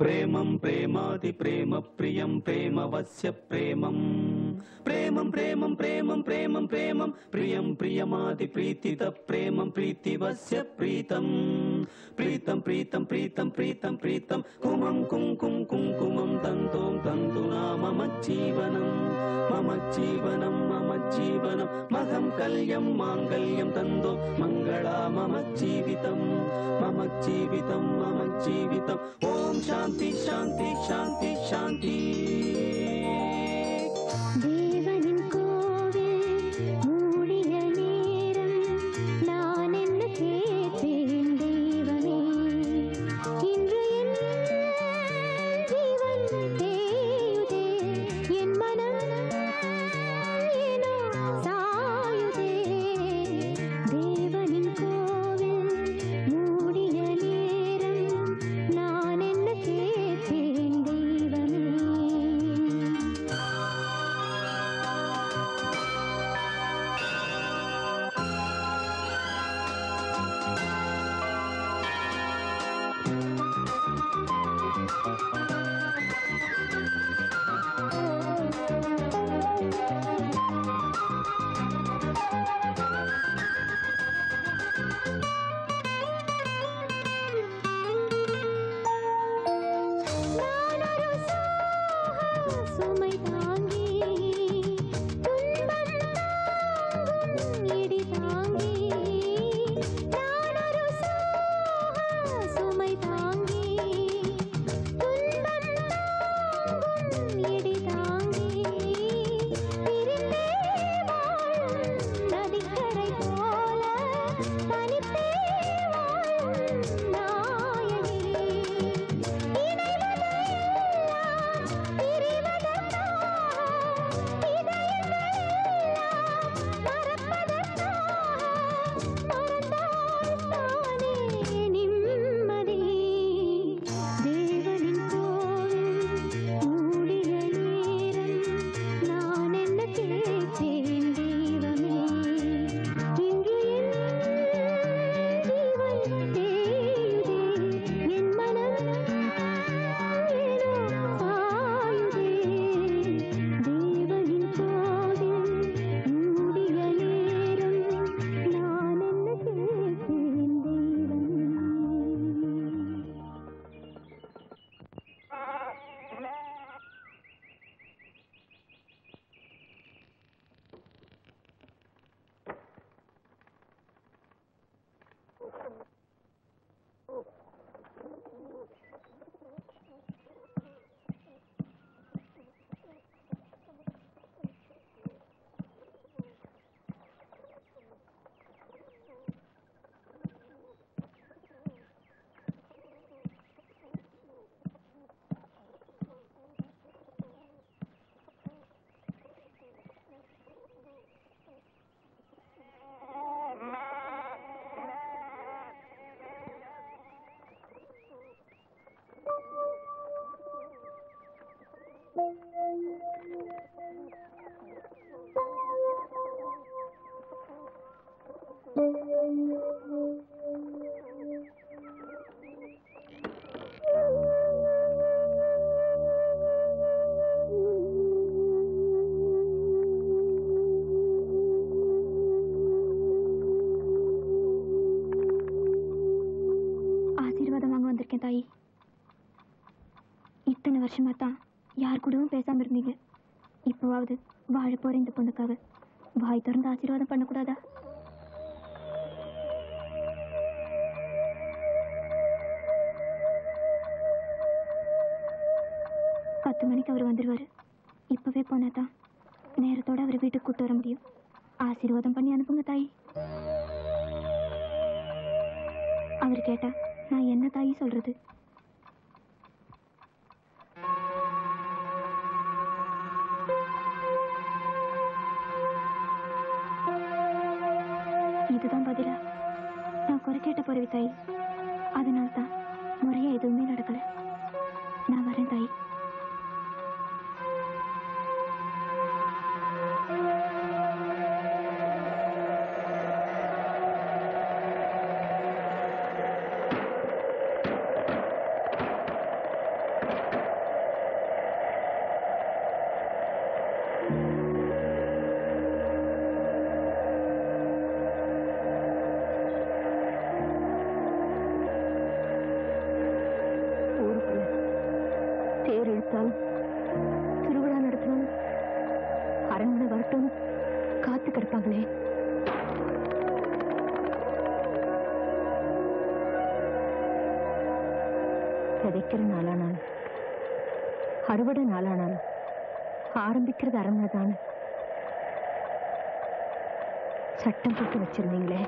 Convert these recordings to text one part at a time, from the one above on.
प्रेमं प्रेमाति प्रेम प्रियं प्रेमवस्य प्रेमम् प्रेमं प्रेमं प्रेमं प्रेमं प्रेमं प्रियं प्रियमाति प्रीतित प्रेमं प्रीतिवस्य प्रीतम् प्रीतं प्रीतं प्रीतं प्रीतं प्रीतं कुमं कुङ्कुं कुङ्कुमं तन्तों तन्तुना मम जीवनं मम जीवनं मम जीवनं मघं कल्यं माङ्गल्यं तन्दो मङ्गला मम जीवितं मम जीवितं मम जीवितम् ॐ शान्ति शान्ति शान्ति शान्ति தேவனின் கோவில் மூடிய நேரம் நான் என்ன கேட்டேன் தெய்வமே இன்று என் ஜீவன் தேயுதே என் மனம் ஏனோ சாயுதே தேவனின் கோவில் மூடிய நேரம் நான் என்ன கேட்டேன் தெய்வமே நானொரு சோக சுமை தாங்கி துன்பம் தாங்கும் இடி தாங்கி நானொரு சோக சுமை தாங்கி துன்பம் தாங்கும் இடி தாங்கி பிரிந்தே வாழும் நதிக்கரை போல தனித்தே வாழும் நாயகி தேவனின் கோவில் மூடிய நேரம் நான் என்ன கேட்டேன் தெய்வமே இங்கு என் ஜீவன் தேயுதே என் மனம் ஏனோ சாயுதே தேவனின் கோவில் மூடிய நேரம் நான் என்ன கேட்டேன் தெய்வமே ஆசீர்வாதம் வாங்க வந்திருக்கேன் தாயி இத்தனை வருஷமா தான் யார் கூடவும் பேசாம இருந்தீங்க இப்போவாவது வாழ போற இந்த பொண்ணுக்காக வாய் திறந்து ஆசீர்வாதம் பண்ணக்கூடாதா பத்து மணிக்கு அவர் வந்துடுவாரு இப்பவே போனா தான் நேரத்தோட அவர் வீட்டுக்கு கூட்டு வர முடியும் ஆசீர்வாதம் பண்ணி அனுப்புங்க தாயி அவர் கேட்டா நான் என்ன தாயி சொல்றது இதுதான் பதிலா நான் குறை கேட்ட பிறவி தாய் அதனால தான் முறையா எதுவுமே நடக்கல நான் வரேன் தாய் செத்து கிடப்பாங்களே விதைக்கிற நாளானாலும் அறுவடை நாளானாலும் ஆரம்பிக்கிறது அரண்மனை தானே சட்டம் போட்டு வச்சிருந்தீங்களே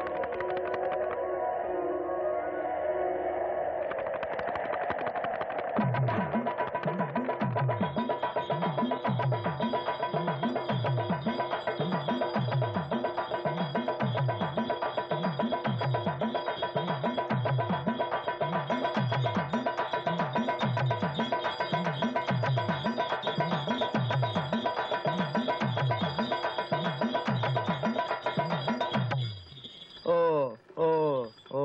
ஓ ஓ ஓ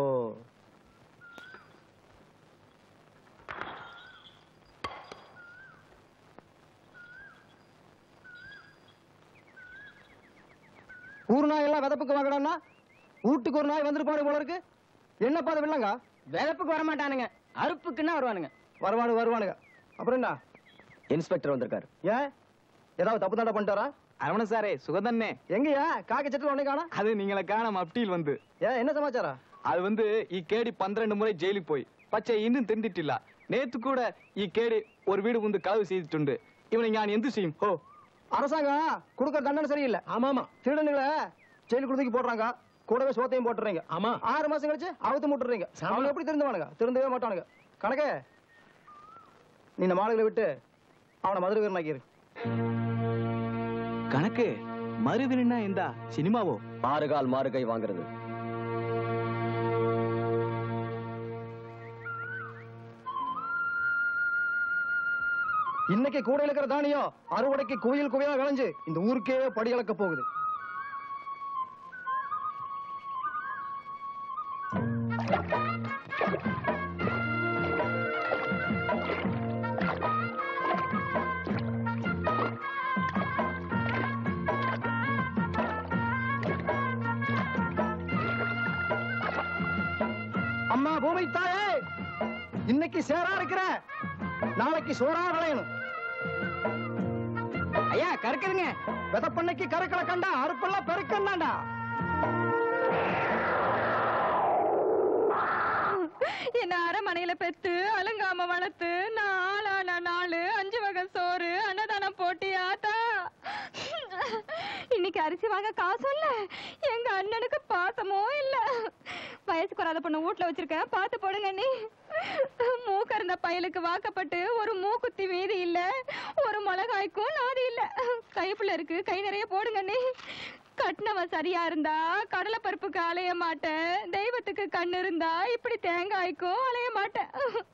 ஊர் நாய் எல்லாம் விதப்புக்கு வாங்கடான்னா வீட்டுக்கு ஒரு நாய் வந்துட்டு போன போல இருக்கு என்னப்பா அது வில்லங்க விதப்புக்கு வரமாட்டானுங்க அறுப்புக்குன்னா வருவானுங்க வருவானு வருவானுங்க அப்புறம் என்ன இன்ஸ்பெக்டர் வந்திருக்காரு ஏன் ஏதாவது தப்பு தண்டை பண்ணிட்டாரா அரவண சாரே சுகதன்னே எங்கயா காக்கி சட்டில் ஒன்னே காணா அது நீங்கள காணாம அப்டீல் வந்து ஏன் என்ன சமாச்சாரம் அது வந்து ಈ ಕೇಡಿ ಪನ್ನೆರಡು ಮುறை ಜೈಲಿಗೆ போய் பச்சை இன்னும் திண்டிட்டில்ல நேத்து கூட ಈ கேடி ஒரு வீடு வந்து களவு செய்துட்டு இவனை ஞான் எந்த செய்யும் ஓ அரசாங்கம் கொடுக்குற தண்டனை சரியில்லை ஆமா ஆமா திருடனுங்களை ஜெயிலுக்கு கொடுத்துக்கு போடுறாங்க கூடவே சோத்தையும் போட்டுறீங்க ஆமா ஆறு மாசம் கழிச்சு அவுத்து முட்டுறீங்க அவனுக்கு எப்படி திருந்துவானுங்க திருந்தவே மாட்டானுங்க கணக்கே நீ இந்த மாடுகளை விட்டு அவனை மதுரை வீரனாக்கிரு கணக்கு மறுவினா எந்தா சினிமாவோ ஆறுகால் மாறுகை வாங்குறது இன்னைக்கு கூடையில் இருக்கிற தானியம் அறுவடைக்கு குவியல் குவியலா விளைஞ்சு இந்த ஊருக்கே படி அளக்க போகுது அம்மா பூமி தாயே இன்னைக்கு சேரா இருக்கிற நாளைக்கு சோறா விளையணும் ஐயா கறக்குதுங்க விதப்பண்ணைக்கு கருக்களை கண்டா அறுப்பெல்லாம் பெருக்கண்டாண்டா என்ன அரமனையில பெத்து அலங்காம வளர்த்து நான் ஆளான நாலு அஞ்சு வகை சோறு அன்னதானம் போட்டி ஆத்தா இன்னைக்கு அரிசி வாங்க காசும் இல்ல எங்க அண்ணனுக்கு பாசமும் இல்ல வயசுக்கு வராத பொண்ணு வீட்ல வச்சிருக்கேன் பார்த்து போடுங்க நீ மூக்க இருந்த பயலுக்கு வாக்கப்பட்டு ஒரு மூக்குத்தி மீதி இல்ல ஒரு மிளகாய்க்கும் நாதி இல்ல கைப்புள்ள இருக்கு கை நிறைய போடுங்க நீ கட்டினவன் சரியா இருந்தா கடலை பருப்புக்கு அலைய மாட்டேன் தெய்வத்துக்கு கண்ணு இருந்தா இப்படி தேங்காய்க்கும் அலைய மாட்டேன்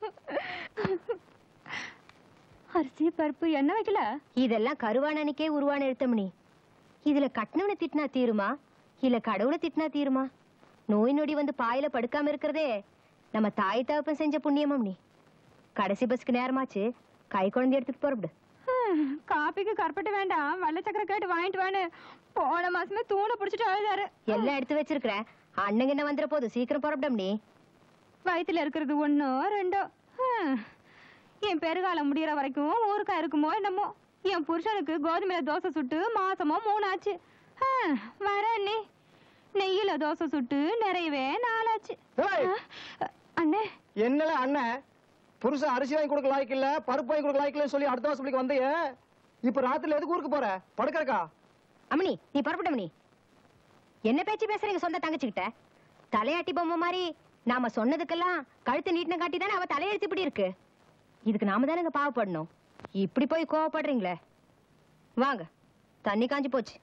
அரிசி பருப்பு என்ன வைக்கல இதெல்லாம் கருவானனுக்கே உருவான எழுத்தமணி இதுல கட்டினவனை திட்டினா தீருமா இல்ல கடவுளை திட்டினா தீருமா நோய் நொடி வந்து பாயில படுக்காம இருக்கிறதே நம்ம தாய் தகப்பன் செஞ்ச புண்ணியமம் நீ கடைசி பஸ்க்கு நேரமாச்சு கை குழந்தை எடுத்துட்டு போறப்படு காப்பிக்கு கருப்பட்டு வேண்டாம் வெள்ளை சக்கரை கேட்டு வாங்கிட்டு வான்னு போன மாசமே தூணை பிடிச்சிட்டு அழுதாரு எல்லாம் எடுத்து வச்சிருக்கிறேன் அண்ணங்க என்ன வந்துட போதும் சீக்கிரம் புறப்படம் நீ வயித்துல இருக்கிறது ஒண்ணோ ரெண்டோ ஹம். என் பெருகாலம் முடியற வரைக்கும் ஊருக்கா இருக்குமோ என்னமோ என் புருஷனுக்கு கோதுமையில தோசை சுட்டு மாசமோ மூணாச்சு ஹம், வரேன் நீ நெய்யில தோசை சுட்டு நிறையவே நாளாச்சு ஏய், அஹ், அண்ணே என்னல அண்ணன் புருஷன் அரிசி வாங்கி கொடுக்க லாய்க்கு இல்ல பருப்பு வாங்கி கொடுக்க லாய்க்கு இல்லைன்னு சொல்லி அடுத்த வருஷத்துக்கு வந்தீங்க இப்ப ராத்திரில எதுக்கு ஊருக்கு போற படுக்கறக்கா அம்மணி நீ புறப்பட்டமணி என்ன பேச்சு பேசுறீங்க சொந்த தங்கச்சிக்கிட்ட தலையாட்டி பொம்மை மாதிரி நாம சொன்னதுக்கெல்லாம் கழுத்தை நீட்டின காட்டி தானே அவ தலையெழுத்து இப்படி இருக்கு இதுக்கு நாம தானேங்க பாவப்படணும் இப்படி போய் கோவப்படுறீங்களே வாங்க தண்ணி காஞ்சு போச்சு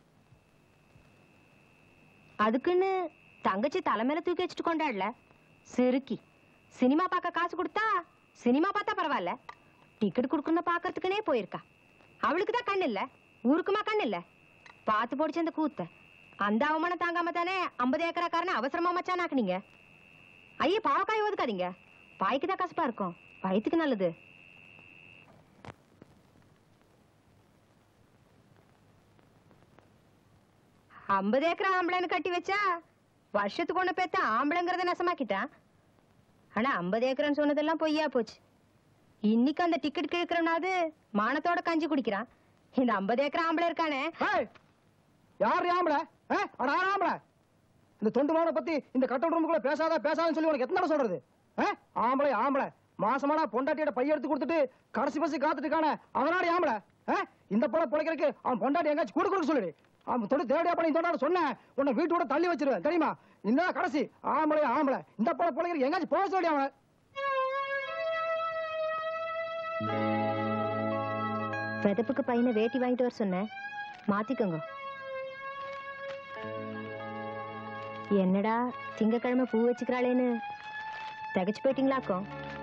அதுக்குன்னு தங்கச்சி தலை மேல தூக்கி வச்சுட்டு கொண்டாடல சிறுக்கி சினிமா பார்க்க காசு கொடுத்தா சினிமா பார்த்தா பரவாயில்ல டிக்கெட் கொடுக்கணும் பார்க்கறதுக்குனே போயிருக்கா அவளுக்கு தான் கண் இல்ல ஊருக்குமா கண் இல்ல பார்த்து போடிச்சு அந்த கூத்த அந்த அவமானம் தாங்காம தானே ஐம்பது ஏக்கராக்காரன அவசரமா மச்சானாக்குனீங்க ஐயே பாவக்காய் ஒதுக்காதீங்க பாய்க்கு தான் கசப்பா இருக்கும் வயிற்றுக்கு நல்லது ஐம்பது ஏக்கரா ஆம்பளைன்னு கட்டி வச்சா வருஷத்துக்கு ஒண்ணு பேத்த ஆம்பளைங்கிறத நசமாக்கிட்டான் ஆனா ஐம்பது ஏக்கர்னு சொன்னதெல்லாம் பொய்யா போச்சு இன்னைக்கு அந்த டிக்கெட் கேட்கறனாவது மானத்தோட கஞ்சி குடிக்கிறான் இந்த ஐம்பது ஏக்கர் ஆம்பளை இருக்கானே ஏய், யார் ஆம்பளை ஆ? அட யார் ஆம்பளை இந்த தொண்டு மாவனை பத்தி இந்த கட்டல் ரூமுக்குள்ள பேசாத பேசாதன்னு சொல்லி உனக்கு எத்தனை தடவை சொல்றது ஆ? ஆம்பளை ஆம்பளை மாசமானா பொண்டாட்டியோட பைய எடுத்து கொடுத்துட்டு கடைசி பசி காத்துட்டு இருக்கானே அவனாடி ஆம்பளை ஆ? இந்த போல பிழைக்கிறதுக்கு அவன் பொண்டாட்டி எங்காச்சும் கூட கொடுக்க சொல்லுடி அவன் தொண்டு தேவையா பண்ணி தொண்டாட சொன்னேன் உன்னை வீட்டோட தள்ளி வச்சிருவேன் தெரியுமா இந்த கடைசி ஆம்பளை ஆம்பளை இந்த போல பிழைக்கிறதுக்கு எங்காச்சும் போக சொல்லி அவனை விதப்புக்கு பையனை வேட்டி வாங்கிட்டு வர சொன்னேன் மாத்திக்கோங்க என்னடா திங்கக்கிழமை பூ வச்சுக்கிறாளேன்னு தகச்சு போயிட்டீங்களாக்கும்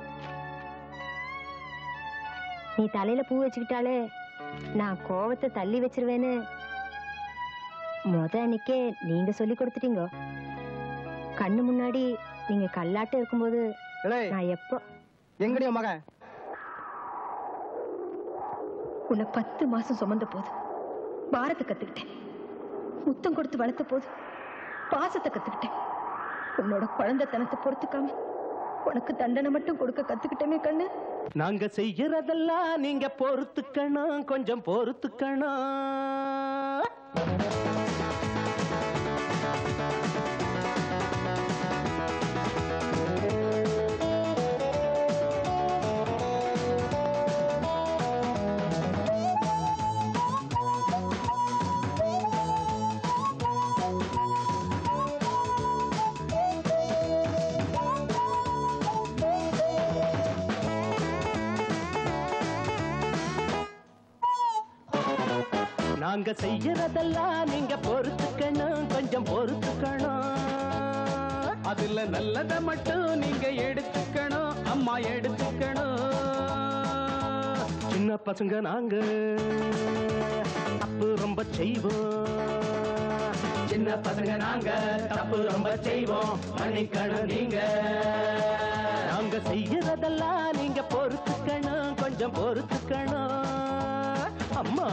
நீ தலையில பூ வச்சுக்கிட்டாலே நான் கோவத்தை தள்ளி வச்சிருவேன்னு முத அன்னைக்கே நீங்க சொல்லி கொடுத்துட்டீங்க கண்ணு முன்னாடி நீங்க கல்லாட்டம் இருக்கும்போது ஏய், நான் எப்போ எங்கடி உன் மகன் உன்னை பத்து மாசம் சுமந்த போது பாரத்தை கத்துக்கிட்டேன் முத்தம் கொடுத்து வளர்த்த போது பாசத்தை கத்துக்கிட்டேன் உன்னோட குழந்தைத்தனத்தை பொறுத்துக்காம உனக்கு தண்டனை மட்டும் கொடுக்க கத்துக்கிட்டேமே கண்ணு நாங்க செய்யறதெல்லாம் நீங்க பொறுத்துக்கணும் கொஞ்சம் பொறுத்துக்கணும் நாங்க செய்யறதெல்லாம் நீங்க பொறுத்துக்கணும் கொஞ்சம் பொறுத்துக்கணும் அதுல நல்லத மட்டும் நீங்க எடுத்துக்கணும் அம்மா எடுத்துக்கணும் சின்ன பசங்க நாங்க தப்பு ரொம்ப செய்வோம் சின்ன பசங்க நாங்க தப்பு ரொம்ப செய்வோம் மன்னிக்கணும் நீங்க நாங்க செய்யறதெல்லாம் நீங்க பொறுத்துக்கணும் கொஞ்சம் பொறுத்துக்கணும் அம்மா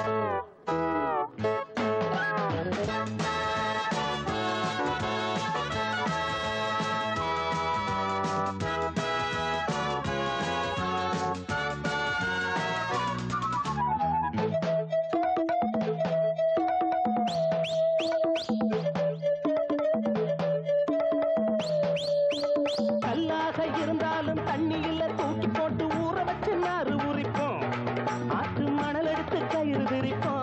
கல்லாக இருந்தாலும் தண்ணியில தூக்கி போட்டு ஊற வச்சு நாறு உரிப்போம் ஆற்று மணல் எடுத்து கயிறு விரிப்போம்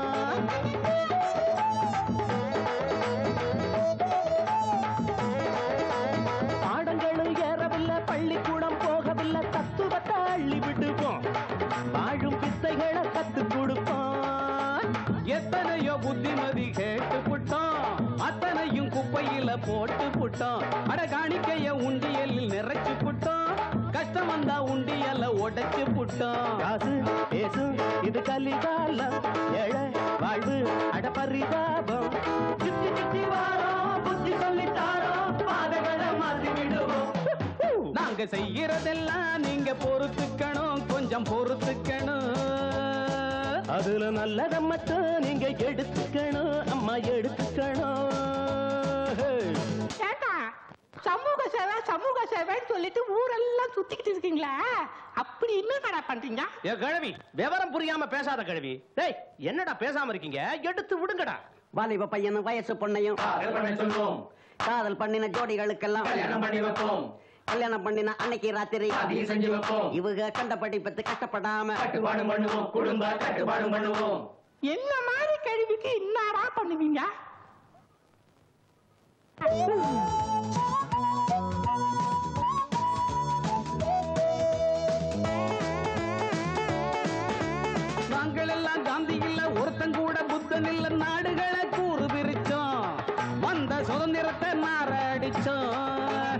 பாடங்களும் ஏறவில்லை பள்ளிக்கூடம் போகவில்லை தத்துவத்தை அள்ளி விடுவோம் வாழும் வித்தைகளை கத்து கொடுப்போம் எத்தனையோ புத்திமதி கேட்டு புட்டோம் அத்தனையும் குப்பையில போட்டு புட்டோம் அட காணிக்கைய உண்டியலில் நிறைச்சு புட்டோம் கஷ்டம் வந்தா உண்டியல உடைச்சு புட்டோம் காசு பேசும் இது கலிகாலம் ஏழை வாழ்வு அட பரிதாபம் சுத்தி சுத்தி வாரோம் புத்தி சொல்லித்தாரோம் பாதைகளை மாத்தி விடுவோம் நாங்க செய்யறதெல்லாம் நீங்க பொறுத்துக்கணும் கொஞ்சம் பொறுத்துக்கணும் அதுல நல்லத மட்டும் நீங்க எடுத்துக்கணும் அம்மா எடுத்துக்கணும் ஏண்டா சமூக சேவை சமூக சேவைன்னு சொல்லிட்டு ஊரெல்லாம் சுத்திக்கிட்டு இருக்கீங்களா அப்படி என்ன கடை பண்றீங்க ஏ கிழவி விவரம் புரியாம பேசாத கிழவி டேய் என்னடா பேசாம இருக்கீங்க எடுத்து விடுங்கடா வாலிப பையனும் வயசு பொண்ணையும் சொல்லுவோம் காதல் பண்ணின ஜோடிகளுக்கெல்லாம் பண்ணி வைப்போம் கல்யாணம் பண்ணின அன்னைக்கு ராத்திரி செஞ்சு வைப்போம் இவங்க கண்டபடி பத்து கஷ்டப்படாம கட்டுப்பாடு பண்ணுவோம் குடும்ப கட்டுப்பாடு பண்ணுவோம் என்ன மாதிரி கேள்விக்கு என்னடா பண்ணுவீங்க நாங்கள் எல்லாம் காந்தி இல்ல ஒருத்தன் கூட புத்தன் இல்ல நாடுகளை கூறு பிரிச்சோம் வந்த சுதந்திரத்தை மாற அடிச்சோம்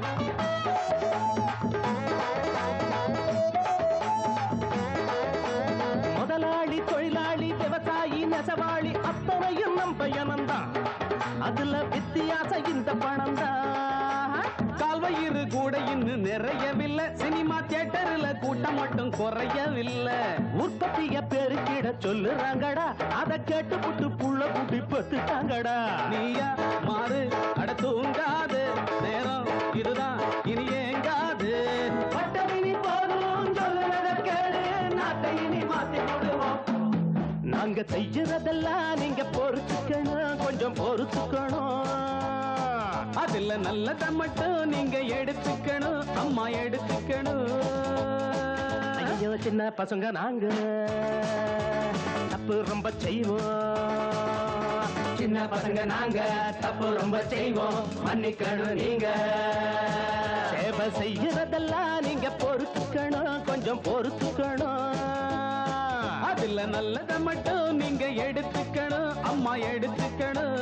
முதலாளி தொழிலாளி விவசாயி நெசவாளி அத்தனையும் நம் பயணம்தான் அதுல வித்தியாசம் இந்த பணம் தான் கால்வயிறு கூட இன்னும் நிறையவில்லை சினிமா தியேட்டர்ல கூட்டம் மட்டும் குறையவில்லை உற்பத்திய பெருக்கிட சொல்லுறாங்கடா அத கேட்டு புட்டு புள்ள குட்டி பத்துட்டாங்கடா நீயா மாறு அட தூங்காது நேரம் இதுதான் இனி ஏங்காது பட்டமினி போதும் சொல்லுறத கேளு நாட்டை இனி மாத்தி விடுவோம் நாங்க செய்யறதெல்லாம் நீங்க போ பொறுத்துக்கணும் கொஞ்சம் பொறுத்துக்கணும் அதுல நல்லத மட்டும் நீங்க எடுத்துக்கணும் அம்மா எடுத்துக்கணும் ஐயோ சின்ன பசங்க நாங்க தப்பு ரொம்ப செய்வோம் சின்ன பசங்க நாங்க தப்பு ரொம்ப செய்வோம் மன்னிக்கணும் நீங்க சேவை செய்யறதெல்லாம் நீங்க பொறுத்துக்கணும் கொஞ்சம் பொறுத்துக்கணும் அதுல நல்லத மட்டும் நீங்க எடுத்துக்கணும் அம்மா எடுத்துக்கணும்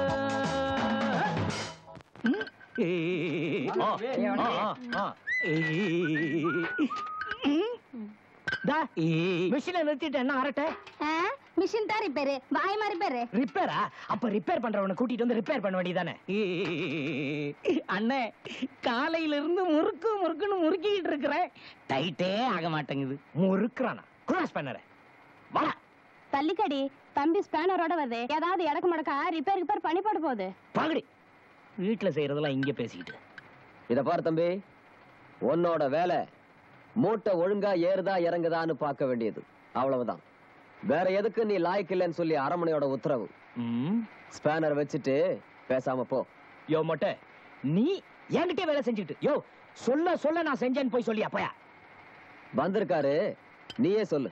மிஷினை நிறுத்திட்டு என்ன அரட்டை மிஷின் தான் ரிப்பேரு வாய் மாதிரி பேரு ரிப்பேரா அப்ப ரிப்பேர் பண்றவனை கூட்டிட்டு வந்து ரிப்பேர் பண்ண வேண்டியதானே அண்ணே காலையில இருந்து முறுக்கு முறுக்குன்னு முறுக்கிட்டு இருக்கிறேன் டைட்டே ஆக மாட்டேங்குது முறுக்குறானா கிராஸ் பண்ணற வாடா தள்ளிக்கடி தம்பி ஸ்பேனரோட வருது ஏதாவது இடக்கு முடக்கா ரிப்பேர் ரிப்பேர் பண்ணி போட போகுது பாகடி வீட்டுல செய்யறதெல்லாம் இங்க பேசிக்கிட்டு இத பாரு தம்பி உன்னோட வேலை மூட்டை ஒழுங்கா ஏறுதா இறங்குதான்னு பார்க்க வேண்டியது அவ்வளவுதான் வேற எதுக்கு நீ லாய்க்கு இல்லைன்னு சொல்லி அரமனையோட உத்தரவு ம் ஸ்பேனர் வச்சுட்டு பேசாம போ யோ மொட்டை நீ என்கிட்டயே வேலை செஞ்சுட்டு யோ சொல்ல சொல்ல நான் செஞ்சேன்னு போய் சொல்லி அப்பயா வந்திருக்காரு நீயே சொல்லு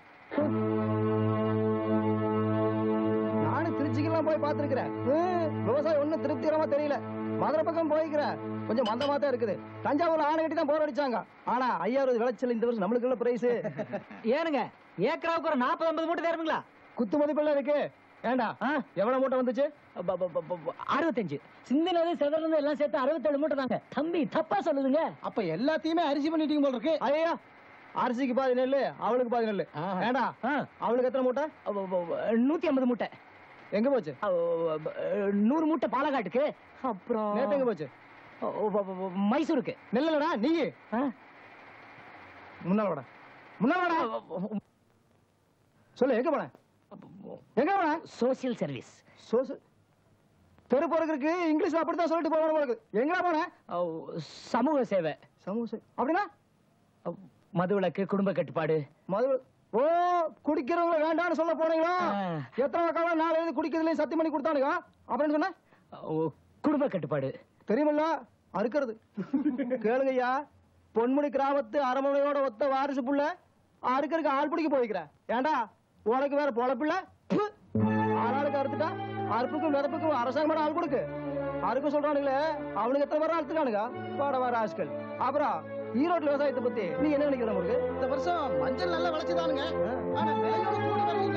நானும் திருச்சிக்கெல்லாம் போய் பார்த்திருக்கிறேன் ஹம், விவசாயம் ஒண்ணும் திருப்திகரமா தெரியல மதுரை பக்கம் போய்க்கிறேன் கொஞ்சம் மந்தமா தான் இருக்குது தஞ்சாவூர்ல ஆணை கட்டி தான் போர் அடிச்சாங்க ஆனா ஐயாயிரம் விளைச்சல் இந்த வருஷம் நம்மளுக்கு உள்ள பிரைஸ் ஏனுங்க ஏக்கராவுக்கு ஒரு நாற்பது ஐம்பது மூட்டை தருவீங்களா குத்து மதிப்பெல்லாம் இருக்கு ஏண்டா ஆ? எவ்வளவு மூட்டை வந்துச்சு ப- ப- ப- ப- அறுபத்தஞ்சு சிந்தினது செதறது எல்லாம் சேர்த்து அறுபத்தேழு மூட்டை தாங்க தம்பி தப்பா சொல்லுதுங்க அப்ப எல்லாத்தையுமே அரிசி பண்ணிட்டீங்க போல இருக்கு ஐயா அரிசிக்கு பாதி நெல்லு அவளுக்கு பாதி நெல்லு ஆஹா. ஏண்டா ஆ, அவளுக்கு எத்தனை மூட்டை அவ- அவ- அவ- நூத்தி ஐம்பது மூட்டை எங்க போச்சு அவ- அவ- அவ- நூறு மூட்டை பாலக்காட்டுக்கு அப்புறம் நேத்து எங்க போச்சு அவ- அவ- அவ- மைசூருக்கு நெல்லடா நீ ஆ? முன்னால வாடா முன்னால வாடா சொல்லு எங்க போன எங்க போன சோசியல் சர்வீஸ் சோசு தெரு போறதுக்கு இங்கிலீஷ்ல அப்படித்தான் சொல்லிட்டு போகணும் போல இருக்கு எங்கடா போன சமூக சேவை சமூக சேவை. அப்படின்னா அவ், மதுவிலக்கு குடும்ப கட்டுப்பாடு மது ஓ குடிக்கிறவங்க வேண்டாம்னு சொல்ல போனீங்களா ஆ. எத்தனை காலம் நாலு எழுதி குடிக்கிறதுலயும் சத்தியம் பண்ணி கொடுத்தானுங்க அப்படின்னு சொன்ன ஓ, குடும்ப கட்டுப்பாடு தெரியுமில்ல அறுக்கிறது கேளுங்க ஐயா பொன்முடி கிராமத்து அரமனையோட ஒத்த வாரிசு புள்ள அறுக்கறதுக்கு ஆள் பிடிக்க போய்க்கிற ஏண்டா உனக்கு வேற பொழப்பில்ல ப்பு. ஆளாளுக்கு அறுத்துட்டா அறுப்புக்கும் மிதப்புக்கும் அரசாங்கம் ஆள் கொடுக்கு அறுக்க சொல்றானுங்களே அவனுக்கு எத்தனை பேரும் அறுத்துக்கானுங்க வாட வர ஆட்கள் அப்புறம் ஈரோடு விவசாயத்தை பத்தி நீ என்ன நினைக்கிற உங்களுக்கு இந்த வருஷம் மஞ்சள் நல்லா விளைச்சுதானுங்க ஆனா விலையோட கூடி வரலீங்க.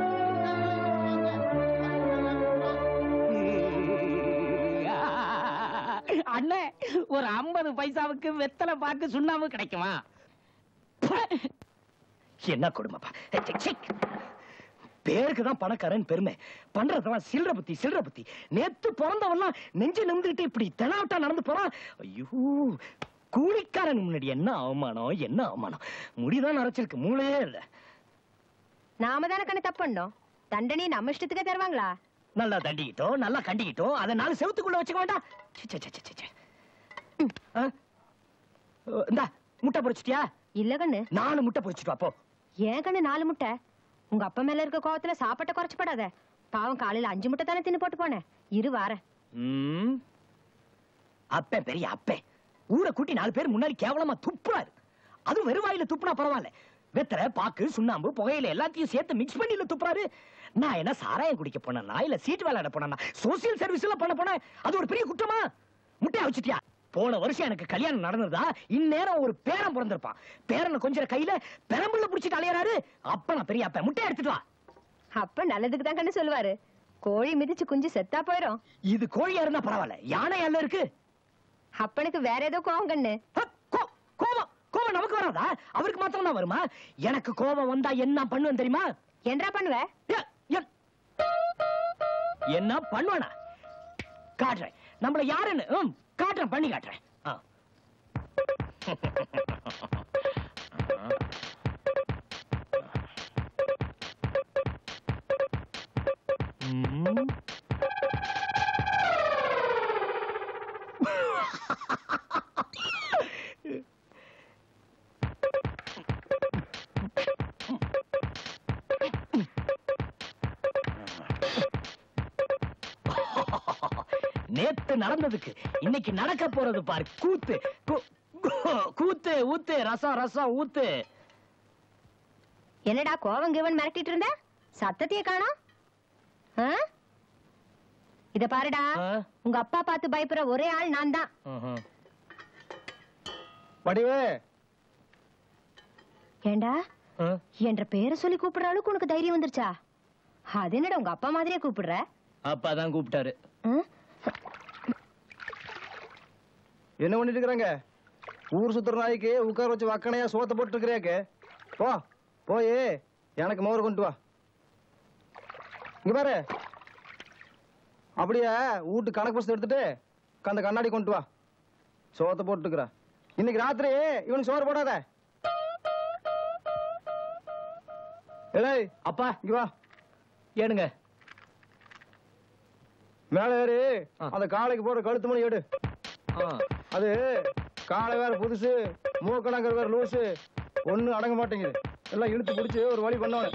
அண்ணே ஒரு ஐம்பது பைசாவுக்கு வெத்தலை பாக்கு சுண்ணாம்பு கிடைக்குமா என்ன கொடுமைப்பா ச்சே, ச்சே. பேருக்கு தான் பணக்காரன் பெருமை பண்றதெல்லாம் சில்லற புத்தி சில்லற புத்தி நேத்து பிறந்தவன்லாம் நெஞ்சு நிமிந்துகிட்டு இப்படி தெனாவட்டா நடந்து போறான் ஐயோ கூலிக்காரன் முன்னாடி என்ன அவமானம் என்ன அவமானம் முடிதான் நரைச்சிருக்கு மூளையே இல்ல நாம தானே கண்ணு தப்பு பண்ணோம் தண்டனை நம்ம இஷ்டத்துக்கே தருவாங்களா நல்லா தண்டிக்கிட்டோம் நல்லா கண்டிக்கிட்டோம் அதை நாலு செவத்துக்குள்ள வச்சுக்க வேண்டாம் ச்சே, ச்சே, ச்சே, ச்சே, ச்சே. ம், ஆ? ஓ, இந்தா முட்டை பொரிச்சிட்டியா இல்ல கண்ணு நாலு முட்டை பொரிச்சிட்டு வா, போ ஏன் கண்ணு நாலு முட்டை உங்க அப்பா மேல இருக்க கோவத்துல சாப்பாட்டை குறைச்சு போடாத பாவம் காலையில அஞ்சு முட்டை தானே தின்னு போட்டு போனேன் இரு வாரேன் ம். அப்பே பெரிய அப்பே ஊரை கூட்டி நாலு பேர் முன்னாடி கேவலமா துப்புறாரு அதுவும் வெறும் வாயில துப்புனா பரவாயில்ல வெத்தலை பாக்கு சுண்ணாம்பு புகையில எல்லாத்தையும் சேர்த்து மிக்ஸ் பண்ணி இல்ல துப்புறாரு நான் என்ன சாராயம் குடிக்க போனா இல்ல சீட் விளையாட போனா சோசியல் சர்வீஸ் எல்லாம் பண்ண போனேன் அது ஒரு பெரிய குற்றமா முட்டையா வச்சுட்டியா போன வருஷம் எனக்கு கல்யாணம் நடந்ததா இந்நேரம் ஒரு பேரன் பிறந்திருப்பான் பேரனை கொஞ்சம் கையில பெரம்புள்ள புடிச்சிட்டு அலையறாரு அப்ப நான் பெரிய அப்ப முட்டை எடுத்துட்டு வா அப்ப நல்லதுக்கு தான் கண்ணு சொல்லுவாரு கோழி மிதிச்சு குஞ்சு செத்தா போயிரும் இது கோழியா இருந்தா பரவாயில்ல யானை அல்ல இருக்கு அப்பனுக்கு வேற ஏதோ கோவம் கண்ணு ஹ, கோ- கோபம் கோபம் நமக்கு வராதா அவருக்கு மாத்திரம் தான் வருமா எனக்கு கோபம் வந்தா என்ன பண்ணுவேன் தெரியுமா என்னடா பண்ணுவ எ- எ- என்ன பண்ணுவானா காட்டுறேன் நம்மள யாருன்னு ம், காட்டுறேன் பண்ணி காட்டுறேன் ஆ. ம். நேத்து நடந்ததுக்கு இன்னைக்கு நடக்க போறது பாரு கூத்து கூ- கூ- கூத்து ஊத்து ரசம் ரசம் ஊத்து என்னடா கோவம் கிவன் மிரட்டிட்டு இருந்த சத்தத்தையே காணோம் ஆ? இத பாருடா ஆ? உங்க அப்பா பார்த்து பயப்படுற ஒரே ஆள் நான் தான் ம்ஹும். வடிவு ஏண்டா ஆ? என்ற பேரை சொல்லி கூப்பிடுற அளவுக்கு உனக்கு தைரியம் வந்துருச்சா அது என்னடா உங்க அப்பா மாதிரியே கூப்பிடுற அப்பாதான் கூப்பிட்டாரு ஆ? என்ன பண்ணிட்டு இருக்கிறாங்க ஊர் சுத்துற நாய்க்கு உட்கார வச்சு வக்கனையா சோத்த போட்டு இருக்கிறியாக்கு போ போய் எனக்கு மோர் கொண்டு வா இங்க பாரு அப்படியே வீட்டு கணக்கு புஸ்தகம் எடுத்துட்டு அந்த கண்ணாடி கொண்டு வா சோத்த போட்டுக்கிறா இன்னைக்கு ராத்திரி இவனுக்கு சோறு போடாத ஏய் அப்பா இங்க வா ஏனுங்க மேல ஏறி ஆ. அந்த காலைக்கு போற கழுத்து மணி எடு ஆ. அது காலை வேற புதுசு மூக்கணங்கர் வேற லூசு ஒண்ணு அடங்க மாட்டேங்குது எல்லாம் இழுத்து பிடிச்சு ஒரு வழி பண்ணவனு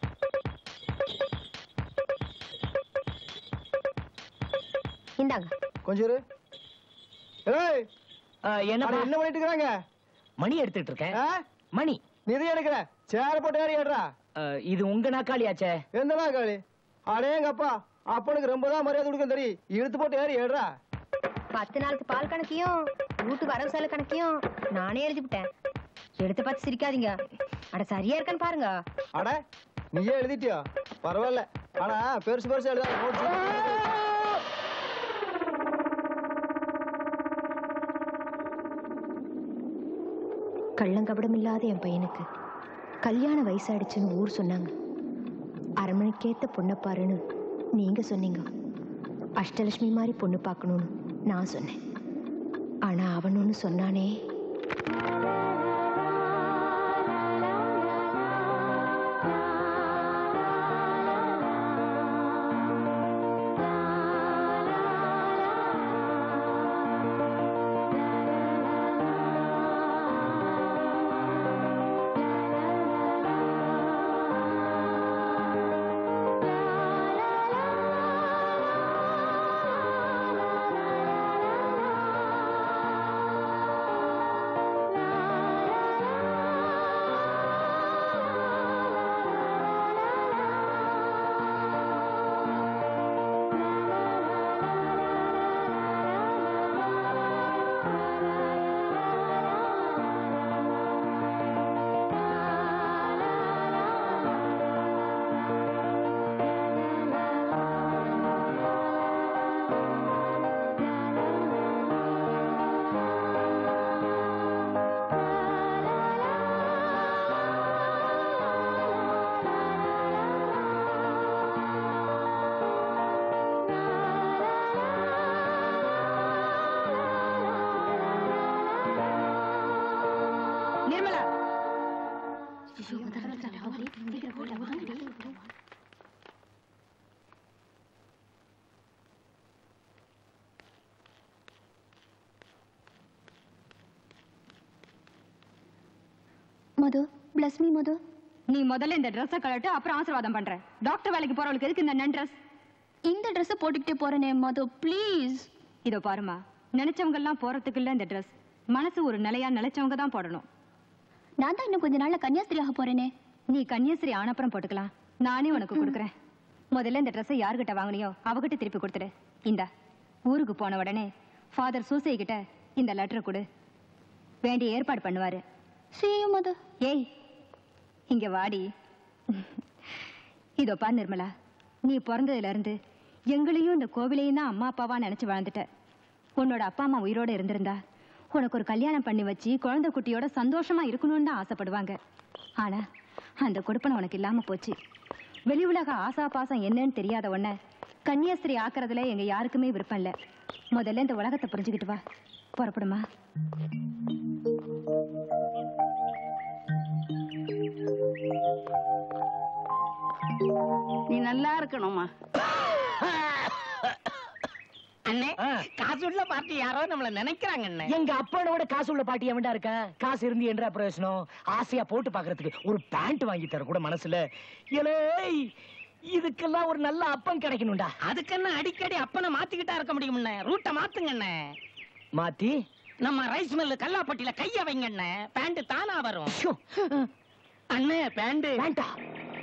இந்தாங்க கொஞ்சம் இரு ஏய் ஆ, அட, என்னப்பா என்ன பண்ணிட்டு இருக்காங்க மணி எடுத்துட்டு இருக்கேன் ஆ? மணி நீ இதை எடுக்கிற சேர போட்டு ஏறி ஏடுறா ஆ, இது உங்க நாக்காளியாச்சே எந்தடா காளி அடேங்க அப்பா அப்பனுக்கு ரொம்ப தான் மரியாதை கொடுக்க தெரியும் இழுத்து போட்டு ஏறி ஏடுறா பத்து நாளுக்கு பால் கணக்கையும் வீட்டு வரவு செலவு கணக்கையும் நானே எழுதி விட்டேன் எடுத்து பார்த்து சிரிக்காதீங்க அட சரியா இருக்கான்னு பாருங்க அட நீயே எழுதிட்டியா பரவாயில்ல ஆனா பெருசு பெருசு எழுதாத notes. கள்ளங்கபடம் இல்லாத என் பையனுக்கு கல்யாண வயசாயிடுச்சுன்னு ஊர் சொன்னாங்க அரண்மனைக்கேத்த பொண்ணை பாருன்னு நீங்க சொன்னீங்க அஷ்டலட்சுமி மாதிரி பொண்ணு பார்க்கணும்னு நான் சொன்னேன் ஆனா அவன் ஒன்று சொன்னானே நிர்மலா மது பிளஸ் மீ மது நீ முதல்ல இந்த ட்ரெஸ்ஸை கழட்டு அப்புறம் ஆசீர்வாதம் பண்ற டாக்டர் வேலைக்கு போறவளுக்கு எதுக்கு இந்த நன் ட்ரெஸ் இந்த ட்ரெஸ்ஸை போட்டுக்கிட்டே போறேனே மது ப்ளீஸ் இதோ பாருமா நினைச்சவங்க எல்லாம் போறதுக்கு இல்ல இந்த ட்ரெஸ் மனசு ஒரு நிலையா நிலைச்சவங்க தான் போடணும் நான் தான் இன்னும் கொஞ்ச நாள்ல கன்னியாஸ்திரியாக போறேனே நீ கன்னியாஸ்திரி ஆனப்புறம் போட்டுக்கலாம் நானே உனக்கு கொடுக்குறேன் முதல்ல இந்த ட்ரெஸ்ஸை யார்கிட்ட வாங்குனியோ அவகிட்ட திருப்பி கொடுத்துடு இந்த ஊருக்கு போன உடனே ஃபாதர் சூசை கிட்ட இந்த லெட்டரை கொடு வேண்டிய ஏற்பாடு பண்ணுவாரு சீயும் மது ஏய் இங்க வாடி இதோ பார் நிர்மலா நீ பிறந்ததுல இருந்து எங்களையும் இந்த கோவிலையும் தான் அம்மா அப்பாவா நினைச்சு வாழ்ந்துட்ட உன்னோட அப்பா அம்மா உயிரோட இருந்திருந்தா உனக்கு ஒரு கல்யாணம் பண்ணி வச்சு குழந்தை குட்டியோட சந்தோஷமா இருக்கணும்னு தான் ஆசைப்படுவாங்க ஆனா அந்த கொடுப்பனை உனக்கு இல்லாம போச்சு வெளி உலக ஆசா பாசம் என்னன்னு தெரியாத உடனே கன்னியாஸ்திரி ஆக்குறதுல எங்க யாருக்குமே விருப்பம் இல்ல முதல்ல இந்த உலகத்தை புரிஞ்சுக்கிட்டு வா புறப்படுமா நீ நல்லா இருக்கணுமா அண்ணே ஆ. காசு உள்ள பார்ட்டி யாரோ நம்மள நினைக்கிறாங்க அண்ணே எங்க அப்பனோட காசு உள்ள பாட்டி எவன்டா இருக்கா காசு இருந்து என்ற பிரயோஜனம் ஆசையா போட்டு பாக்குறதுக்கு ஒரு பேண்ட் வாங்கி தர கூட மனசுல ஏலே இதுக்கெல்லாம் ஒரு நல்ல அப்பம் கிடைக்கணும்டா அதுக்கென்ன அடிக்கடி அப்பனை மாத்திக்கிட்டா இருக்க முடியும்ண்ணே ரூட்டை மாத்துங்கண்ணே மாத்தி நம்ம ரைஸ் மில்லு கல்லாப்பட்டியில கைய வைங்கண்ணே பேண்ட் தானா வரும் ஷோ, அண்ணே பேண்ட் வேண்டாம்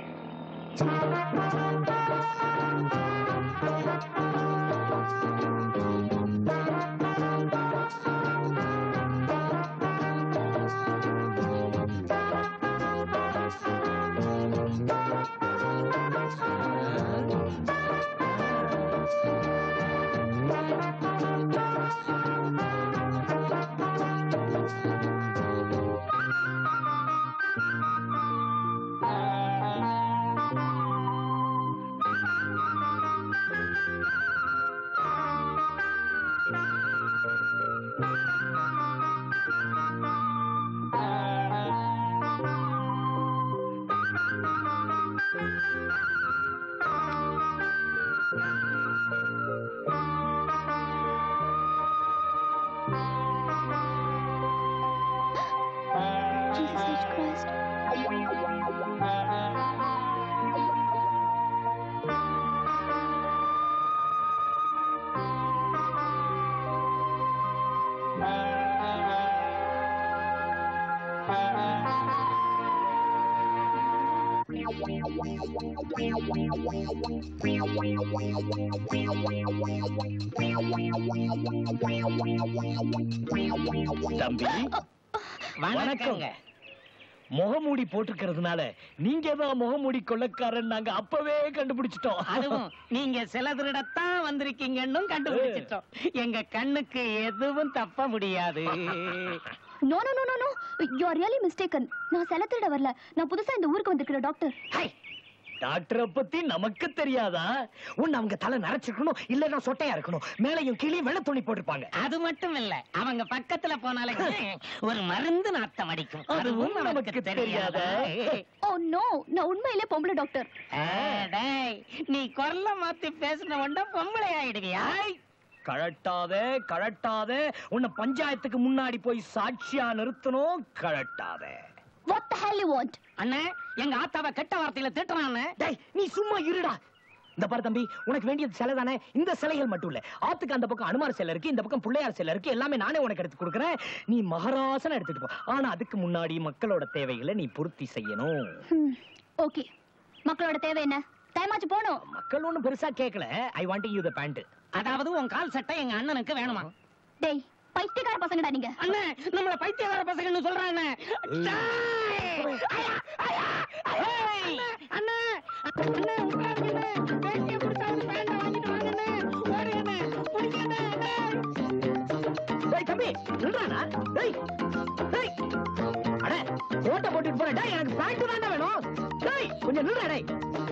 Jesus H. Christ. தம்பி வணக்கங்க முகமூடி போட்டிருக்கிறதுனால நீங்க தான் முகமூடி கொள்ளக்காரன் நாங்க அப்பவே கண்டுபிடிச்சிட்டோம் அதுவும் நீங்க சில திருடத்தான் வந்திருக்கீங்கன்னு கண்டுபிடிச்சிட்டோம் எங்க கண்ணுக்கு எதுவும் தப்ப முடியாது no no no no no you are really mistaken நான் செல திருட வரல நான் புதுசா இந்த ஊருக்கு வந்திருக்கிற டாக்டர் ஹை, டாக்டரை பத்தி நமக்கு தெரியாதா ஒண்ணு அவங்க தலை நரைச்சிருக்கணும் இல்லன்னா சொட்டையா இருக்கணும் மேலையும் கீழே வெள்ளை துணி போட்டிருப்பாங்க அது மட்டும் இல்ல அவங்க பக்கத்துல போனாலே ஒரு மருந்து நாத்தம் அடிக்கும் அதுவும் நமக்கு தெரியாதா ஓ நோ நான் உண்மையிலே பொம்பளை டாக்டர் ஆ, டேய், நீ குரல மாத்தி பேசின உடனே பொம்பளை ஆயிடுவியா கழட்டாதே கழட்டாதே உன்னை பஞ்சாயத்துக்கு முன்னாடி போய் சாட்சியா நிறுத்தணும் கழட்டாதே what the hell you want அண்ணே எங்க ஆத்தாவை கெட்ட வார்த்தையில திட்டுறான்னு டேய் நீ சும்மா இருடா இந்த பாரு தம்பி உனக்கு வேண்டியது சிலை தானே இந்த சிலைகள் மட்டும் இல்ல ஆத்துக்கு அந்த பக்கம் அனுமார் சிலை இருக்கு இந்த பக்கம் பிள்ளையார் சிலை இருக்கு எல்லாமே நானே உனக்கு எடுத்து கொடுக்குறேன் நீ மகராசன எடுத்துட்டு போ ஆனா அதுக்கு முன்னாடி மக்களோட தேவைகளை நீ பூர்த்தி செய்யணும் ஓகே மக்களோட தேவை என்ன டைமாச்சு போகணும் மக்கள் ஒண்ணும் பெருசா கேட்கல I want you the pant அதாவது உன் கால் சட்டை எங்க அண்ணனுக்கு வேணுமா டேய் பைத்தியக்கார பசங்கடா நீங்க அண்ணே நம்மள பைத்தியக்கார பசங்கன்னு சொல்றானே அண்ணே அண்ணே உட்காருங்க வேட்டியை கொடுத்தாவது பேண்ட வாங்கிட்டு வாங்கண்ணே ஓடுங்கண்ணே பிடிக்கண்ணே டேய் தம்பி நில்றானா டேய் டேய் அட கோட்டை போட்டுட்டு போற டேய் எனக்கு பேண்ட் தானே வேணும் டேய் கொஞ்சம் நில்றா டேய்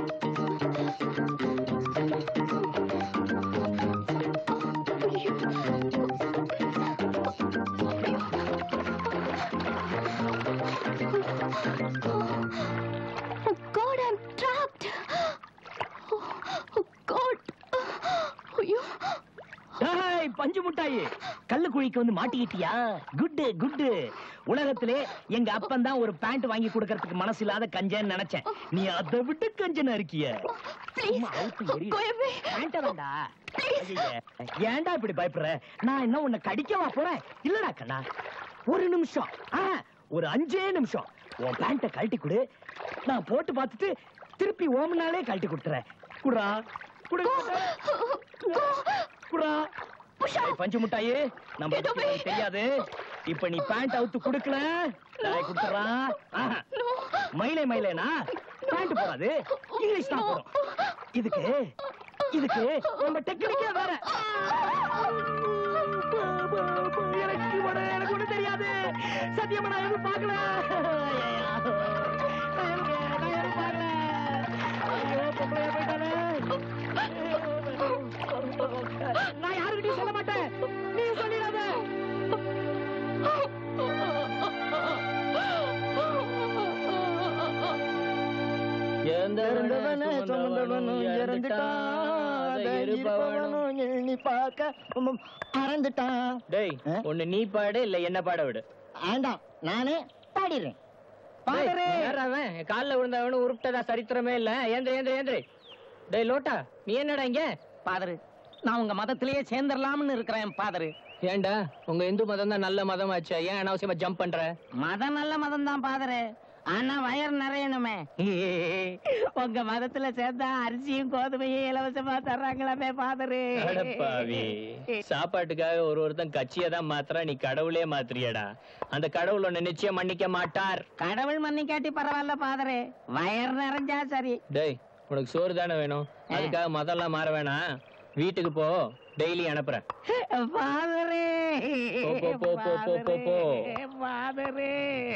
Oh God, I'm trapped. Oh, oh God. ஐயோ டேய் பஞ்சு முட்டாயி கல்லு குழிக்கு வந்து மாட்டிக்கிட்டியா குட்டு குட்டு உலகத்திலே எங்க அப்பன் தான் ஒரு பேண்ட் வாங்கி கொடுக்கறதுக்கு மனசு இல்லாத கஞ்சன்னு நினைச்சேன் நீ அதை விட்டு கஞ்சனா இருக்கிய ப்ளீஸ் சும்மா அவுத்து எறி. go away. பேண்ட வேண்டா ஐயையே. ஏன்டா இப்படி பயப்படுற நான் என்ன உன்னை கடிக்கவா போறேன் இல்லடா கண்ணா ஒரு நிமிஷம் ஆ, ஒரு அஞ்சே நிமிஷம் உன் பேண்ட கழட்டி கொடு நான் போட்டு பார்த்துட்டு திருப்பி ஓமனாலே கழட்டி கொடுத்துறேன் குடுறா குடு குடுறா ஏய், பஞ்சு முட்டாயே நம்ம Get பத்தி away. உனக்கு தெரியாது இப்ப நீ பேண்ட் அவுத்து குடுக்கல நான் குடுத்துறான் மயிலே மயிலேனா பேண்ட் போடாது இங்கிலீஷ் தான் போடும் இதுக்கு இதுக்கு நம்ம டெக்னிக்கே வேற எனக்கு ஒண்ணு- எனக்கு ஒண்ணு தெரியாது சத்தியமா நான் எதுவும் பார்க்கல நான் எதுவும் நான் எதுவும் பார்க்கல ஐயோ, பொம்பளையா போயிட்டானே. நான் யாருக்கிட்டையும் சொல்ல மாட்டேன் நீ சொல்லிடாத இறந்தவனே சுமந்தவனும் இறந்துட்டான் அதை இருப்பவனும் எண்ணி பார்க்க உம், மறந்துட்டான் டேய் ஆ? ஒண்ணு நீ பாடு இல்ல என்ன பாட விடு ஆண்டாம் நானே பாடிடுறேன் காலில் விழுந்தவனு உருப்பிட்டதா சரித்திரமே இல்ல ஏந்திர ஏந்திர ஏந்திர டேய் லோட்டா நீ என்னடா இங்க பாதரு நான் உங்க மதத்திலேயே சேர்ந்துடலாம்னு இருக்கிறேன் பாதரு ஏன்டா உங்க இந்து மதம் தான் நல்ல மதம் ஆச்சா ஏன் அனாவசியமா ஜம்ப் பண்ற மதம் நல்ல மதம் தான் பாதரு ஆனா வயர் நிறையணுமே உங்க மதத்துல சேர்ந்தா அரிசியும் கோதுமையும் இலவசமா தர்றாங்களாமே பாதரு அடப்பாவி சாப்பாட்டுக்காக ஒரு ஒருத்தன் கட்சியை தான் மாத்துறா நீ கடவுளே மாத்துறியடா அந்த கடவுள் உன்னை நிச்சயம் மன்னிக்க மாட்டார் கடவுள் மன்னிக்காட்டி பரவாயில்ல பாதரு வயர் நிறைஞ்சா சரி டேய் உனக்கு சோறு தானே வேணும் அதுக்காக மதம்லாம் மாற வேணாம் வீட்டுக்கு போ டெய்லி அனுப்புறேன் பாதரு போ, போ, போ, போ, போ, போ, போ. பாதரு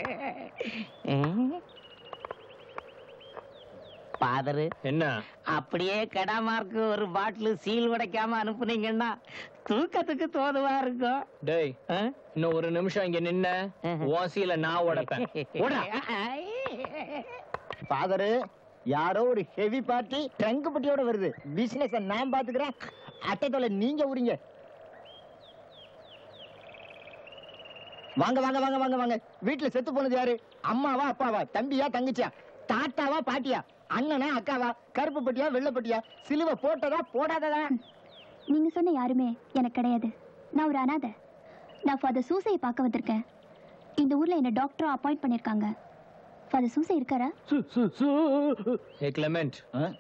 பாதரு என்ன அப்படியே கெடாமார்க்கு ஒரு பாட்டில் சீல் உடைக்காம அனுப்புனீங்கன்னா தூக்கத்துக்கு தோதுவா இருக்கும் டேய் இன்னும் ஒரு நிமிஷம் இங்க நின்ன ஓசியில நான் உடைப்பேன் ஓடா. ஃபாதரு யாரோ ஒரு ஹெவி பார்ட்டி ட்ரங்க் பட்டியோட வருது பிசினஸ் நான் பாத்துக்கிறேன் அட்டத்தோல நீங்க உரிங்க வாங்க வாங்க வாங்க வாங்க வாங்க வீட்டுல செத்து போனது யாரு அம்மாவா அப்பாவா தம்பியா தங்கச்சியா தாத்தாவா பாட்டியா அண்ணனா அக்காவா கருப்பு பட்டியா வெள்ளை பட்டியா சிலுவை போட்டதா போடாததா நீங்க சொன்ன யாருமே எனக்கு கிடையாது நான் ஒரு அனாதை நான் ஃபாதர் சூசையை பார்க்க வந்திருக்கேன் இந்த ஊர்ல என்ன டாக்டரா அப்பாயிண்ட் பண்ணிருக்காங்க ஃபாதர் சூசை இருக்காரா ஏ கிளமெண்ட்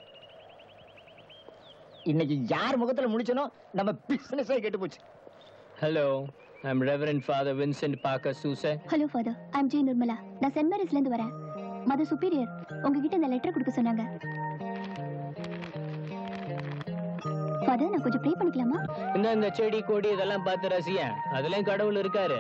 இன்னைக்கு யார் முகத்துல முடிச்சனோ நம்ம பிசினஸே கெட்டு போச்சு hello I'm reverend father Vincent Parker சூசே hello father I'm G Nirmala நான் சென்ட் மேரிஸ்ல இருந்து வரேன் மதர் சுப்பீரியர் உங்ககிட்ட இந்த லெட்டர் கொடுக்க சொன்னாங்க ஃபாதர் நான் கொஞ்சம் ப்ரே பண்ணிக்கலாமா இந்த இந்த செடி கொடி இதெல்லாம் பார்த்து ரசியன் அதுலயும் கடவுள் இருக்காரு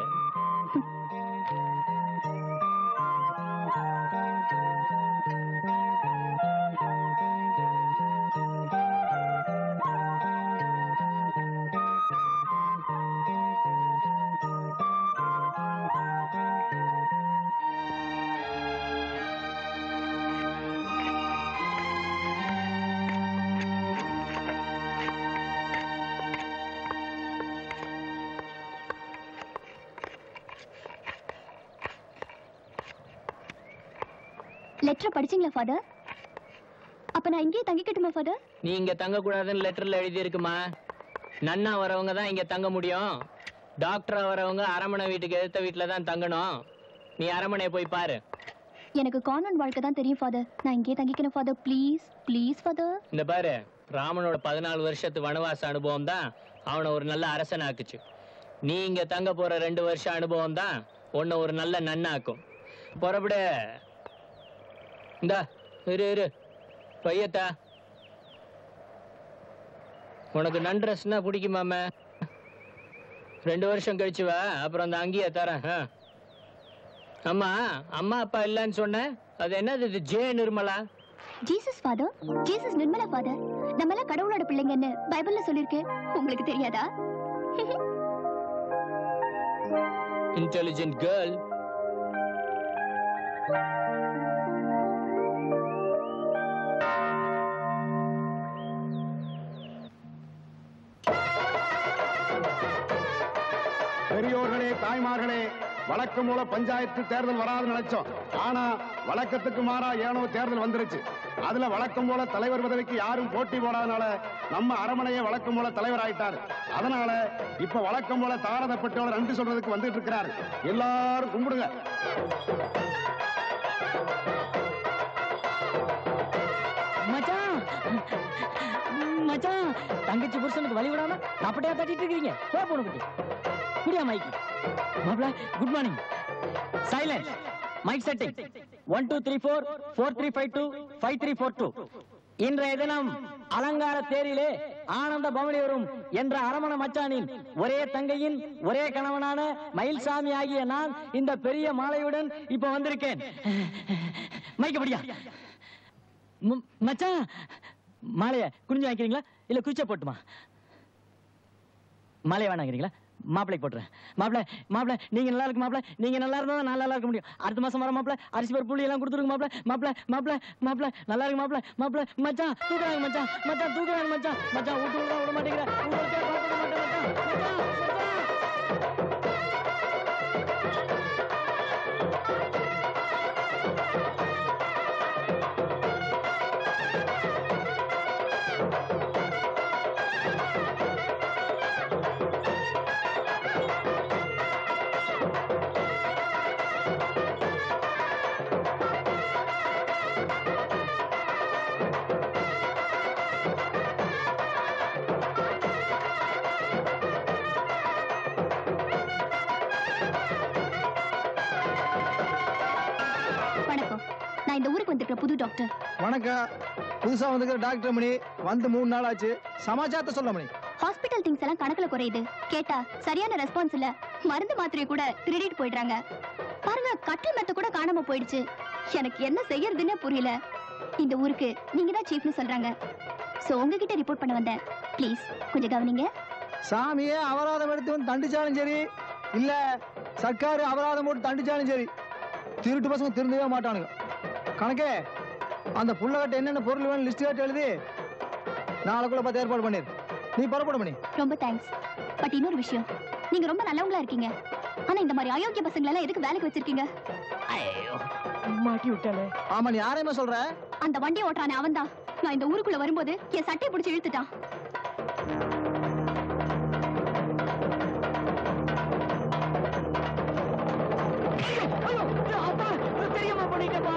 லெட்டர் படிச்சீங்களா ஃபாதர் அப்ப நான் இங்கேயே தங்கிக்கட்டுமா ஃபாதர் நீ இங்க தங்க கூடாதுன்னு லெட்டர்ல எழுதி இருக்குமா நன்னா வரவங்க தான் இங்க தங்க முடியும் டாக்டரா வரவங்க அரமனை வீட்டுக்கு எதிர்த்த வீட்டுல தான் தங்கணும் நீ அரமனையை போய் பாரு எனக்கு கான்வென்ட் வாழ்க்கை தான் தெரியும் ஃபாதர் நான் இங்கேயே தங்கிக்கிறேன் ஃபாதர் ப்ளீஸ் ப்ளீஸ் ஃபாதர் இந்த பாரு ராமனோட பதினாலு வருஷத்து வனவாச அனுபவம் தான் அவனை ஒரு நல்ல அரசன் ஆக்குச்சு நீ இங்க தங்க போற ரெண்டு வருஷம் அனுபவம் தான் உன்னை ஒரு நல்ல நன்னாக்கும் புறப்படு இந்தா இரு இரு பையத்தா உனக்கு நன்ட்ரஸ்னா பிடிக்குமாம ரெண்டு வருஷம் கழிச்சு வா அப்புறம் அந்த அங்கேயே தரேன் ஆ. அம்மா அம்மா அப்பா இல்லைன்னு சொன்னேன் அது என்னது இது J Nirmala Jesus father Jesus Nirmala father நம்ம எல்லாம் கடவுளோட பிள்ளைங்கன்னு பைபிள்ல சொல்லிருக்கு உங்களுக்கு தெரியாதா intelligent girl. பெரியோர்களே தாய்மார்களே வழக்கம் மூல பஞ்சாயத்து தேர்தல் வராதுன்னு நினைச்சோம் ஆனா வழக்கத்துக்கு மாறா ஏனோ தேர்தல் வந்துருச்சு அதுல வழக்கம் போல தலைவர் பதவிக்கு யாரும் போட்டி போடாதனால நம்ம அரமனையே வழக்கம் போல தலைவர் ஆயிட்டாரு அதனால இப்ப வழக்கம் போல தாரதப்பட்டோட நன்றி சொல்றதுக்கு வந்துட்டு இருக்கிறாரு எல்லாரும் கும்பிடுங்க மச்சான் மச்சான் தங்கச்சி புருஷனுக்கு வழி விடாம அப்படியே தட்டிட்டு இருக்கீங்க போ போன குட்டி குடியா மைக்கு மாப்ள good morning silence mike setting one two three four four three five two five three four two இன்றைய தினம் அலங்கார தேரிலே ஆனந்த பவனி வரும் என்ற அரமண மச்சானின் ஒரே தங்கையின் ஒரே கணவனான மயில்சாமி ஆகிய நான் இந்த பெரிய மாலையுடன் இப்ப வந்திருக்கேன் மைக்கப்படியா ம- மச்சான் மாலைய குனிஞ்சு வாங்கிக்கிறீங்களா இல்ல குச்சை போட்டுமா மாலையை வேணாங்கிறீங்களா மாப்பிளைக்கு போட்டுறேன் மாப்பிள மாப்பிள நீங்க நல்லா இருக்கு மாப்பிள நீங்க நல்லா இருந்தா தான் நான் நல்லா இருக்க முடியும் அடுத்த மாசம் வர மாப்பிள அரிசி பருப்பு புளி எல்லாம் கொடுத்துருங்க மாப்பிள மாப்பிள மாப்பிள மாப்பிள நல்லா இருக்கு மாப்பிள மாப்பிள மச்சான் தூக்குறாங்க மச்சான் மச்சான் தூக்குறாங்க மச்சான் மச்சான் விட்டு விட விட மாட்டேங்கிற உங்களுக்கே பார்க்க மாட்டேன் மச்சான் மச்சான் மச்சான் வந்திருக்கிற புது டாக்டர் வணக்கம் புதுசா வந்துக்கிற டாக்டர் மணி வந்து மூணு நாள் ஆச்சு சமாச்சாரத்தை சொல்ல மணி ஹாஸ்பிட்டல் திங்ஸ் எல்லாம் கணக்குல குறையுது கேட்டா சரியான ரெஸ்பான்ஸ் இல்ல மருந்து மாத்திரை கூட திருடிட்டு போயிடுறாங்க பாருங்க கட்டில் மெத்த கூட காணாம போயிடுச்சு எனக்கு என்ன செய்யறதுன்னே புரியல இந்த ஊருக்கு நீங்க தான் சீஃப்னு சொல்றாங்க சோ உங்ககிட்ட ரிப்போர்ட் பண்ண வந்தேன் ப்ளீஸ் கொஞ்சம் கவனிங்க சாமியே அபராதம் எடுத்து வந்து தண்டிச்சாலும் சரி இல்ல சர்க்காரு அபராதம் போட்டு தண்டிச்சாலும் சரி திருட்டு பசங்க திருந்தவே மாட்டானுங்க கணக்கே அந்த புள்ளகட்ட என்னென்ன பொருள் வேணும் லிஸ்ட் காட்டி எழுதி நாளைக்குள்ள பார்த்து ஏற்பாடு பண்ணிடு நீ புறப்பட பண்ணி ரொம்ப தேங்க்ஸ் பட் இன்னொரு விஷயம் நீங்க ரொம்ப நல்லவங்களா இருக்கீங்க ஆனா இந்த மாதிரி அயோக்கிய பசங்களை எல்லாம் எதுக்கு வேலைக்கு வச்சிருக்கீங்க ஐயோ மாட்டி விட்டாலே ஆமா நீ யாரையுமே சொல்ற அந்த வண்டி ஓட்டுறானே அவன்தான் நான் இந்த ஊருக்குள்ள வரும்போது என் சட்டையை பிடிச்சி இழுத்துட்டான் தெரியாம பண்ணிட்டப்பா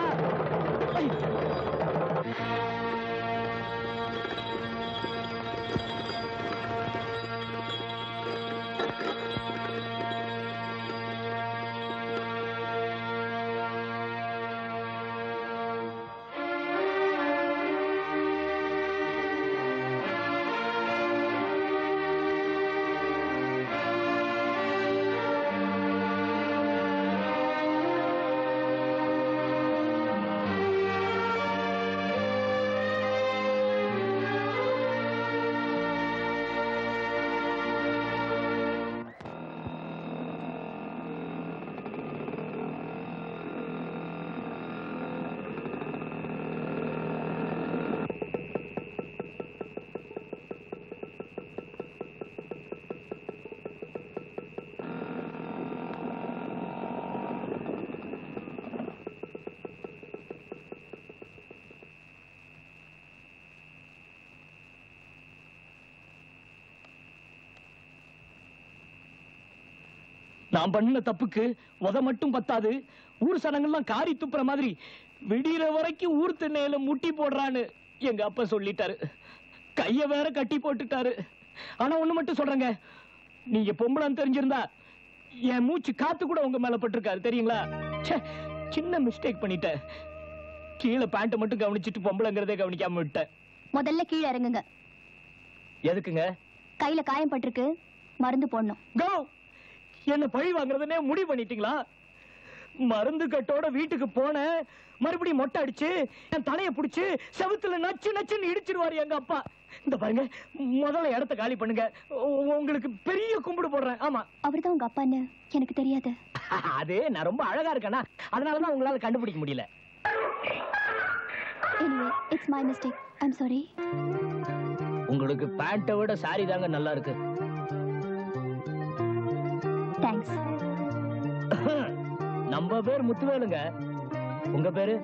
நான் பண்ண தப்புக்கு உத மட்டும் பத்தாது ஊர் சனங்கள்லாம் காரி துப்புற மாதிரி விடிகிற வரைக்கும் ஊர் திண்ணையில முட்டி போடுறான்னு எங்க அப்பா சொல்லிட்டாரு கைய வேற கட்டி போட்டுட்டாரு ஆனா ஒண்ணு மட்டும் சொல்றேங்க நீங்க பொம்பளைன்னு தெரிஞ்சிருந்தா என் மூச்சு காத்து கூட உங்க மேல பட்டிருக்காரு தெரியுங்களா ச்சே, சின்ன மிஸ்டேக் பண்ணிட்டேன் கீழே பேண்ட் மட்டும் கவனிச்சிட்டு பொம்பளைங்கிறதே கவனிக்காம விட்டேன் முதல்ல கீழே இறங்குங்க எதுக்குங்க கையில காயம் பட்டிருக்கு மருந்து போடணும் கோ என்ன பழி வாங்குறதுனே முடிவு பண்ணிட்டீங்களா மருந்து கட்டோட வீட்டுக்கு போனேன் மறுபடியும் மொட்டை அடிச்சு என் தலைய புடிச்சு செவுத்துல நச்சு நச்சுன்னு இடிச்சிருவாரு எங்க அப்பா இந்த பாருங்க முதல்ல இடத்த காலி பண்ணுங்க உ- உங்களுக்கு பெரிய கும்பிடு போடுறேன் ஆமா அவர்தான் உங்க அப்பான்னு எனக்கு தெரியாது அது நான் ரொம்ப அழகா இருக்கேனா அதனாலதான் உங்களால கண்டுபிடிக்க முடியல anyway it's my mistake I'm sorry உங்களுக்கு பேண்ட்டை விட சாரி தாங்க நல்லா இருக்கு தேங்க்ஸ் நம்ம பேர் முத்துவேலுங்க உங்க பேரு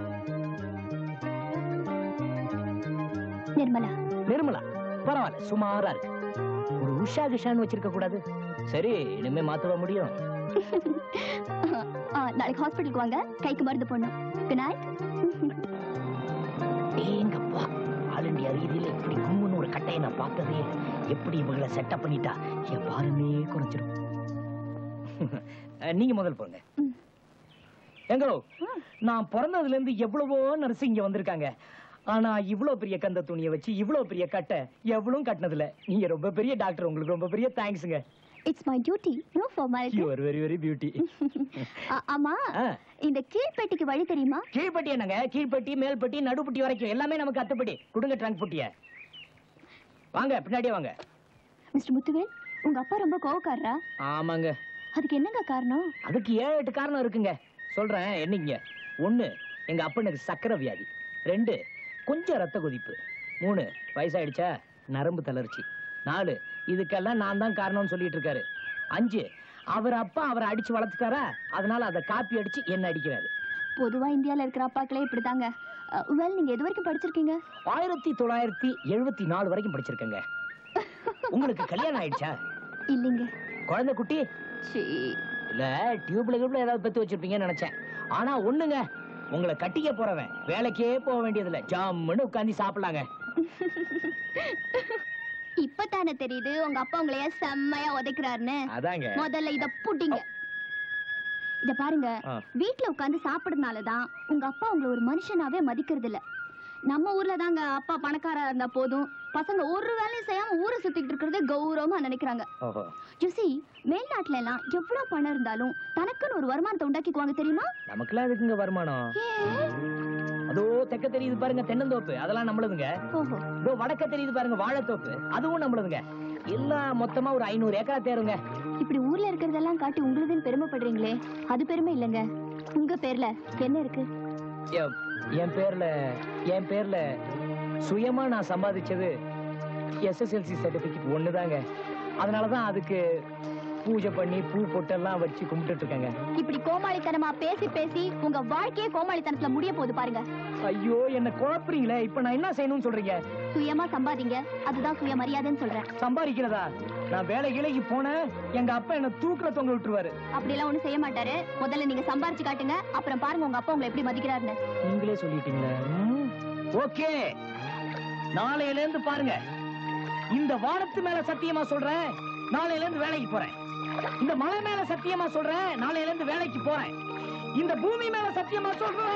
நிர்மலா நிர்மலா பரவாயில்ல சுமாரா இருக்கு ஒரு உஷா கிஷான்னு வச்சிருக்க கூடாது சரி இனிமே மாத்தவ முடியும் ஆ, நாளைக்கு ஹாஸ்பிட்டலுக்கு வாங்க கைக்கு மருந்து போடணும் குட் நைட் ஏங்கப்பா ஆல் இந்தியா ரீதியில இப்படி கும்முன்னு ஒரு கட்டையை நான் பார்த்ததே இல்ல. எப்படி இவங்களை செட்டப் பண்ணிட்டா என் பாருமே குறைச்சிரும் அஹ், நீங்க முதல் போங்க எங்கோ நான் பிறந்ததுல இருந்து எவ்வளவோ நர்ஸ் இங்க வந்திருக்காங்க ஆனா இவ்வளவு பெரிய கந்த துணியை வச்சு இவ்வளவு பெரிய கட்டை எவ்வளவும் கட்டினதுல நீங்க ரொம்ப பெரிய டாக்டர் உங்களுக்கு ரொம்ப பெரிய தேங்க்ஸ்ங்க it's my duty no formality you are very very beauty ஆமா இந்த கீழ்பெட்டிக்கு வழி தெரியுமா கீழ்பட்டி என்னங்க கீழ்பட்டி மேல்பட்டி நடுப்பட்டி வரைக்கும் எல்லாமே நமக்கு அத்துப்படி கொடுங்க ட்ரங்க் புட்டிய வாங்க பின்னாடியே வாங்க மிஸ்டர் முத்துவேல் உங்க அப்பா ரொம்ப கோவக்காரரா ஆமாங்க அதுக்கு என்னங்க காரணம் அதுக்கு ஏழு எட்டு காரணம் இருக்குங்க சொல்றேன் என்னங்க ஒண்ணு எங்க அப்பனுக்கு சக்கரை வியாதி ரெண்டு கொஞ்சம் ரத்த கொதிப்பு மூணு வயசாயிடுச்சா நரம்பு தளர்ச்சி நாலு இதுக்கெல்லாம் நான் தான் காரணம்னு சொல்லிட்டு இருக்காரு அஞ்சு அவர் அப்பா அவரை அடிச்சு வளர்த்துட்டாரா அதனால அதை காப்பி அடிச்சு என்ன அடிக்கிறாரு பொதுவா இந்தியால இருக்கிற அப்பாக்களே இப்படிதாங்க வெல் நீங்க எது வரைக்கும் படிச்சிருக்கீங்க ஆயிரத்தி தொள்ளாயிரத்தி எழுபத்தி நாலு வரைக்கும் படிச்சிருக்கேங்க உங்களுக்கு கல்யாணம் ஆயிடுச்சா இல்லைங்க குழந்தை குட்டி சீ இல்ல டியூப்ல கியூப்ல ஏதாவது பெத்து வச்சிருப்பீங்கன்னு நினைச்சேன் ஆனா ஒண்ணுங்க உங்களை கட்டிக்க போறவன் வேலைக்கே போக வேண்டியதில்ல ஜம்முன்னு உட்காந்து சாப்பிடலாங்க இப்பதானே தெரியுது உங்க அப்பா உங்களைய செம்மையா உதைக்கிறாருன்னு அதாங்க முதல்ல இத புட்டிங்க இத பாருங்க ஆ. வீட்ல உட்கார்ந்து சாப்பிடுறதுனால தான் உங்க அப்பா உங்களை ஒரு மனுஷனாவே மதிக்கிறது இல்ல நம்ம ஊர்ல தாங்க அப்பா பணக்காரா இருந்தா போதும் பசங்க ஒரு வேலையும் செய்யாம ஊரை சுத்திக்கிட்டு இருக்கிறதே கௌரவமா நினைக்கிறாங்க ஓஹோ யூசி மேல்நாட்டுல எல்லாம் எவ்வளவு பணம் இருந்தாலும் தனக்குன்னு ஒரு வருமானத்தை உண்டாக்கிக்குவாங்க தெரியுமா நமக்குலாம் எதுக்குங்க வருமானம் அதோ தெக்க தெரியுது பாருங்க தென்னந்தோப்பு அதெல்லாம் நம்மளுதுங்க ஓஹோ இதோ வடக்க தெரியுது பாருங்க வாழைத்தோப்பு அதுவும் நம்மளுதுங்க எல்லாம் மொத்தமா ஒரு ஐநூறு ஏக்கரா தேருங்க இப்படி ஊர்ல இருக்கிறதெல்லாம் காட்டி உங்களுதுன்னு பெருமைப்படுறீங்களே அது பெருமை இல்லைங்க உங்க பேர்ல என்ன இருக்கு எ- என் பேர்ல என் பேர்ல சுயமா நான் சம்பாதிச்சது எஸ்எஸ்எல்சி சர்டிபிகேட் ஒண்ணுதாங்க அதனாலதான் அதுக்கு பூஜை பண்ணி பூ பொட்டெல்லாம் வச்சு கும்பிட்டுட்டு இருக்கேங்க இப்படி கோமாளித்தனமா பேசி பேசி உங்க வாழ்க்கையே கோமாளித்தனத்துல முடிய போகுது பாருங்க ஐயோ என்ன குழப்புறீங்களே இப்ப நான் என்ன செய்யணும்னு சொல்றீங்க சுயமா சம்பாதிங்க அதுதான் சுயமரியாதைன்னு சொல்றேன் சம்பாதிக்கிறதா நான் வேலை கிளைக்கு போனேன் எங்க அப்பா என்ன தூக்குல தொங்க விட்டுருவாரு அப்படியெல்லாம் ஒண்ணும் செய்ய மாட்டாரு முதல்ல நீங்க சம்பாரிச்சு காட்டுங்க அப்புறம் பாருங்க உங்க அப்பா உங்களை எப்படி மதிக்கிறாருன்னு நீங்களே சொல்லிட்டீங்களே ஓகே நாளையில இருந்து பாருங்க இந்த வானத்து மேல சத்தியமா சொல்றேன் நாளையில இருந்து வேலைக்கு போறேன் இந்த மலை மேல சத்தியமா சொல்றேன் நாளையில இருந்து வேலைக்கு போறேன் இந்த பூமி மேல சத்தியமா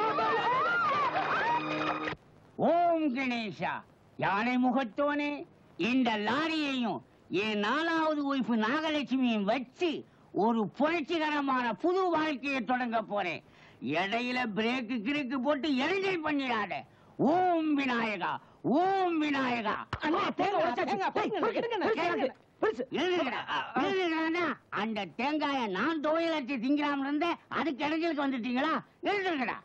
சொல்றேன் ஓம் கணேஷா யானை முகத்தோனே இந்த லாரியையும் என் நாலாவது ஒய்ஃப் நாகலட்சுமியும் வச்சு ஒரு புரட்சிகரமான புது வாழ்க்கையை தொடங்க போறேன் இடையில பிரேக்கு கிறுக்கு போட்டு எரிஞ்சல் பண்ணிடாத ஓம் விநாயகா ஓம் விநாயகா அண்ணா, தேங்காய் உடைச்சாச்சு. தேங்காய் ஏய், பறிங்க, எடுங்க, எடுங்க, பெருசு, கேளுங்க. பெருசு. எழுதுங்கடா, எழுதுங்கடாண்ணா. அந்த தேங்காயை நான் துவையல் அரைச்சு திங்கிறாம இருந்தேன் அதுக்கு இடைஞ்சலுக்கு வந்துட்டீங்களா எழுதுங்கடா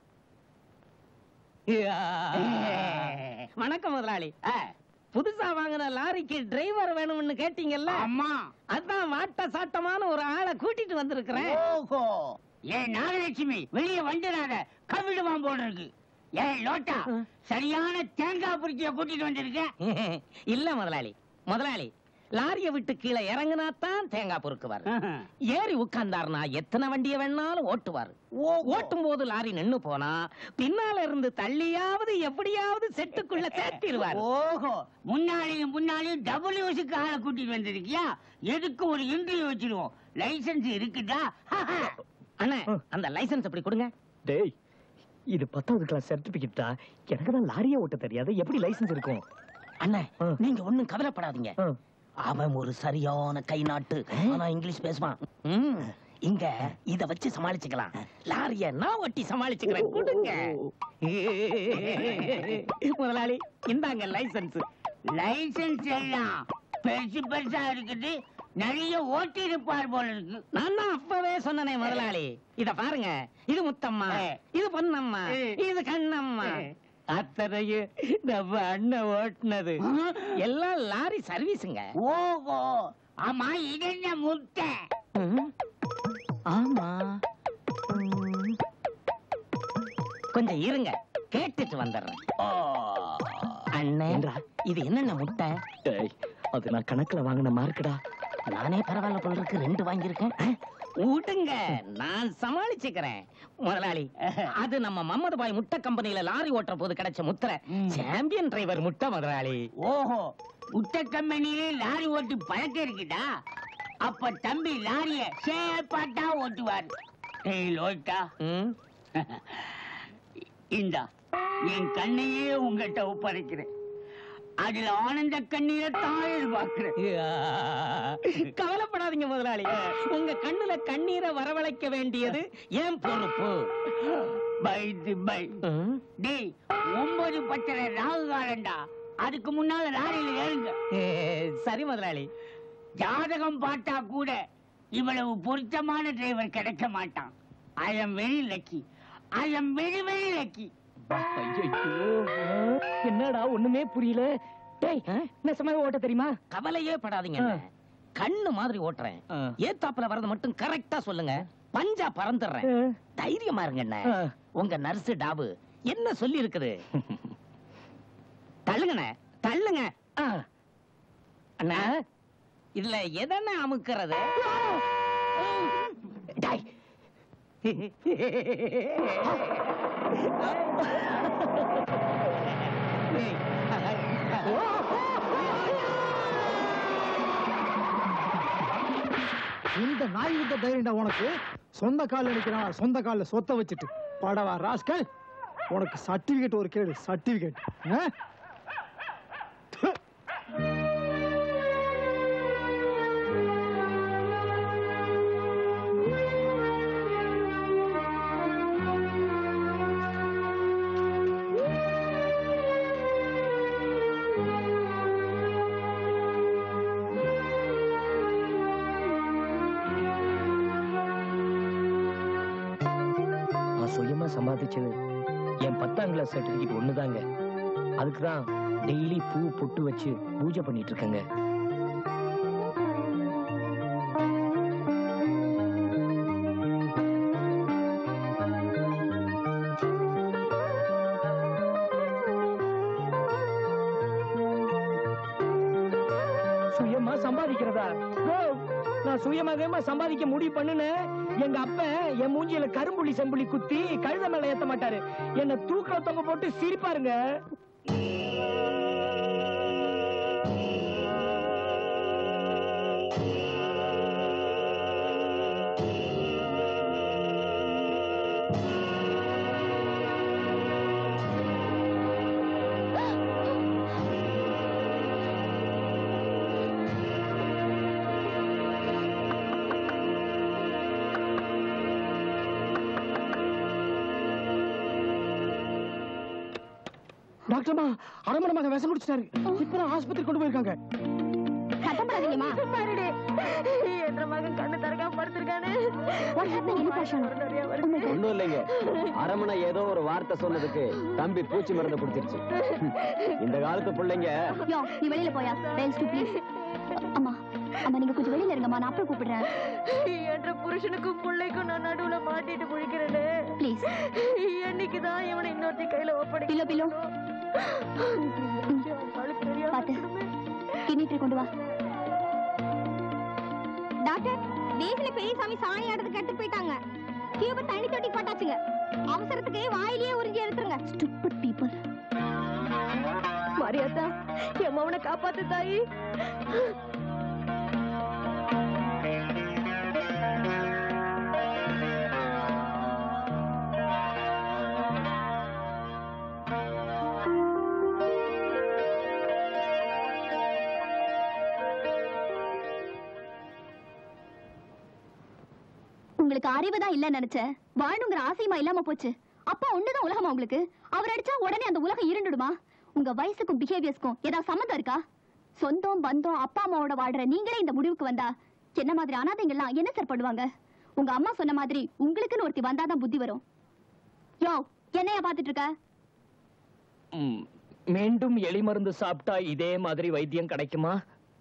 வணக்கம் முதலாளி புதுசா வாங்கின லாரிக்கு டிரைவர் வேணும்னு கேட்டீங்கல்ல அம்மா அதான் வாட்ட சாட்டமான ஒரு ஆளை கூட்டிட்டு வந்திருக்கிறேன் ஓஹோ ஏன் நாகலட்சுமி வெளியே வந்துடாத கவிடுவான் போல இருக்கு ஏய் லோட்டா சரியான தேங்காய் புரிச்சிய கூட்டிட்டு வந்திருக்க இல்ல முதலாளி முதலாளி லாரிய விட்டு கீழே இறங்குனா தான் தேங்காய் பொறுக்குவார் ஏறி உட்கார்ந்தாருனா எத்தனை வண்டிய வேணாலும் ஓட்டுவார் ஓட்டும் போது லாரி நின்னு போனா பின்னால இருந்து தள்ளியாவது எப்படியாவது செட்டுக்குள்ள சேர்த்திருவார் ஓஹோ முன்னாடியும் முன்னாடியும் டபிள்யூஸுக்கு ஆளை கூட்டிட்டு வந்திருக்கியா எதுக்கு ஒரு இன்டர்வியூ வச்சிருவோம் லைசென்ஸ் இருக்குதா அண்ணா அந்த லைசென்ஸ் அப்படி கொடுங்க டேய் இது பத்தாவது கிளாஸ் சர்டிபிகேட் தான் எனக்கு தான் லாரியே ஓட்ட தெரியாது எப்படி லைசென்ஸ் இருக்கும் அண்ணா நீங்க ஒண்ணும் கவலைப்படாதீங்க அவன் ஒரு சரியான கை நாட்டு ஆனா இங்கிலீஷ் பேசுவான் ம், இங்க இத வச்சு சமாளிச்சுக்கலாம் லாரிய நான் ஒட்டி சமாளிச்சுக்கிறேன் கொடுங்க முதலாளி இந்தாங்க லைசென்ஸ் லைசென்ஸ் எல்லாம் பெருசு பெருசா இருக்குது நிறைய ஓட்டி இருப்பார் போல இருக்கு நான் தான் அப்பவே சொன்னனே முதலாளி இத பாருங்க இது முத்தம்மா இது பொன்னம்மா இது கண்ணம்மா அத்தனையும் நம்ம அண்ணன் ஓட்டுனது எல்லாம் லாரி சர்வீஸுங்க ஓஹோ ஆமா இது என்ன முட்டை ஆமா கொஞ்சம் இருங்க கேட்டுட்டு வந்துடுறேன் அண்ணே இது என்னென்ன முட்டை டேய் அது நான் கணக்குல வாங்கின மார்க்கடா நானே பரவாயில்ல போல இருக்கு ரெண்டு வாங்கியிருக்கேன் அஹ், விடுங்க நான் சமாளிச்சுக்கிறேன் முதலாளி அது நம்ம மம்மது பாய் முட்டை கம்பெனில லாரி ஓட்டுற போது கிடைச்ச முத்திரை சாம்பியன் டிரைவர் முட்டை முதலாளி ஓஹோ முட்டை கம்பெனிலே லாரி ஓட்டி பழக்கம் இருக்குதா அப்ப தம்பி லாரிய சேப்பாட்டா ஓட்டுவார் ஏய் லோட்டா இந்தா என் கண்ணையே உங்ககிட்ட ஒப்படைக்கிறேன் அதுல ஆனந்த கண்ணீரை தான் எதிர்பார்க்கிறேன் கவலைப்படாதீங்க முதலாளி உங்க கண்ணுல கண்ணீரை வரவழைக்க வேண்டியது ஏன் பொறுப்பு பைத்து பை டேய் ஒன்பது பத்தரை ராகு காலண்டா அதுக்கு முன்னால லாரியில ஏறுங்க சரி முதலாளி ஜாதகம் பார்த்தா கூட இவ்வளவு பொருத்தமான டிரைவர் கிடைக்க மாட்டான் I am very lucky I am very very lucky என்னடா ஒண்ணுமே புரியல டேய் நெசமாவே ஓட்ட தெரியுமா கவலையே படாதீங்க அண்ணே. கண்ணு மாதிரி ஓட்டுறேன் ஏத்தாப்புல வரது மட்டும் கரெக்டா சொல்லுங்க பஞ்சா பறந்துடுறேன் தைரியமா இருங்க அண்ணே. உங்க நர்ஸ் டாபு என்ன சொல்லி இருக்குது தள்ளுங்கண்ணே தள்ளுங்க அண்ணா இதுல எதன அமுக்கிறது டேய். இந்த நாய் விட்ட தைரியம்டா உனக்கு சொந்த கால்ல நிக்கிறான் சொந்த கால்ல சொத்த வச்சுட்டு படவா ராஸ்கல் உனக்கு சர்டிபிகேட் ஒரு கேடு சர்டிபிகேட் நான் சுயமா சம்பாதிச்சது என் பத்தாம் கிளாஸ் சர்டிபிகேட் ஒண்ணுதாங்க அதுக்கு தான் டெய்லி பூ பொட்டு வச்சு பூஜை பண்ணிட்டு இருக்கேங்க சுயமா சம்பாதிக்கிறதா ஓ, நான் சுயமாகவே சம்பாதிக்க முடிவு பண்ணுனேன் எங்க அப்ப என் மூஞ்சியில கரும்புள்ளி செம்புள்ளி குத்தி கழுத மேல ஏத்த மாட்டாரு என்ன தூக்கில தொங்க போட்டு சிரிப்பாருங்க டாக்டர்மா அரமண மகன் விஷம் குடிச்சிட்டாரு இப்பதான் ஆஸ்பத்திரி கொண்டு போயிருக்காங்க சத்தம் போடாதீங்கம்மா என்ற மகன் கண்ணு திறக்காம படுத்திருக்கானே ஒண்ணும் இல்லைங்க அரமனை ஏதோ ஒரு வார்த்தை சொன்னதுக்கு தம்பி பூச்சி மருந்து குடிச்சிருச்சு இந்த காலத்து பிள்ளைங்க யோ நீ வெளியில போயா டேல்ஸ் டு ப்ளீஸ் அம்மா அம்மா நீங்க கொஞ்சம் வெளியில இருங்கம்மா நான் அப்புறம் கூப்பிடுறேன் என்ற புருஷனுக்கும் பிள்ளைக்கும் நான் நடுவுல மாட்டிட்டு முழிக்கிறேனே ப்ளீஸ் என்னைக்கு தான் இவனை இன்னொருத்தி கையில ஒப்படை பில்லோ பில்லோ பாத்து கிண்ணிட்டு கொண்டு வா டாக்டர் வீட்டுல பெரியசாமி சாணி ஆடுறதுக்கு எடுத்து போயிட்டாங்க டியூப தண்ணி தொட்டி போட்டாச்சுங்க அவசரத்துக்கு வாயிலேயே உறிஞ்சி எடுத்துருங்க ஸ்டூபிட் பீப்புள் மரியாதா என் மவனை காப்பாத்து தாயி உங்களுக்கு அறிவு தான் இல்ல நினைச்சேன் வாழணுங்கிற ஆசையுமா இல்லாம போச்சு அப்பா ஒண்ணுதான் உலகமா உங்களுக்கு அவர் அடிச்சா உடனே அந்த உலகம் இருண்டுடுமா உங்க வயசுக்கும் பிஹேவியர்ஸ்க்கும் ஏதாவது சம்மந்தம் இருக்கா சொந்தம் பந்தம் அப்பா அம்மாவோட வாழ்ற நீங்களே இந்த முடிவுக்கு வந்தா என்ன மாதிரி அனாதைங்கெல்லாம் என்ன சார் பண்ணுவாங்க உங்க அம்மா சொன்ன மாதிரி உங்களுக்குன்னு ஒருத்தி வந்தாதான் புத்தி வரும் யோ என்னையா பாத்துட்டு இருக்க ம், மீண்டும் எலி மருந்து சாப்பிட்டா இதே மாதிரி வைத்தியம் கிடைக்குமா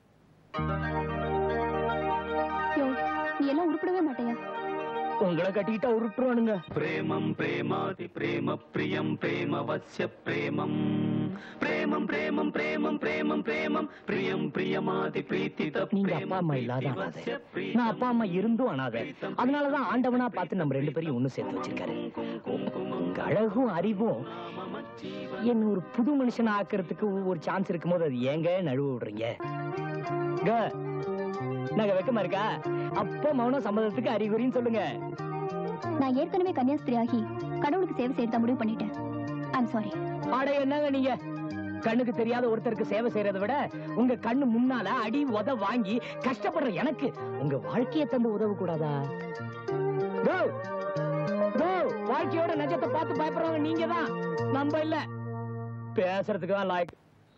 யோ நீ எல்லாம் உருப்படவே மாட்டேயா உங்களை கட்டிக்கிட்டா உருட்டுருவானுங்க प्रेमं प्रेमाति प्रेम प्रियं प्रेमवस्य प्रेमम् प्रेमं प्रेमं प्रेमं प्रेमं प्रेमं प्रियं प्रियमाति प्रीतित நீங்க அப்பா அம்மா இல்லாத அனாதை நான் அப்பா அம்மா இருந்தும் அனாதை அதனாலதான் ஆண்டவனா பார்த்து நம்ம ரெண்டு பேரையும் ஒண்ணு சேர்த்து வச்சிருக்காரு உங்க அழகும் அறிவும் என்ன ஒரு புது மனுஷன் ஆக்குறதுக்கு ஒரு சான்ஸ் இருக்கும்போது அது ஏங்க நழுவ விடுறீங்க க, நாங்க வெக்கமா இருக்கா அப்ப மௌன சம்மதத்துக்கு அறிகுறின்னு சொல்லுங்க நான் ஏற்கனவே கன்னியாஸ்திரி ஆகி கடவுளுக்கு சேவை செய்யறதா முடிவு பண்ணிட்டேன் ஐம் சாரி அட என்னங்க நீங்க கண்ணுக்கு தெரியாத ஒருத்தருக்கு சேவை செய்யறதை விட உங்க கண்ணு முன்னால அடி உத வாங்கி கஷ்டப்படுற எனக்கு உங்க வாழ்க்கையை தந்து உதவ கூடாதா Go! Go! வாழ்க்கையோட நெஜத்தை பார்த்து பயப்படுறவங்க நீங்க தான் நம்ம இல்ல பேசுறதுக்கு தான் லாய்க்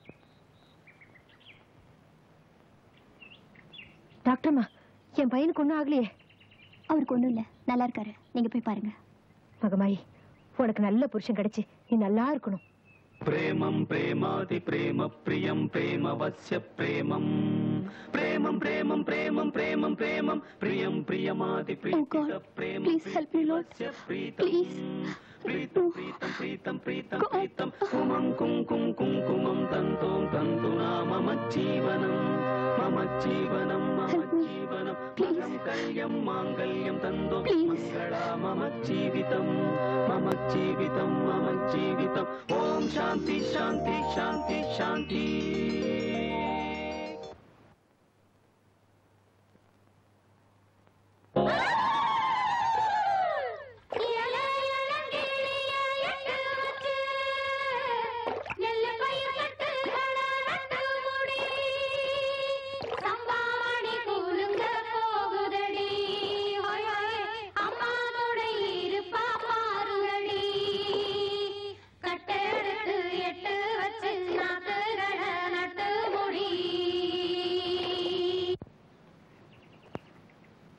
டாக்டர்மா என் பையனுக்கு ஒண்ணும் ஆகலையே அவருக்கு ஒண்ணும் இல்ல நல்லா இருக்காரு நீங்க போய் பாருங்க மகமாயி உனக்கு நல்ல புருஷன் கிடைச்சு நீ நல்லா இருக்கணும் प्रेमं प्रेमाति प्रेम प्रियं प्रेमवस्य प्रेमम् प्रेमं प्रेमं प्रेमं प्रेमं प्रेमं प्रियं प्रियमाति प्रीतित प्रेम please help me, Lord. Please. प्रीतं प्रीतं प्रीतं प्रीतं प्रीतं कुमं कुङ्कुं कुङ्कुमं तन्तों तन्तुना मम जीवनं मम जीवनं मम जीवनं मङ्गल्यं माङ्गल्यं तन्तु मङ्गला मम जीवितं मम जीवितं मम जीवितं ॐ शान्ति शान्ति शान्ति शान्ति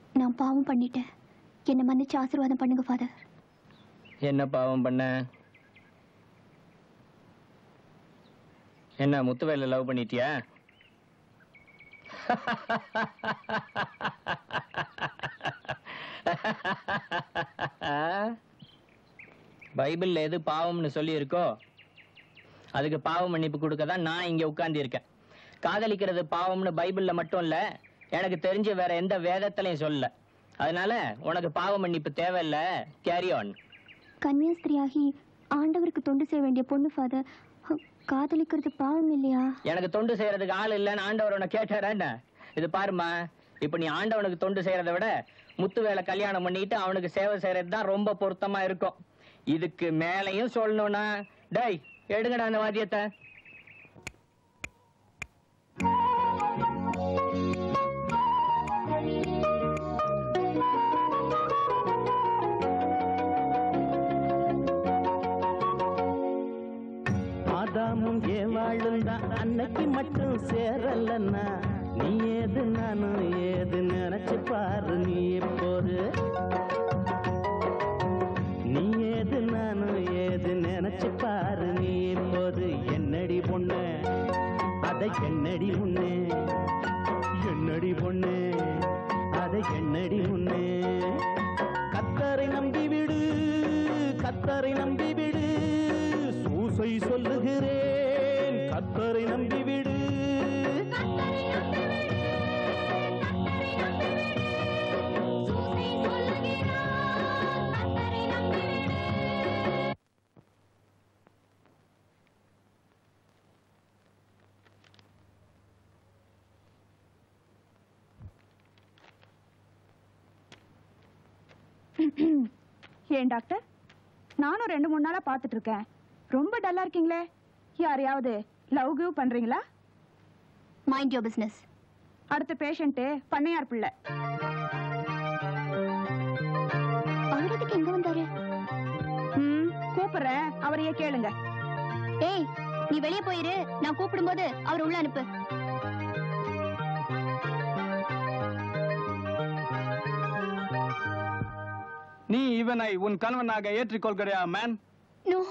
நான் பாவம் பண்ணிட்டேன் என்னை மன்னிச்சு ஆசீர்வாதம் பண்ணுங்க ஃபாதர் என்ன பாவம் பண்ண என்ன முத்துவேல லவ் பண்ணிட்டியா பைபிள்ல எது பாவம்னு சொல்லி இருக்கோ அதுக்கு பாவ மன்னிப்பு கொடுக்க தான் நான் இங்க உட்கார்ந்து இருக்கேன் காதலிக்கிறது பாவம்னு பைபிள்ல மட்டும் இல்ல எனக்கு தெரிஞ்ச வேற எந்த வேதத்திலையும் சொல்லல அதனால உனக்கு பாவ மன்னிப்பு தேவையில்ல கேரி ஆன் கன்னியாஸ்திரியாகி ஆண்டவருக்கு தொண்டு செய்ய வேண்டிய பொண்ணு ஃபாதர் காதலிக்கிறது பாவம் இல்லையா எனக்கு தொண்டு செய்யறதுக்கு ஆள் இல்லைன்னு ஆண்டவர் உன்னை கேட்டாரா என்ன இது பாருமா இப்ப நீ ஆண்டவனுக்கு தொண்டு செய்யறதை விட முத்து வேலை கல்யாணம் பண்ணிட்டு அவனுக்கு சேவை செய்யறது தான் ரொம்ப பொருத்தமா இருக்கும் இதுக்கு மேலையும் சொல்லணும்னா டேய் எடுங்கடா அந்த வாத்தியத்தை ஆதாமும் ஏவாளும் தான் அன்னைக்கு மட்டும் சேரலன்னா நீ ஏது நானும் ஏது நினைச்சு பாரு நீ எப்போது நீ ஏது நானும் ஏது நினைச்சு பாரு நீ எப்போது என்னடி பொண்ணு அதை என்னடி முன்னே என்னடி பொண்ணு அதை என்னடி முன்னே கத்தரை நம்பி விடு கத்தரை நம்பி விடு சூசை சொல்லுகிறேன் கத்தரை நம்பி விடு ஏன் டாக்டர் நானும் ரெண்டு மூணு நாளா பார்த்துட்டு இருக்கேன் ரொம்ப டல்லா இருக்கீங்களே யாரையாவது லவ் கிவ் பண்றீங்களா மைண்ட் யோர் பிசினஸ் அடுத்த பேஷண்ட் பண்ணையார் பிள்ளை அவர் எதுக்கு எங்க வந்தாரு ம், கூப்பிடுறேன் அவரையே கேளுங்க ஏய் நீ வெளியே போயிரு நான் கூப்பிடும்போது அவர் உள்ள அனுப்பு நீ இவனை உன் கணவனாக ஏற்றுக்கொள்கிறாயா மேன் நோ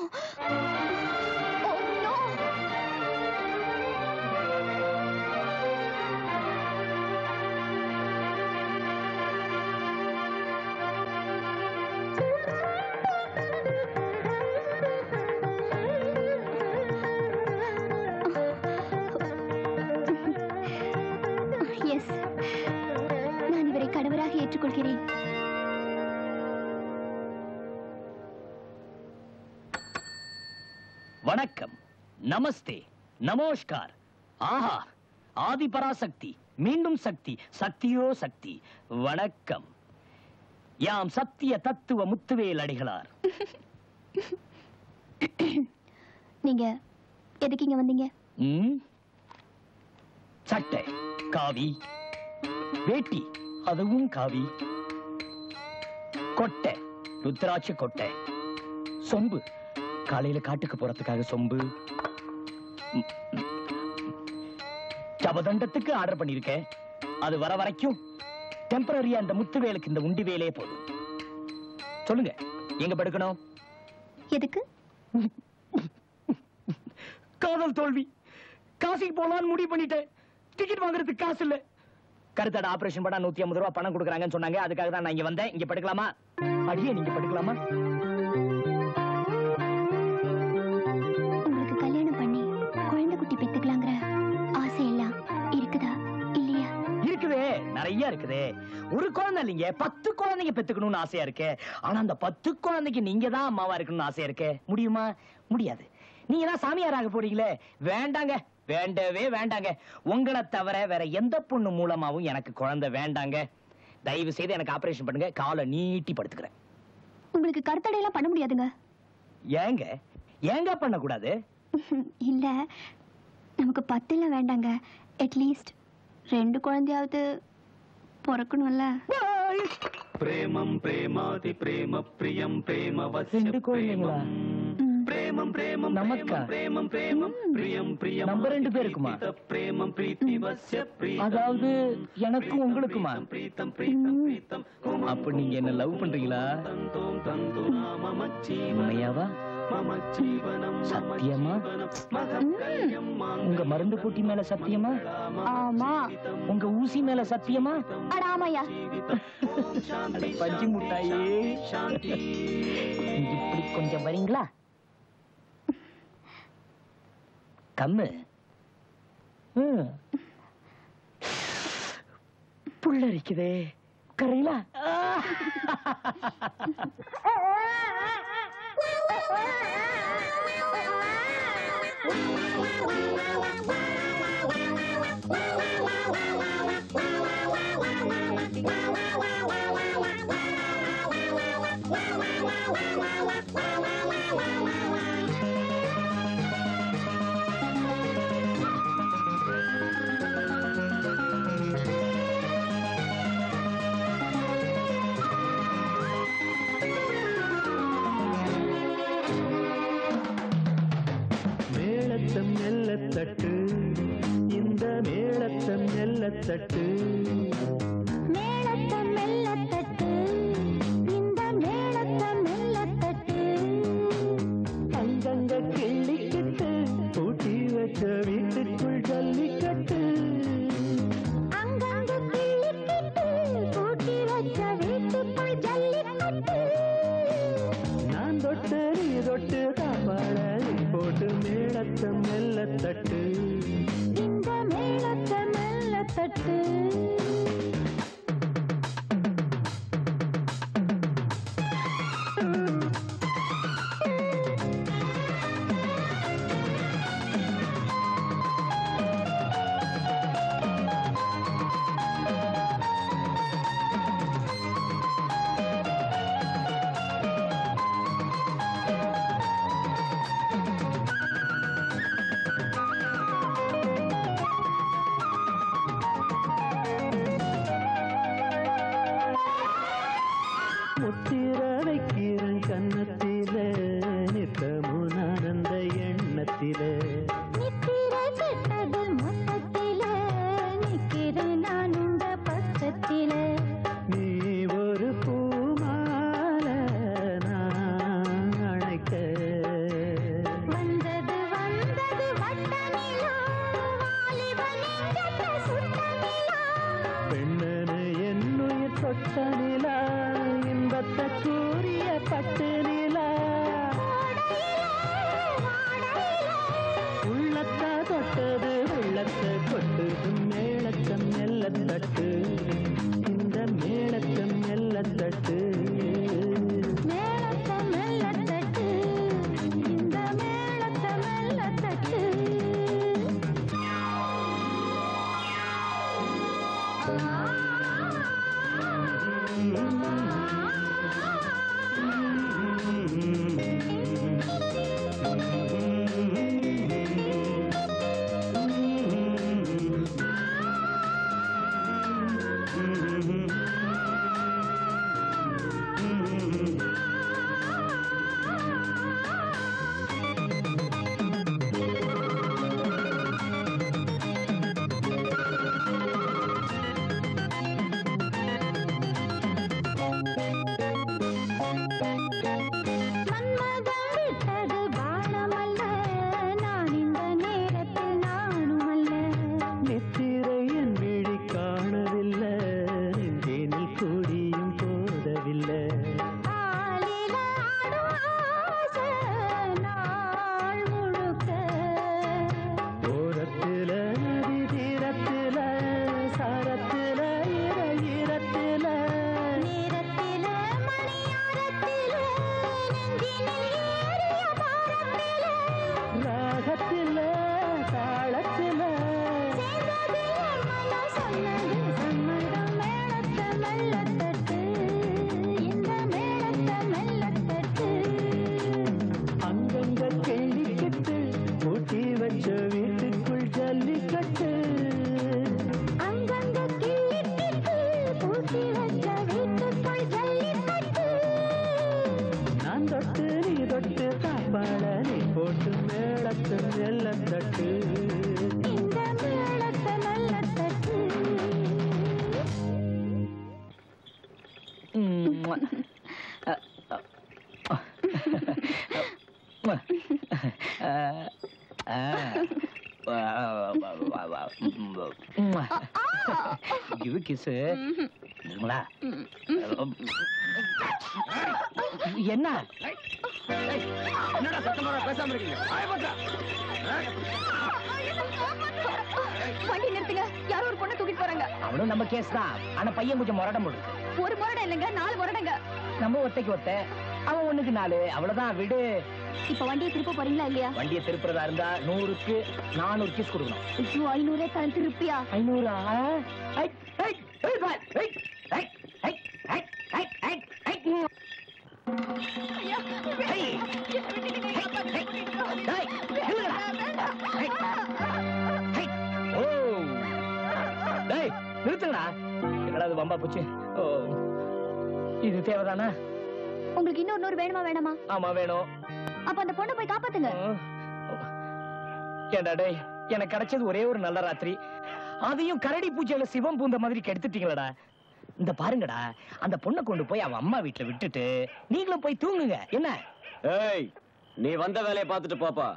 எஸ் நான் இவரை கணவராக ஏற்றுக்கொள்கிறேன் வணக்கம் நமஸ்தே நமோஷ்கார் ஆஹா ஆதி பராசக்தி மீண்டும் சக்தி சக்தியோ சக்தி வணக்கம் யாம் சத்திய தத்துவ முத்துவேல் அடிகளார் நீங்க எதுக்கு இங்க வந்தீங்க ம்? சட்டை காவி வேட்டி அதுவும் காவி கொட்டை ருத்ராட்ச கொட்டை சொம்பு காலையில காட்டுக்கு போறதுக்காக சொம்பு ம், ம். ஜபதண்டத்துக்கு ஆர்டர் பண்ணிருக்கேன் அது வர வரைக்கும் டெம்பரரியா அந்த முத்துவேலுக்கு இந்த உண்டி வேலையே போதும் சொல்லுங்க எங்க படுக்கணும் எதுக்கு காதல் தோல்வி காசிக்கு போலான்னு முடிவு பண்ணிட்டேன் டிக்கெட் வாங்குறதுக்கு காசு இல்ல கருத்தட ஆபரேஷன் பண்ணா நூத்தி ஐம்பது ரூபாய் பணம் கொடுக்குறாங்கன்னு சொன்னாங்க அதுக்காக தான் நான் இங்க வந்தேன் இங்க படுக்கலாமா அடியே நீங்க படுக்கலாமா உங்களுக்கு கல்யாணம் பண்ணி குழந்தை குட்டி பெத்துக்கலாங்கிற ஆசை எல்லாம் இருக்குதா இல்லையா இருக்குதே நிறைய இருக்குதே ஒரு குழந்தை இல்லைங்க பத்து குழந்தைங்க பெத்துக்கணும்னு ஆசையா இருக்கு ஆனா அந்த பத்து குழந்தைக்கு நீங்க தான் அம்மாவா இருக்கணும்னு ஆசையா இருக்கு முடியுமா முடியாது நீங்க தான் சாமியாராக போறீங்களே வேண்டாங்க வேண்டவே வேண்டாங்க உங்களை தவிர வேற எந்த பொண்ணு மூலமாவும் எனக்கு குழந்தை வேண்டாங்க தயவு செய்து எனக்கு ஆபரேஷன் பண்ணுங்க காலை நீட்டி படுத்துக்கிறேன் உங்களுக்கு கருத்தடையெல்லாம் பண்ண முடியாதுங்க ஏங்க ஏங்க பண்ணக்கூடாது இல்ல நமக்கு பத்துல வேண்டாங்க அட்லீஸ்ட் ரெண்டு குழந்தையாவது பிறக்கணும்ல பிரேமம் பிரேமாதி பிரேம பிரியம் பிரேம வசிய ரெண்டு குழந்தைங்களா? பிரேமம் பிரேமம் பிரேமம் நமக்கா? பிரேமம் பிரேமம் பிரியம் பிரியம் நம்ம ரெண்டு பேருக்குமா? பிரேமம் பிரீத்தி வசிய பிரீதம் அதாவது எனக்கும் உங்களுக்குமா பிரீத்தம் பிரீத்தம் பிரீத்தம் அப்ப நீங்க என்ன லவ் பண்றீங்களா தந்தோம் தந்து மம ஜீவனம் உண்மையாவா மம ஜீவனம் மம சத்தியமா மகக்கல்யம் உங்க மருந்து பூட்டி மேல சத்தியமா ஆமா உங்க ஊசி மேல சத்தியமா அட ஆமாயா பஞ்சு முட்டாயே சாந்தி இப்படி கொஞ்சம் வரீங்களா கம்மு ம். புல்லரிக்குதே கரையிலா மேளத்தம் மெல்ல தட்டு இந்த மேளத்தம் மெல்ல தட்டு மேளத்தை மெல்ல தட்டு இந்த மேளத்தை மெல்ல தட்டு அங்கங்க கிள்ளிக்கிட்டு பூட்டி வச்ச வீட்டுக்குள் ஜல்லிக்கட்டு அங்கங்க கிள்ளிக்கிட்டு பூட்டி வச்ச வீட்டுக்குள் ஜல்லிக்கட்டு நான் தொட்டு நீ தொட்டு தாப்பாட நீ போட்டு மேளத்தம் மெல்ல தட்டு இந்த மேளத்தை மெல்ல தட்டு முத்திர வைக்கிறேன் கன்னத்தில நித்தமும் ஆனந்த எண்ணத்திலே நித்திரை கெட்டது மொத்தத்தில நிக்கிறேன் நான் உங்க பக்கத்தில நீ ஒரு பூமால நான் அழைக்க வந்தது வந்தது வட்ட நிலா வாலிப நெஞ்சத்தை சுட்ட நிலா பெண்ணனு என்னுயிர் தொட்ட நிலா இன்பத்தை கூறிய பட்டு நிலா உள்ளத்தை தொட்டது வெள்ளத்தை கொட்டுது மேளத்தம் மெல்ல தட்டு இந்த மேளத்தம் மெல்ல தட்டு மேளத்தை மெல்ல தட்டு இந்த மேளத்தை மெல்ல தட்டு இது கிசு நிர்மலா என்ன என்னடா சத்தமா பேசாம இருக்கீங்க வண்டி நிறுத்துங்க யாரோ ஒரு பொண்ணை தூக்கிட்டு போறாங்க அவனும் நம்ம கேஸ் தான் ஆனா பையன் கொஞ்சம் முரடம் போடுது ஒரு முரடம் இல்லைங்க நாலு முரடங்க நம்ம ஒத்தைக்கு ஒத்த அவன் ஒண்ணுக்கு நாலு அவ்வளவுதான் விடு இப்ப வண்டியை திருப்ப போறீங்களா இல்லையா வண்டியை திருப்புறதா இருந்தா நூறுக்கு நானூறு கிஸ் கொடுக்கணும் ஐயோ ஐநூறே தரேன் திருப்பியா ஐநூறா ஐ, ஐ, ஐ, பா, ஐ, ஐ, ஐ, ஐ, ஐ, ஐ, ஐ, ம். ஐ, ஐ, ஐ, டேய், நில்லுங்கடா. ஐ, ஐ, ஓ. டேய், நிறுத்துங்கடா என்னடா இது வம்பா போச்சு ஓ. இது தேவைதானா உங்களுக்கு இன்னொரு நூறு வேணுமா வேணாமா ஆமா வேணும் அப்ப அந்த பொண்ணை போய் காப்பாத்துங்க ஏண்டா டேய் எனக்கு கிடைச்சது ஒரே ஒரு நல்ல ராத்திரி அதையும் கரடி பூஜையில சிவம் பூந்த மாதிரி கெடுத்துட்டீங்களடா இந்த பாருங்கடா அந்த பொண்ணை கொண்டு போய் அவ அம்மா வீட்டுல விட்டுட்டு நீங்களும் போய் தூங்குங்க என்ன ஏய் நீ வந்த வேலையை பார்த்துட்டு போப்பா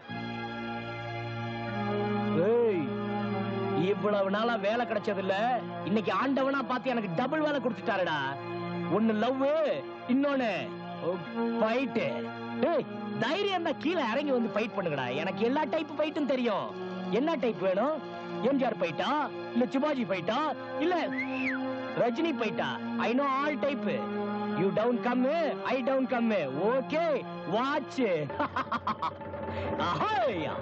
ஏய் இவ்வளவு நாளா வேலை கிடைச்சது இல்ல இன்னைக்கு ஆண்டவனா பார்த்து எனக்கு டபுள் வேலை கொடுத்துட்டாருடா ஒன்னு லவ் இன்னொன்னு ஃபைட் ஏய் தைரியம் தான் கீழே இறங்கி வந்து ஃபைட் பண்ணுங்கடா எனக்கு எல்லா டைப் ஃபைட்டும் தெரியும் என்ன டைப் வேணும் எம்ஜிஆர் ஃபைட்டா இல்ல சிவாஜி ஃபைட்டா இல்ல ரஜினி ஃபைட்டா I know all type you down come I down come okay watch ahoy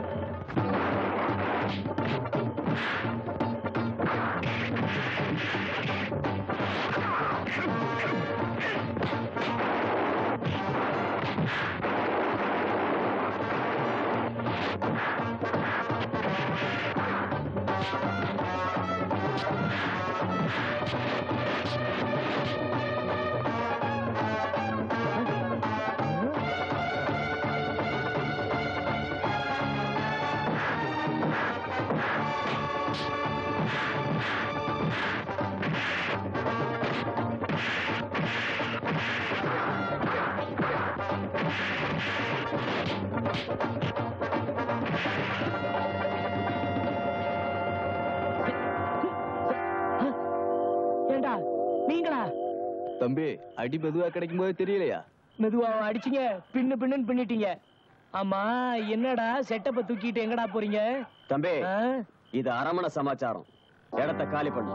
ஏண்டா நீங்களா தம்பி அடி மெதுவா கிடைக்கும் போது தெரியலையா மெதுவா அடிச்சீங்க பின்னு பின்னுன்னு பின்னிட்டீங்க ஆமா என்னடா செட்டப்ப தூக்கிட்டு எங்கடா போறீங்க தம்பி ஆ? இது அரமண சமாச்சாரம் இடத்த காலி பண்ணு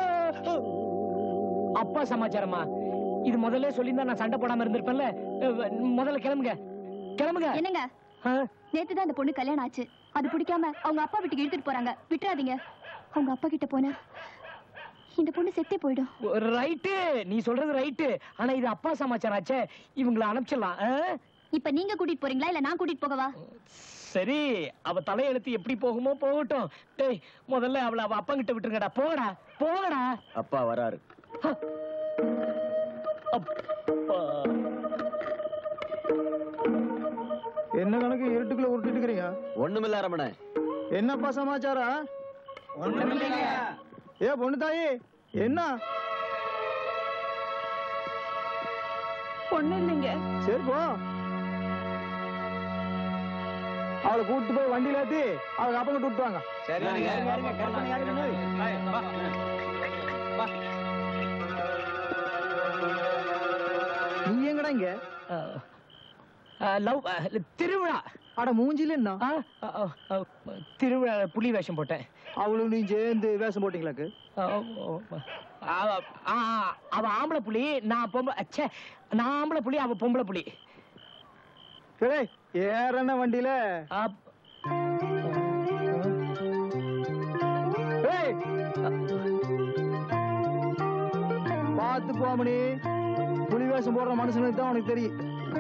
அப்பா சமாச்சாரமா இது முதல்ல சொல்லியிருந்தா நான் சண்டை போடாம இருந்திருப்பேன்ல அஹ், முதல்ல கிளம்புங்க கிளம்புங்க என்னங்க நேத்து தான் அந்த பொண்ணு கல்யாணம் ஆச்சு அது பிடிக்காம அவங்க அப்பா வீட்டுக்கு இழுத்துட்டு போறாங்க விட்டுறாதீங்க அவங்க அப்பா கிட்ட போனா இந்த பொண்ணு செத்தே போயிடும் ரைட்டு நீ சொல்றது ரைட்டு ஆனா இது அப்பா சமாச்சாரம் ஆச்சே இவங்கள அனுப்பிச்சிடலாம் ஆ? இப்ப நீங்க கூட்டிட்டு போறீங்களா இல்ல நான் கூட்டிட்டு போகவா சரி அவ தலையெழுத்து எப்படி போகுமோ போகட்டும் டேய் முதல்ல அவளை அவ அப்பா கிட்ட விட்டுருங்கடா போடா போகடா அப்பா வராரு என்ன கணக்கு இருட்டுக்குள்ள உருட்டிட்டு இருக்கிறீங்க ஒண்ணுமில்ல அரமண என்னப்பா சமாச்சாரம் ஏ பொண்ணு தாயி என்ன பொண்ணு இல்லைங்க சரி போ அவளை கூட்டிட்டு போய் வண்டியில ஏத்தி அவளுக்கு அப்பங்க விட்டு வாங்க சரி நீ எங்கடா இங்க லவ் திருவிழா அட மூஞ்சில என்ன ஆ, ஆ, ஆ, திருவிழா புலி வேஷம் போட்டேன் அவளும் நீ சேர்ந்து வேஷம் போட்டீங்களாக்கு ஆ, ஆ, ஆ, அவ ஆம்பளை புலி நான் பொம்பளை ச்சே நான் ஆம்பளை புலி அவ பொம்பளை புலி டேய் ஏறன வண்டியில ஏய் பார்த்து போமணி புலி வேஷம் போடுற மனுஷனுக்கு தான் உனக்கு தெரியும்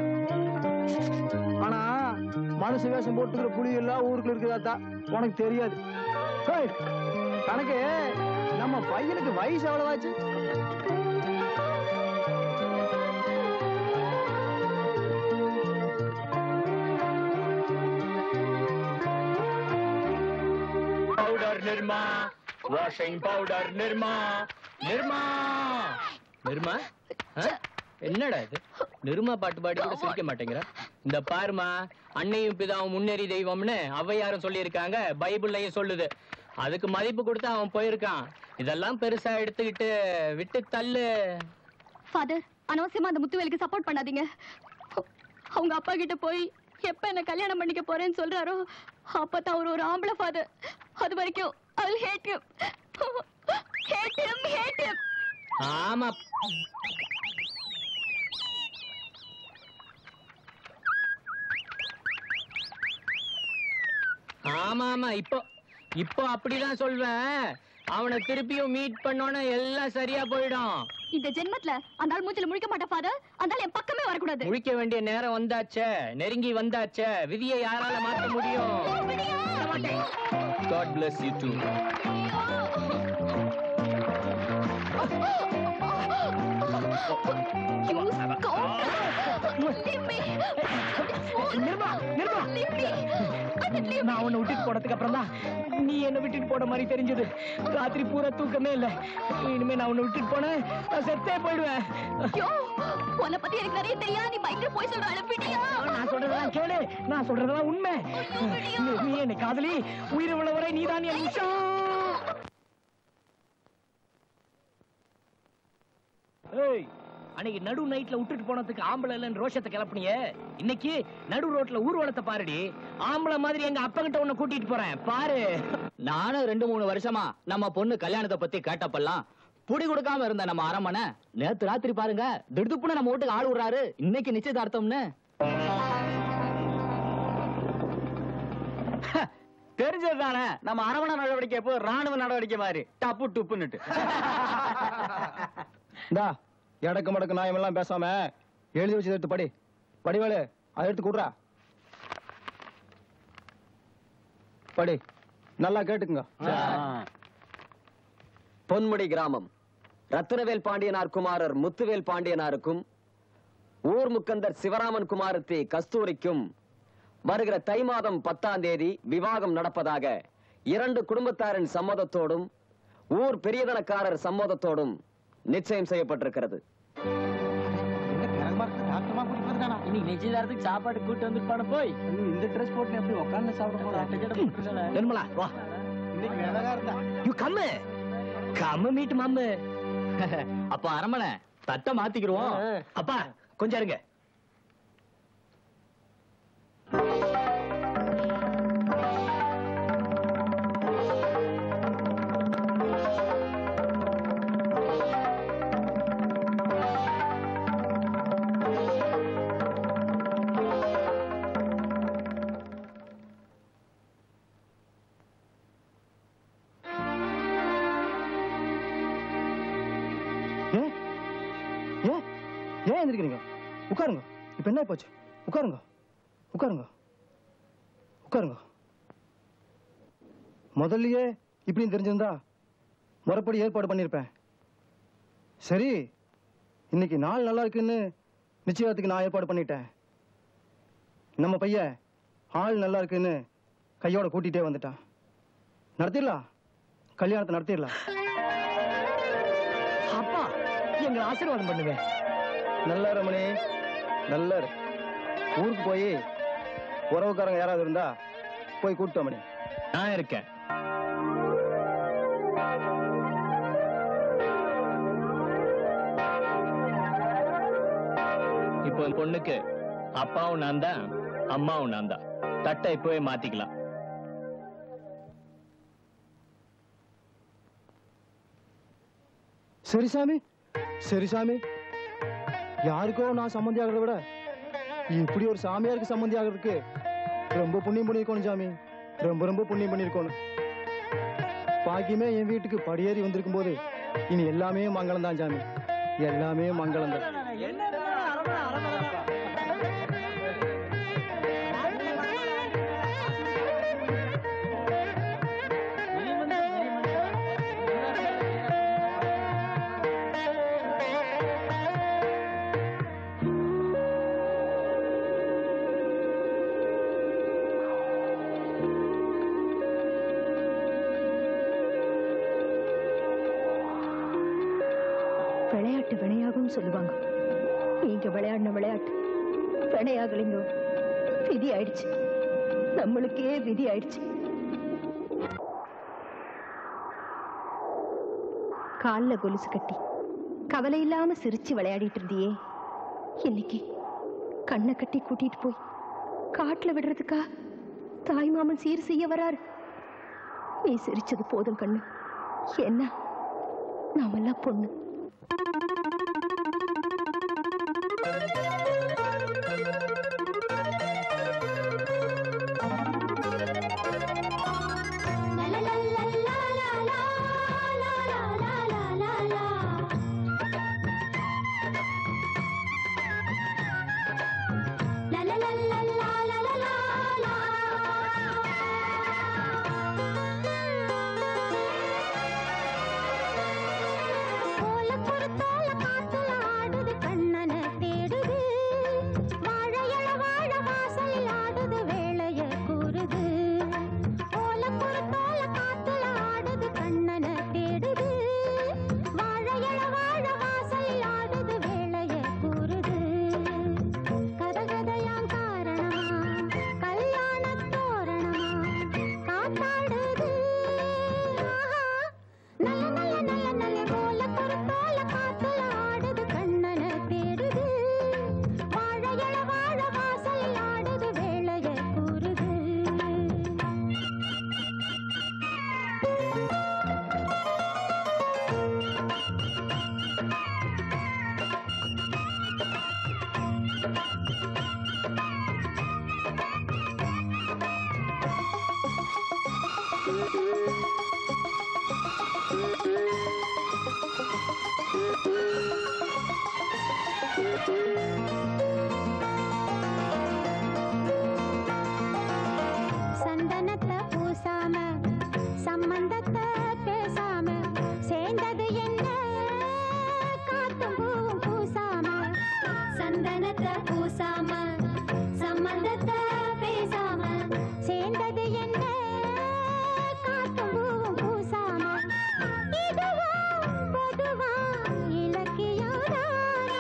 ஆனா மனுஷ வேஷம் போட்டுக்கிற புலி எல்லாம் ஊருக்குள்ள இருக்குதா உனக்கு தெரியாது ஏய், கணக்கு நம்ம பையனுக்கு வயசு எவ்வளவாச்சு powder Nirma washing powder Nirma Nirma நிருமா ஆ? என்னடா இது நிருமா பாட்டு பாடி கூட சிரிக்க மாட்டேங்கிற இந்த பாருமா அன்னையும் பிதாவும் முன்னேறி தெய்வம்னு ஔவையாரும் சொல்லியிருக்காங்க பைபிள்லயும் சொல்லுது அதுக்கு மதிப்பு கொடுத்து அவன் போயிருக்கான் இதெல்லாம் பெருசா எடுத்துக்கிட்டு விட்டு தள்ளு ஃபாதர் அனாவசியமா அந்த முத்துவேலுக்கு சப்போர்ட் பண்ணாதீங்க அவங்க அப்பா கிட்ட போய் எப்ப என்ன கல்யாணம் பண்ணிக்க போறேன்னு சொல்றாரோ அப்பதான் அவர் ஒரு ஆம்பளை ஃபாதர் அது வரைக்கும் I will hate him hate him hate him ஆமா ஆமா ஆமா இப்போ இப்போ அப்படிதான் சொல்வேன் அவனை திருப்பியும் மீட் பண்ணோன்னா எல்லாம் சரியா போயிடும் இந்த ஜென்மத்துல அந்த ஆள் மூஞ்சில முழிக்க மாட்டா ஃபாதர் அந்த ஆள் என் பக்கமே வரக்கூடாது முழிக்க வேண்டிய நேரம் வந்தாச்சே நெருங்கி வந்தாச்சே விதியை யாரால மாற்ற முடியும் God bless you too. Nirma Nirma நான் உன்னை விட்டுட்டு போனதுக்கு அப்புறம் தான் நீ என்ன விட்டுட்டு போன மாதிரி தெரிஞ்சது ராத்திரி பூரா தூக்கமே இல்ல இனிமே நான் உன்னை விட்டுட்டு போனேன் நான் செத்தே போயிடுவேன் ஐயோ உன்னை பத்தி எனக்கு நிறைய தெரியாது நீ பயங்கர போய் சொல்றாள் பிடியா நான் சொல்றதெல்லாம் கேளு நான் சொல்றதெல்லாம் உண்மை நீ- நீ என்னை காதலி உயிர் உள்ளவரை நீதான் என் விஷம் ஏய் அன்னைக்கு நடு நைட்ல விட்டுட்டு போனதுக்கு ஆம்பளை இல்லைன்னு ரோஷத்தை கிளப்புனியே இன்னைக்கு நடு ரோட்ல ஊர்வலத்தை பாருடி ஆம்பளை மாதிரி எங்க அப்பங்கிட்ட உன்னை கூட்டிட்டு போறேன் பாரு நானும் ரெண்டு மூணு வருஷமா நம்ம பொண்ணு கல்யாணத்தை பத்தி கேட்டப்பெல்லாம் புடி கொடுக்காம இருந்த நம்ம அரமனை நேத்து ராத்திரி பாருங்க திடுப்புன்னு நம்ம வீட்டுக்கு ஆள் விடுறாரு இன்னைக்கு நிச்சயதார்த்தம்னு தெரிஞ்சது தானே நம்ம அரவணை நடவடிக்கை எப்போ ராணுவ நடவடிக்கை மாதிரி டப்பு டுப்புன்னுட்டு இந்தா எடக்கு மடக்கு நாயம் எல்லாம் பேசாம எழுதி வச்சு எடுத்து படி படிவேலு அதை எடுத்து கூடுறா படி நல்லா கேட்டுக்குங்க பொன்முடி கிராமம் ரத்தினவேல் பாண்டியனார் குமாரர் முத்துவேல் பாண்டியனாருக்கும் ஊர் முக்கந்தர் சிவராமன் குமாரத்தி கஸ்தூரிக்கும் வருகிற தை மாதம் பத்தாம் தேதி விவாகம் நடப்பதாக இரண்டு குடும்பத்தாரின் சம்மதத்தோடும் ஊர் பெரியதனக்காரர் சம்மதத்தோடும் நிச்சயம் செய்யப்பட்டிருக்கிறது இன்னைக்கு நிச்சயதார்த்தத்துக்கு சாப்பாடு கூட்டு வந்துட்டு போய் இந்த ட்ரெஸ் போட்டு எப்படி உட்கார்ந்து சாப்பிட நிர்மலா வா யூ கம் கம் மீட் மம்மு அப்ப அரமனை தட்டை மாத்திக்கிருவோம் அப்பா கொஞ்சம் இருங்க ஏன் ஏன் ஏன் எந்திரிக்கிறீங்க உட்காருங்க இப்ப என்ன போச்சு உட்காருங்க உட்காருங்க உட்காருங்க முதல்லயே இப்படின்னு தெரிஞ்சிருந்தா முறைப்படி ஏற்பாடு பண்ணியிருப்பேன் சரி இன்னைக்கு நாள் நல்லா இருக்குன்னு நிச்சயத்துக்கு நான் ஏற்பாடு பண்ணிட்டேன் நம்ம பையன் ஆள் நல்லா இருக்குன்னு கையோட கூட்டிகிட்டே வந்துட்டான் நடத்திடலாம் கல்யாணத்தை நடத்திடலாம் அப்பா எங்க ஆசீர்வாதம் பண்ணுங்க நல்ல ரமணி நல்ல இரு. ஊருக்கு போய் உறவுக்காரங்க யாராவது இருந்தா போய் கூப்பிட்டு மணி நான் இருக்கேன் இப்போ இந்த பொண்ணுக்கு அப்பாவும் நான் தான் அம்மாவும் நான் தான் தட்டை இப்பவே மாத்திக்கலாம் சரி சாமி சரி சாமி யாருக்கோ நான் சம்மந்தி ஆகிறத விட இப்படி ஒரு சாமியாருக்கு சம்மந்தி ஆகிறதுக்கு ரொம்ப புண்ணியம் பண்ணியிருக்கணும் சாமி ரொம்ப ரொம்ப புண்ணியம் பண்ணியிருக்கணும் பாக்கியமே என் வீட்டுக்கு படியேறி வந்திருக்கும் போது இனி எல்லாமே மங்களம் தான் சாமி எல்லாமே மங்களம் தான் விளையாட விளையாட்டு வினையாகும்னு சொல்லுவாங்க நீங்க விளையாடின விளையாட்டு வினையாகலைங்க விதி ஆயிடுச்சு நம்மளுக்கே விதி ஆயிடுச்சு கால்ல கொலுசு கட்டி கவலை இல்லாம சிரிச்சு விளையாடிட்டு இருந்தியே இன்னைக்கு கண்ணை கட்டி கூட்டிட்டு போய் காட்டுல விடுறதுக்கா தாய் மாமன் சீர் செய்ய வராரு நீ சிரிச்சது போதும் கண்ணு என்ன நாமெல்லாம் பொண்ணு கண்ணனை தேடுது வாழையள வாழ வாசலில் ஆடுது வேளைய கூறுது ஓலக்குறு தோல காத்துல ஆடுது கண்ணனை தேடுது வாழையள வாழ வாசலில் ஆடுது வேளைய கூறுது கதகதையாம் காரணமா கல்யாண தோரணமா காத்தாடுது ஆஹா நல்ல நல்ல நல்ல நல்ல ஓலக்குறு தோல காத்துல ஆடுது கண்ணனை தேடுது வாழையள வாழ வாசலில் ஆடுது வேளைய கூறுது சந்தனத்தை பூசாம சம்பந்தத்தை பேசாம சேர்ந்தது என்ன காத்தும் பூவும் பூசாம சந்தனத்தை பூசாம சம்பந்தத்தை பேசாம சேர்ந்தது என்ன காத்தும் பூவும் பூசாம இதுவா பொதுவா இலக்கியம்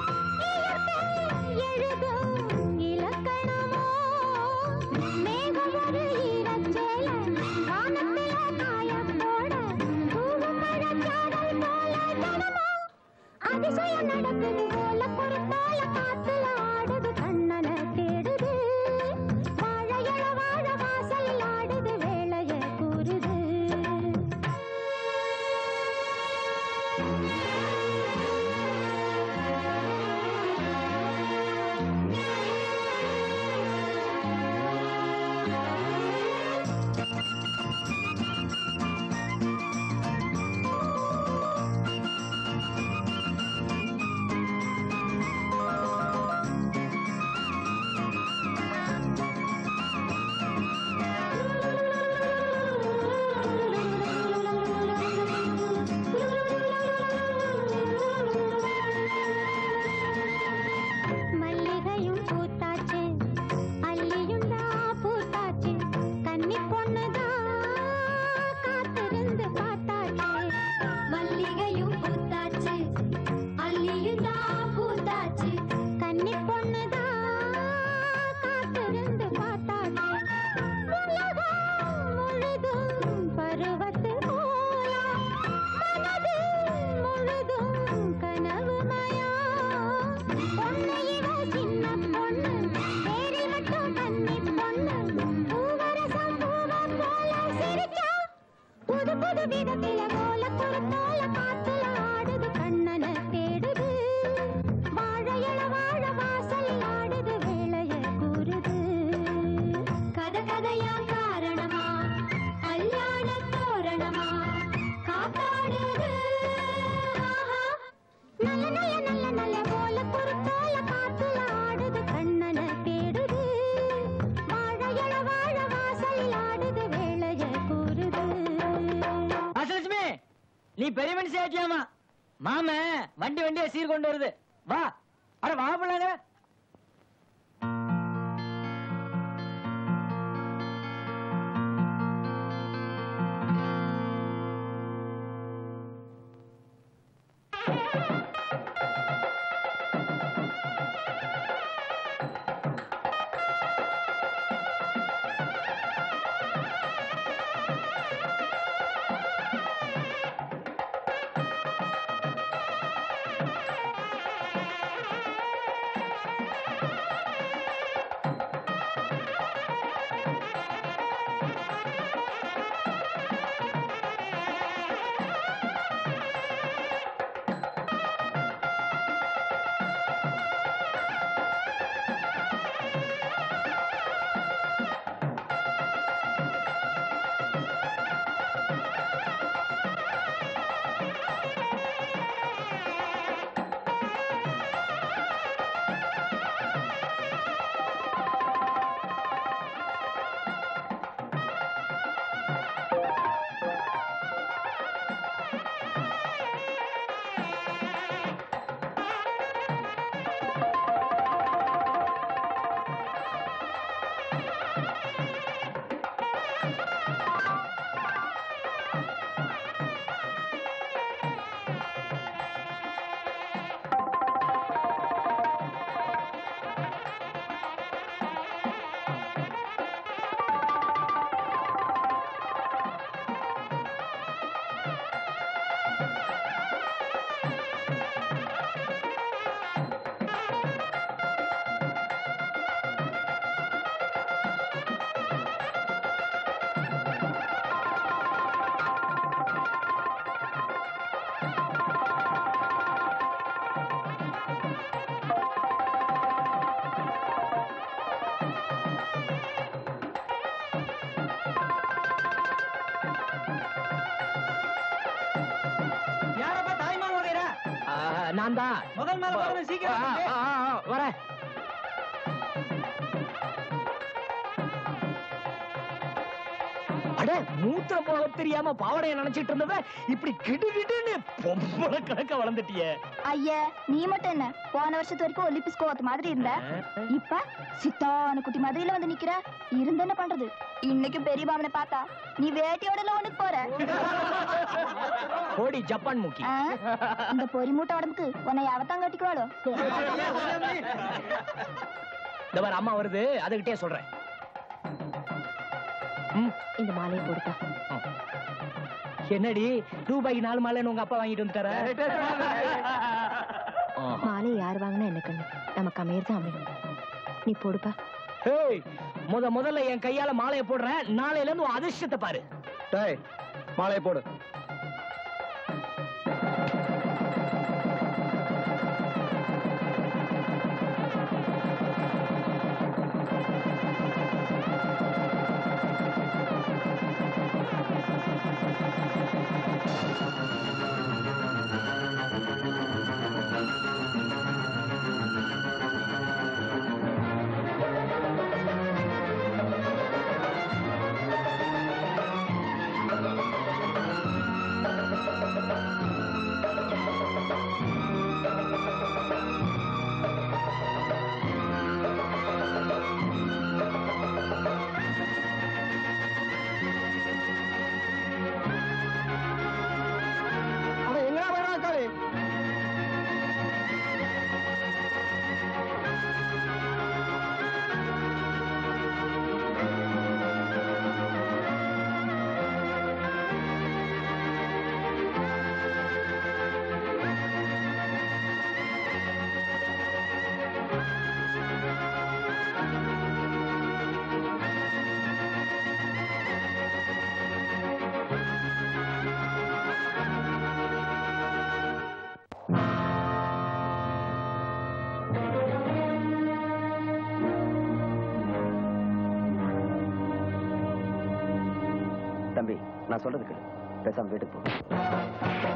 எழுதும் இலக்கணமோ மேகம் ஒரு ஈரச்சேல வானத்தில காயப்போட தூவும் மழைச்சாரல் போல ஜனமோ அதிசயம் நடக்குது போல பொறுப்பால காத்துல ஆடுது கண்ணனை தேடுது வாழையள வாழ வாசலில் ஆடுது வேளைய கூறுது மல்லிகையும் பூத்தாச்சு அல்லியும் தான் பூத்தாச்சு கன்னி பொண்ணுதான் காத்திருந்து பார்த்தாச்சு மல்லிகையும் பூத்தாச்சு அல்லியும் தான் பூத்தாச்சு கன்னி பொண்ணுதான் காத்திருந்து பார்த்தாச்சு உலகம் முழுதும் பருவத்து கோலம் மனது முழுதும் கனவுமயம் பொண்ணு இவ சின்ன பொண்ணு பேரில் மட்டும் கன்னி பொண்ணு பூவரசம் பூவம் போல சிரிச்சா புது புது விதத்தில போல பொறுத்தோல காத்துல ஆடுது கண்ணனை தேடுது வாழையள வாழ வாசலில் ஆடுது வேளைய கூறுது கத கதையா காரணமா கல்யாண தோரணமா காத்தாடுது ஆஹா நல்ல நல்ல நல்ல நல்ல போல பொறுத்தோல காத்துல ஆடுது கண்ணனை தேடுது வாழையள வாழ வாசலில் ஆடுது வேளைய கூறுது அசலட்சுமி நீ பெரிய மனுஷி ஆட்டியாமா மாம வண்டி வண்டியா சீர் கொண்டு வருது வா அட வா பிள்ளைங்க யாரப்பா தாய்மான் வகைரா நான் தான் முதல் மேல வரணும் சீக்கிரம் வந்து. வரேன் அட மூத்திரம் போக தெரியாம பாவடைய நினைச்சிட்டு இருந்தவ இப்படி கிடு கிடுன்னு பொம்பளை கணக்க வளர்ந்துட்டியே ஐயா நீ மட்டும் என்ன போன வருஷத்து வரைக்கும் ஒலிம்பிஸ் கோவத்து மாதிரி இருந்த இப்ப சித்தான குட்டி மாதிரில வந்து நிக்கிற இருந்து என்ன பண்றது இன்னைக்கும் பெரிய மாமனை பார்த்தா நீ வேட்டையோட ஒண்ணுக்கு போற கோடி ஜப்பான் மூக்கி ஆ? இந்த பொறி மூட்டை உடம்புக்கு உன்னை அவத்தான் கட்டிக்குவாளோ இந்த மாதிரி அம்மா வருது அதுகிட்டே சொல்றேன் ம், இந்த மாலையை போடுப்பா என்னடி ரூபாய்க்கு நாலு மாலைன்னு உங்க அப்பா வாங்கிட்டு வந்துட்டாரா மாலை யார் வாங்கினா என்ன கண்ணு நமக்கு அமையர் தான் அமையும் நீ போடுப்பா ஏய் முத முதல்ல என் கையால மாலையை போடுறேன் நாளையில இருந்து உன் அதிர்ஷ்டத்தை பாரு டேய் மாலையை போடு அவன் எங்கடா போயிடான் காளி தம்பி நான் சொல்றது கேளு பேசாம வீட்டுக்கு போ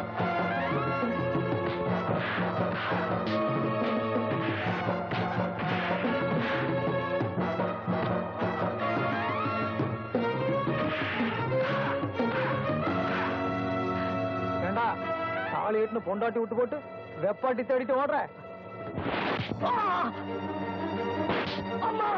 ஏண்டா தாலி ஏட்டுன்னு பொண்டாட்டி விட்டு போட்டு வெப்பாட்டி தேடிட்டு ஓடுற அம்மா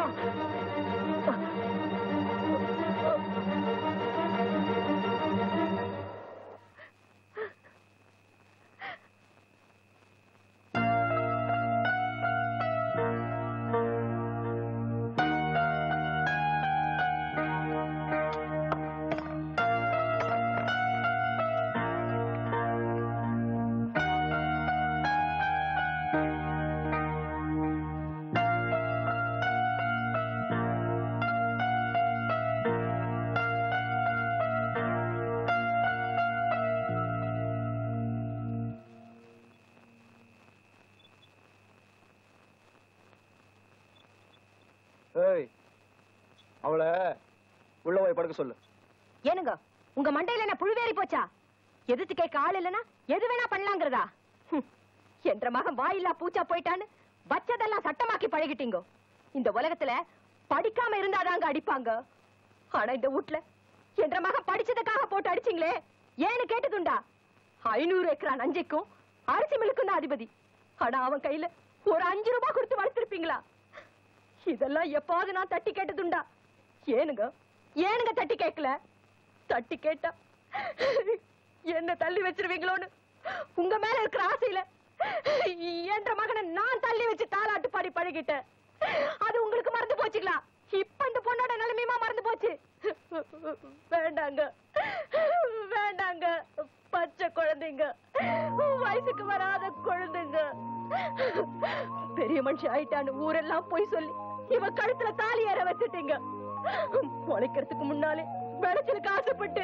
ஏய் அவளை உள்ள போய் படுக்க சொல்லு ஏனுங்க உங்க மண்டையில என்ன புழுவேறி போச்சா எதிர்த்து கேட்க ஆள் இல்லனா எது வேணா பண்ணலாங்கிறதா ஹம், என்ற மகன் வாயில்லா பூச்சா போயிட்டான்னு வச்சதெல்லாம் சட்டமாக்கி பழகிட்டீங்க இந்த உலகத்துல படிக்காம இருந்தாதாங்க அடிப்பாங்க ஆனா இந்த வீட்ல என்ற மகன் படிச்சதுக்காக போட்டு அடிச்சீங்களே ஏன்னு கேட்டதுண்டா ஐநூறு ஏக்கரா நஞ்சைக்கும் அரிசி மில்லுக்கும் தான் அதிபதி ஆனா அவன் கையில ஒரு அஞ்சு ரூபாய் கொடுத்து வளர்த்திருப்பீங்களா இதெல்லாம் எப்பாவது நான் தட்டி கேட்டதுண்டா ஏனுங்க ஏனுங்க தட்டி கேட்கல தட்டி கேட்டா என்ன தள்ளி வச்சிருவீங்களோன்னு உங்க மேல இருக்கிற ஆசையில என்ற மகனை நான் தள்ளி வச்சு தாலாட்டு பாடி பழகிட்டேன் அது உங்களுக்கு மறந்து போச்சுங்களா இப்ப இந்த பொண்ணோட நிலைமையுமா மறந்து போச்சு வேண்டாங்க வேண்டாங்க பச்சை குழந்தைங்க வயசுக்கு வராத குழந்தைங்க பெரிய மனுஷன் ஆயிட்டான்னு ஊரெல்லாம் போய் சொல்லி இவ கழுத்துல தாலி ஏற வச்சுட்டீங்க முளைக்கிறதுக்கு முன்னாலே விளைச்சலுக்கு ஆசைப்பட்டு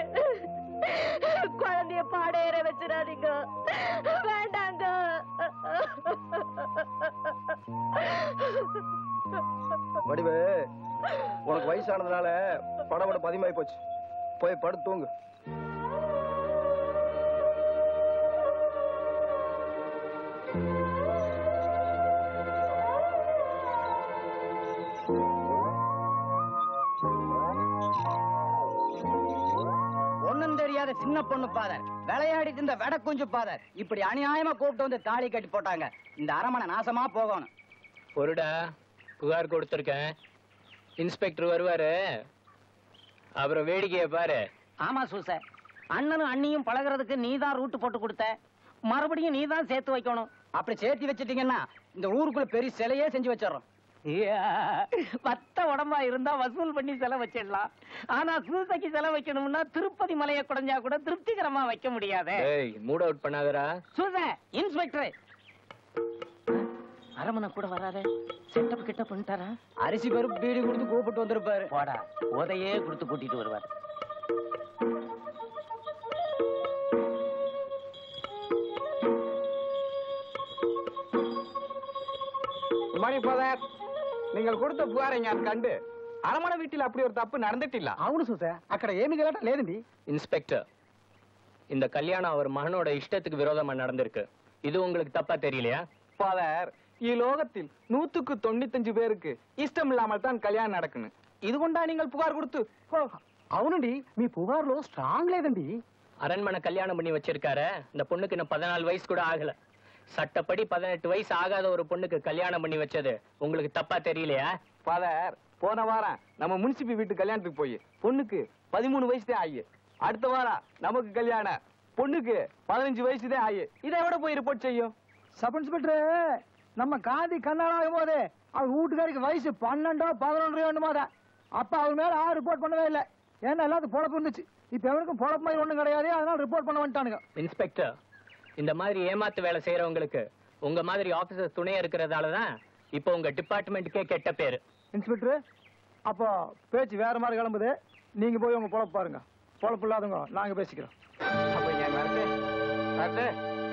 குழந்தைய பாட ஏற வச்சிடாதீங்க வேண்டாங்க வயசானதுனால படபட பதிமாயி போச்சு போய் படுத்து தூங்கு ஒண்ணும் தெரியாத சின்ன பொண்ணு பாதர் விளையாடிட்டு இருந்த வெட குஞ்சு பாதர் இப்படி அநியாயமா கூப்பிட்டு வந்து தாலி கட்டி போட்டாங்க இந்த அரமனை நாசமா போகணும் பொருடா புகார் கொடுத்துருக்கேன் இன்ஸ்பெக்டர் வருவாரு அப்புறம் வேடிக்கையை பாரு ஆமா சூச அண்ணனும் அண்ணியும் பழகுறதுக்கு நீதான் ரூட்டு போட்டு கொடுத்த மறுபடியும் நீதான் சேர்த்து வைக்கணும் அப்படி சேர்த்து வச்சிட்டீங்கன்னா இந்த ஊருக்குள்ள பெரிய சிலையே செஞ்சு வச்சிடறோம் பத்த உடம்பா இருந்தா வசூல் பண்ணி செலவு வச்சிடலாம் ஆனா சூசைக்கு செலவு வைக்கணும்னா திருப்பதி மலையை குறைஞ்சா கூட திருப்திகரமா வைக்க முடியாதே ஏய் மூட் அவுட் பண்ணாதடா சூச இன்ஸ்பெக்டர் அரமனை கூட வராதே செட்டப் கிட்ட பண்ணிட்டாரா அரிசி பருப்பு பீடி கொடுத்து கூப்பிட்டு வந்திருப்பாரு போடா உதையே கொடுத்து கூட்டிட்டு வருவார் மணி ஃபாதர் நீங்கள் கொடுத்த புகாரை நான் கண்டு அரமண வீட்டில் அப்படி ஒரு தப்பு நடந்துட்டில்ல అవును చూసా అక్కడ ఏమి గలట లేదండి இன்ஸ்பெக்டர் இந்த கல்யாணம் அவர் மகனோட இஷ்டத்துக்கு விரோதமா நடந்திருக்கு இது உங்களுக்கு தப்பா தெரியலையா ஃபாதர் ఈ లోகத்தில் நூத்துக்கு தொண்ணூத்தஞ்சு பேருக்கு இஷ்டம் இல்லாமல் தான் கல்யாணம் நடக்கணும் இது கொண்டா நீங்கள் புகார் கொடுத்து అవునండి మీ పుగారులో స్ట్రాంగ్ లేదండి அரண்மனை கல்யாணம் பண்ணி வச்சிருக்காரு இந்த பொண்ணுக்கு இன்னும் பதினாலு வயசு கூட ஆகல சட்டப்படி பதினெட்டு வயசு ஆகாத ஒரு பொண்ணுக்கு கல்யாணம் பண்ணி வச்சது உங்களுக்கு தப்பா தெரியலையா ஃபாதர் போன வாரம் நம்ம முனிசிபி வீட்டு கல்யாணத்துக்கு போய் பொண்ணுக்கு பதிமூணு வயசு தான் ஆகி அடுத்த வாரம் நமக்கு கல்யாணம் பொண்ணுக்கு பதினஞ்சு வயசு தான் ஆகி இதை விட போய் ரிப்போர்ட் செய்யும் சப் இன்ஸ்பெக்டர் நம்ம காந்தி கண்ணாடாகும் போது அவர் வீட்டுக்காரிக்கு வயசு பன்னெண்டோ பதினொன்றோ வேண்டுமாதா அப்ப அவர் மேல ஆறு ரிப்போர்ட் பண்ணவே இல்லை ஏன்னா எல்லாத்துக்கும் பொழப்பு இருந்துச்சு இப்ப எவனுக்கும் பொழப்பு மாதிரி ஒண்ணும் கிடையாது அதனால ரிப்போர்ட் பண்ண வந்துட்டானுங்க இன்ஸ்பெக்டர் இந்த மாதிரி ஏமாத்து வேலை செய்யறவங்களுக்கு உங்க மாதிரி ஆபீசர் துணையா இருக்கிறதால தான் இப்போ உங்க டிபார்ட்மெண்ட்டுக்கே கெட்ட பேரு இன்ஸ்பெக்டர் அப்போ பேச்சு வேற மாதிரி கிளம்புது நீங்க போய் உங்க பொழப்பு பாருங்க பொழப்பு இல்லாதவங்க நாங்க பேசிக்கிறோம் அப்ப நான் வரட்டு வரட்டு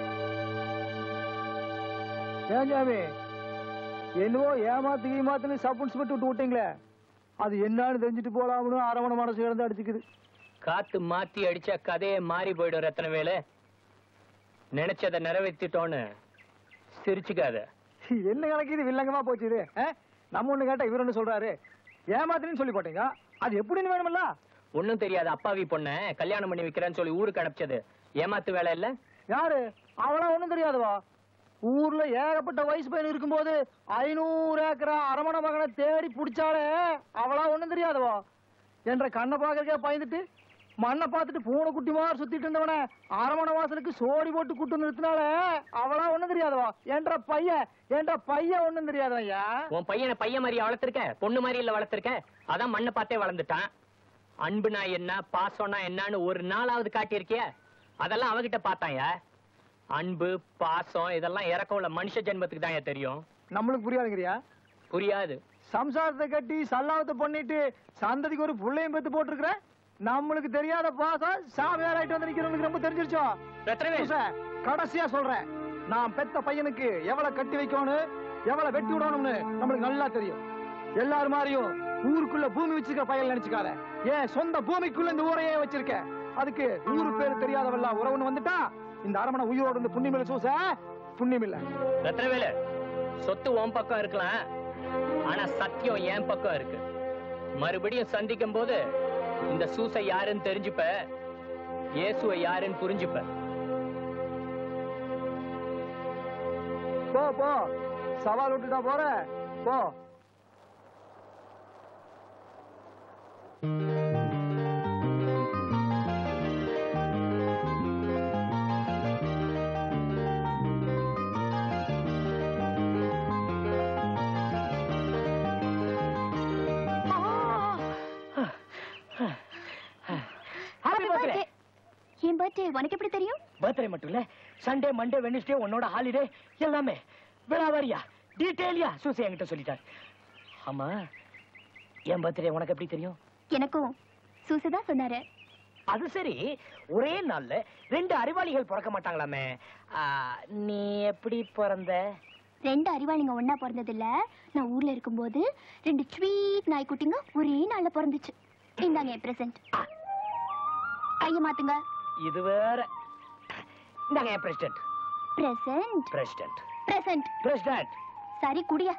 ஏன் ஜாமி என்னவோ ஏமாத்து ஏமாத்துன்னு சப் இன்ஸ்பெக்டர் விட்டு விட்டீங்களே அது என்னன்னு தெரிஞ்சுட்டு போலாம்னு அரவணை மனசு கிடந்து அடிச்சுக்குது காத்து மாத்தி அடிச்சா கதையே மாறி போயிடும் ரத்தன வேலை நினைச்சதை நிறைவேற்றிட்டோன்னு சிரிச்சுக்காத என்ன கணக்கு இது வில்லங்கமா போச்சு இது ஆ? நம்ம ஒண்ணு கேட்டா இவர் ஒண்ணு சொல்றாரு ஏமாத்துன்னு சொல்லி போட்டீங்க அது எப்படின்னு வேணுமில்ல ஒண்ணும் தெரியாது அப்பாவி பொண்ண கல்யாணம் பண்ணி வைக்கிறேன்னு சொல்லி ஊருக்கு அனுப்பிச்சது ஏமாத்து வேலை இல்ல யாரு அவளா ஒண்ணும் தெரியாதுவா ஊர்ல ஏகப்பட்ட வயசு பையன் இருக்கும்போது ஐநூறு ஏக்கரா அரமண மகனை தேடி பிடிச்சாலே அவளா ஒண்ணும் தெரியாதுவா என்ற கண்ணை பாக்குறக்கே பயந்துட்டு மண்ணை பார்த்துட்டு பூனை குட்டி மாதிரி சுத்திட்டு இருந்தவன அரமண வாசலுக்கு சோடி போட்டு கூட்டு நிறுத்தினாலே அவளா ஒண்ணும் தெரியாதவா என்ற பையன் என்ற பையன் ஒண்ணும் தெரியாதவையா உன் பையனை பையன் மாதிரி வளர்த்திருக்க பொண்ணு மாதிரி இல்ல வளர்த்திருக்க அதான் மண்ணை பார்த்தே வளர்ந்துட்டான் அன்புனா என்ன பாசம்னா என்னன்னு ஒரு நாளாவது காட்டியிருக்கிய அதெல்லாம் அவகிட்ட பார்த்தாயா அன்பு பாசம் இதெல்லாம் இறக்கம் உள்ள மனுஷ ஜென்மத்துக்கு தான் தெரியும் நம்மளுக்கு புரியாதுங்கிறியா புரியாது சம்சாரத்தை கட்டி சல்லாவத்தை பண்ணிட்டு சந்ததிக்கு ஒரு புள்ளையும் பெத்து போட்டிருக்கிற நம்மளுக்கு தெரியாத பாசம் சாமியார் ஆயிட்டு வந்து நிக்கிறவங்களுக்கு ரொம்ப தெரிஞ்சிருச்சோ புருஷ, கடைசியா சொல்றேன் நான் பெத்த பையனுக்கு எவ்வளவு கட்டி வைக்கணும் எவ்வளவு வெட்டி விடணும்னு நம்மளுக்கு நல்லா தெரியும் எல்லாரும் மாதிரியும் ஊருக்குள்ள பூமி வச்சிருக்க பையன் நினைச்சுக்காத ஏன் சொந்த பூமிக்குள்ள இந்த ஊரையே வச்சிருக்க அதுக்கு ஊரு பேர் தெரியாதவெல்லாம் உறவுன்னு வந்துட்டா இந்த அரமனை உயிரோடு இருந்து புண்ணியமில்ல சூச புண்ணியமில்ல ரத்னவேலு சொத்து உன் பக்கம் இருக்கலாம் ஆனா சத்தியம் என் பக்கம் இருக்கு மறுபடியும் சந்திக்கும் போது இந்த சூசை யாருன்னு தெரிஞ்சுப்ப இயேசுவை யாருன்னு புரிஞ்சுப்ப போ போ சவால் விட்டுட்டா போற போ ஹாப்பி பர்த்டே என் பர்த்டே உனக்கு எப்படி தெரியும் பர்த்டே மட்டும் இல்ல சண்டே மண்டே வெனஸ்டே உன்னோட ஹாலிடே எல்லாமே விழாவாரியா டீட்டெயிலியா சூசை என்கிட்ட சொல்லிட்டார் ஆமா என் பர்த்டே உனக்கு எப்படி தெரியும் எனக்கும் சூசு தான் சொன்னாரு அது சரி ஒரே நாள்ல ரெண்டு அறிவாளிகள் பிறக்க மாட்டாங்களாமே ஆ, நீ எப்படி பிறந்த ரெண்டு அறிவாளிங்க ஒண்ணா பிறந்தது இல்ல நான் ஊர்ல இருக்கும்போது ரெண்டு ஸ்வீட் நாய்க்குட்டிங்க ஒரே நாள்ல பிறந்துச்சு இந்தாங்க என் பிரசன்ட் கைய மாத்துங்க இது வேற இந்தாங்க என் president present president present president சரி குடியா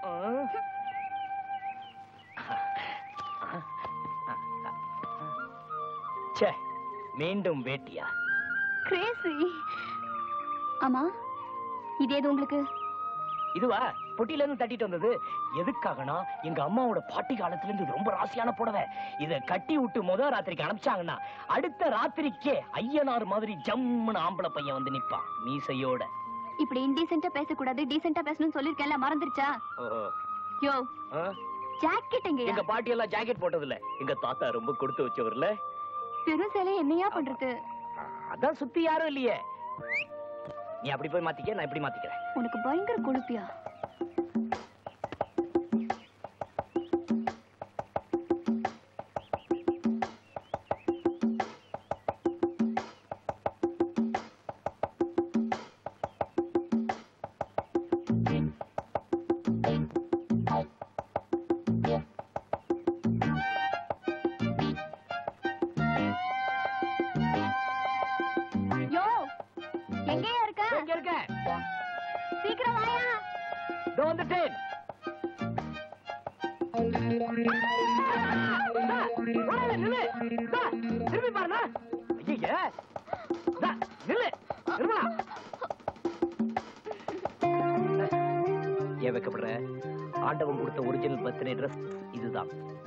ச்சே மீண்டும் வேட்டியா கிரேசி ஆமா இது எது உங்களுக்கு இதுவா பொட்டில இருந்து தட்டிட்டு வந்தது எதுக்காகனா எங்க அம்மாவோட பாட்டி காலத்துல இருந்து இது ரொம்ப ராசியான புடவை இத கட்டி விட்டு முத ராத்திரிக்கு அனுப்பிச்சாங்கன்னா அடுத்த ராத்திரிக்கே ஐயனார் மாதிரி ஜம்முன்னு ஆம்பளை பையன் வந்து நிப்பான் மீசையோட இப்படி இன்டீசென்ட்டா பேசக்கூடாது டீசென்ட்டா பேசணும்னு சொல்லிருக்கேன்ல மறந்துருச்சா ஓஹோ. யோ ஆ? ஜாக்கெட் எங்க எங்க பாட்டி எல்லாம் ஜாக்கெட் போட்டது இல்ல எங்க தாத்தா ரொம்ப கொடுத்து வச்சவர்ல பெரும் சேலை என்னையா பண்றது அதான் சுத்தி யாரும் இல்லையே நீ அப்படி போய் மாத்திக்க நான் இப்படி மாத்திக்கிறேன் உனக்கு பயங்கர கொழுப்பியா யோ எங்கேயா இருக்க எங்க இருக்க சீக்கிரம் வாயா இதோ வந்துட்டேன் தா, ஓடாத, நில்லு. தா, திரும்பி பாருண்ணா. ஐயையே. தா, நில்லு. நிர்மலா. ஏன் வைக்கப்படுற ஆண்டவன் கொடுத்த ஒரிஜினல் பர்த்டே ட்ரெஸ் இதுதான்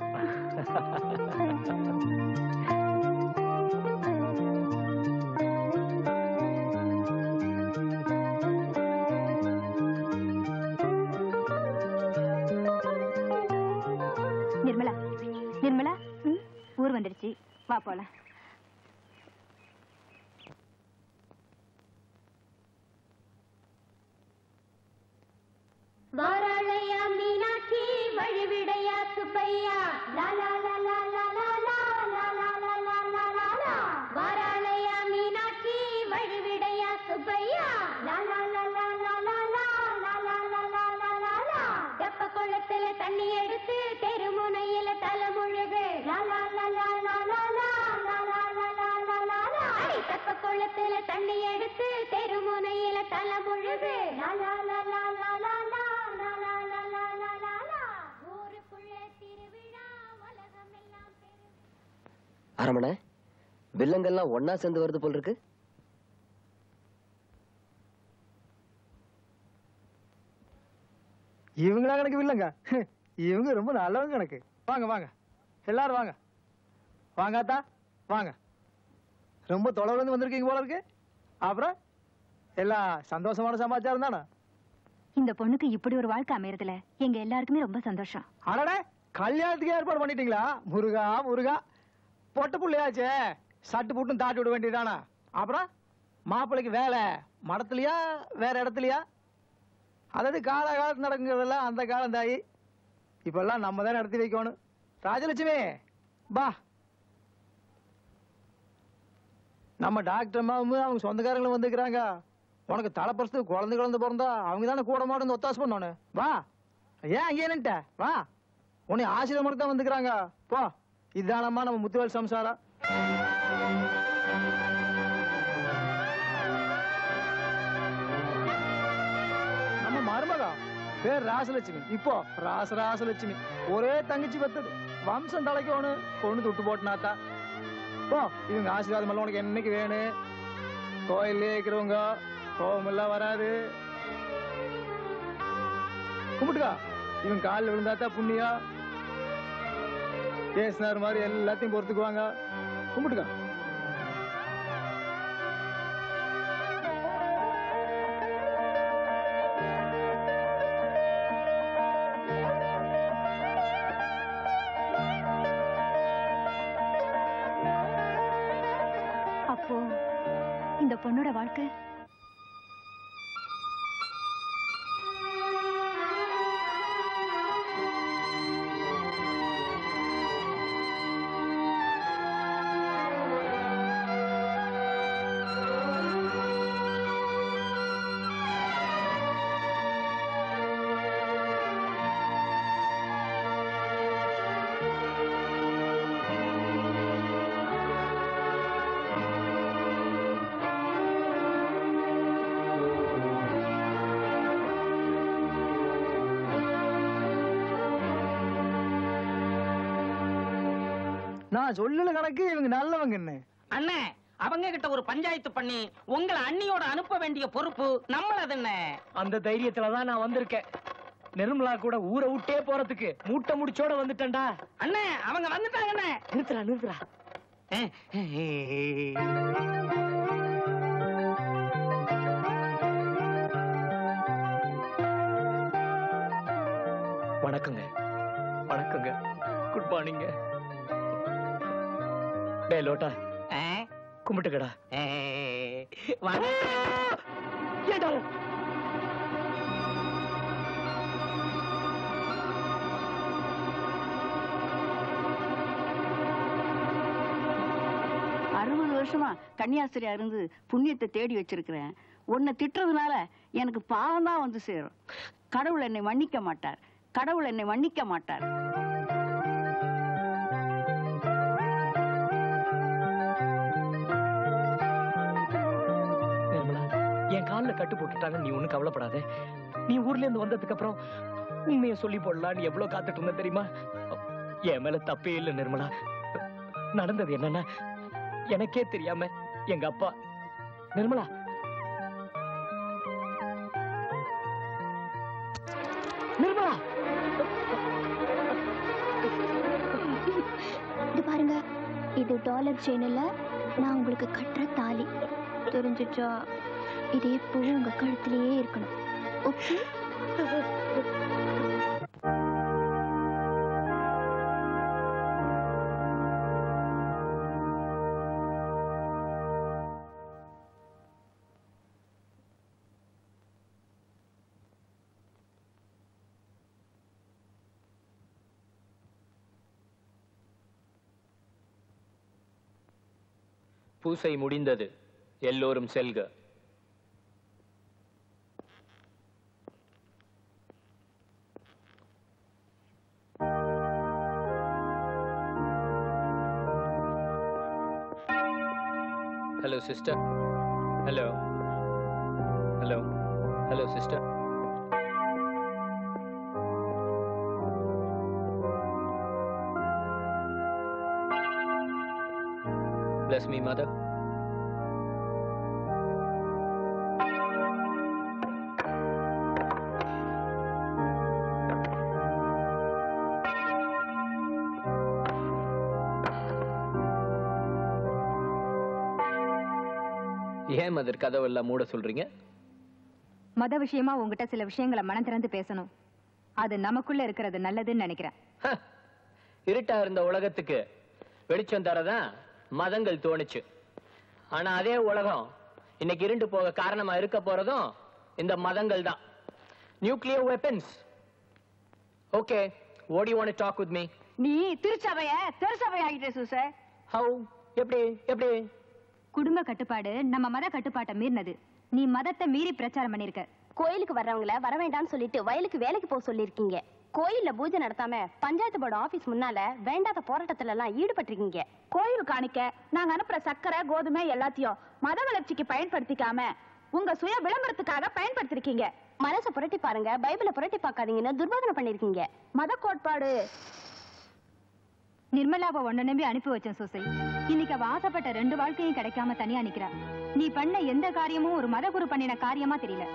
நிர்மலா நிர்மலா ம், ஊர் வந்துடுச்சு வா போலாம் வாராளையா மீனாட்சி வழிவிடையா சுப்பையா லா லா லா லா லா லா லா லா லா லா லா லா லா லா வாராளையா மீனாட்சி வழிவிடையா சுப்பையா லா லா லா லா லா லா லா லா லா லா லா லா லா லா தெப்ப குளத்துல தண்ணி எடுத்து தெருமுனையில தலை முழுகு லா லா லா லா லா லா லா லா லா லா லா லா லா லா அடி தெப்ப குளத்துல தண்ணி எடுத்து தெருமுனையில தலை முழுகு லா லா லா லா லா லா லா லா லா லா லா லா லா லா ஊருக்குள்ளே திருவிழா உலகமெல்லாம் அரமண வில்லங்கெல்லாம் ஒன்னா சேர்ந்து வருது போல் இருக்கு இவங்களா கணக்கு இல்லைங்க இவங்க ரொம்ப நல்லவங்க கணக்கு வாங்க வாங்க எல்லாரும் வாங்க வாங்க அத்தா வாங்க ரொம்ப தொலைவுல இருந்து வந்திருக்கீங்க போல இருக்கு அப்புறம் எல்லாம் சந்தோஷமான சமாச்சாரம் தானே இந்த பொண்ணுக்கு இப்படி ஒரு வாழ்க்கை அமையறதுல எங்க எல்லாருக்குமே ரொம்ப சந்தோஷம் அடடே கல்யாணத்துக்கு ஏற்பாடு பண்ணிட்டீங்களா முருகா முருகா பொட்ட புள்ளையாச்சே சட்டு புட்டும் தாட்டி விட வேண்டியதானா அப்புறம் மாப்பிள்ளைக்கு வேலை மடத்துலயா வேற இடத்துலயா அதாவது கால காலத்து நடக்குங்கிறதெல்லாம் அந்த காலம் தாயி இப்பெல்லாம் நம்ம தான் நடத்தி வைக்கணும் ராஜலட்சுமி பா நம்ம டாக்டர் அம்மாவும் அவங்க சொந்தக்காரங்களும் வந்துக்கிறாங்க உனக்கு தலைப்பரசு குழந்தை குழந்தை பிறந்தா அவங்க தானே கூட மாட்டு ஒத்தாசு பண்ணணும் வா ஏன் அங்கேயே நின்ட்ட வா உன்னை ஆசீர்வாதம் தான் வந்துக்கிறாங்க போ இதுதானம்மா நம்ம முத்துவேல் சம்சாரம் நம்ம மருமகா பேர் ராசலட்சுமி இப்போ ராச ராசலட்சுமி ஒரே தங்கச்சி பத்தது வம்சம் தலைக்கணும் பொண்ணு தொட்டு போட்டுனாத்தா போ இவங்க ஆசீர்வாதம் எல்லாம் உனக்கு என்னைக்கு வேணும் கோயிலே இருக்கிறவங்க கோபம் எல்லாம் வராது கும்பிட்டுக்கா இவன் காலில் விழுந்தாத்தா புண்ணியா பேசினார் மாதிரி எல்லாத்தையும் பொறுத்துக்குவாங்க கும்பிட்டுக்கா அப்போ இந்த பொண்ணோட வாழ்க்கை நான் சொல்லல கணக்கு இவங்க நல்லவங்க என்ன அண்ணே அவங்க கிட்ட ஒரு பஞ்சாயத்து பண்ணி உங்களை அண்ணியோட அனுப்ப வேண்டிய பொறுப்பு நம்மளது என்ன அந்த தைரியத்துல தான் நான் வந்திருக்கேன் நிர்மலா கூட ஊரை விட்டே போறதுக்கு மூட்டை முடிச்சோட வந்துட்டேன்டா அண்ணே அவங்க வந்துட்டாங்கண்ணே நிறுத்துறா நிறுத்துறா வணக்கங்க வணக்கங்க குட் மார்னிங்க டே லோட்டா கும்பிட்டுக்கடா ஏடா அறுபது வருஷமா கன்னியாஸ்திரியா இருந்து புண்ணியத்தை தேடி வச்சிருக்கிறேன் உன்னை திட்டுறதுனால எனக்கு பாவம் தான் வந்து சேரும் கடவுள் என்னை மன்னிக்க மாட்டார் கடவுள் என்னை மன்னிக்க மாட்டார் நிர்மலா என் கால்ல கட்டு போட்டுட்டாங்க நீ ஒண்ணும் கவலைப்படாத நீ ஊர்ல இருந்து வந்ததுக்கு அப்புறம் உண்மையை சொல்லி போடலாம் நீ எவ்வளவு காத்துட்டு இருந்த தெரியுமா என் மேல தப்பே இல்ல நிர்மலா நடந்தது என்னன்னா எனக்கே தெரியாம எங்க அப்பா நிர்மலா நிர்மலா இது பாருங்க இது டாலர் செயின் இல்ல நான் உங்களுக்கு கட்டுற தாலி தெரிஞ்சிச்சா இது எப்பவும் உங்க கழுத்திலேயே இருக்கணும் ஓகே பூசை முடிந்தது எல்லோரும் செல்க hello sister hello hello hello sister Bless me, mother. ஏன் மதர் கதவெல்லாம் மூட சொல்றீங்க மத விஷயமா உங்ககிட்ட சில விஷயங்களை மனம் திறந்து பேசணும் அது நமக்குள்ள இருக்கிறது நல்லதுன்னு நினைக்கிறேன் இருட்டா இருந்த உலகத்துக்கு வெளிச்சம் தரதான் மதங்கள் தோணுச்சு ஆனா அதே உலகம் இன்னைக்கு இருண்டு போக காரணமா இருக்க போறதும் இந்த மதங்கள் தான் நியூக்ளியர் வெப்பன்ஸ் ஓகே ஓடி வாண்ட் டாக் வித் மீ நீ திருச்சபைய திருச்சபை ஆகிட்ட சூசை ஹவு எப்படி எப்படி குடும்ப கட்டுப்பாடு நம்ம மத கட்டுப்பாட்டை மீறினது நீ மதத்தை மீறி பிரச்சாரம் பண்ணிருக்க கோயிலுக்கு வர்றவங்கள வர வேண்டாம்னு சொல்லிட்டு வயலுக்கு வேலைக்கு போக சொல்லிருக்கீங்க கோயில்ல பூஜை நடத்தாம பஞ்சாயத்து போர்டு ஆபீஸ் முன்னால வேண்டாத போராட்டத்துல எல்லாம் ஈடுபட்டிருக்கீங்க கோயில் காணிக்க நாங்க அனுப்புற சக்கரை கோதுமை எல்லாத்தையும் மத வளர்ச்சிக்கு பயன்படுத்திக்காம உங்க சுய விளம்பரத்துக்காக பயன்படுத்திருக்கீங்க மனசை புரட்டி பாருங்க பைபிளை புரட்டி பார்க்காதீங்கன்னு துர்போதனை பண்ணிருக்கீங்க மத கோட்பாடு நிர்மலாவை ஒன்ன நம்பி அனுப்பி வச்சேன் சோசை இன்னைக்கு அவ ஆசைப்பட்ட ரெண்டு வாழ்க்கையும் கிடைக்காம தனியா நிக்கிறா நீ பண்ண எந்த காரியமும் ஒரு மத குரு பண்ணின காரியமா தெரியல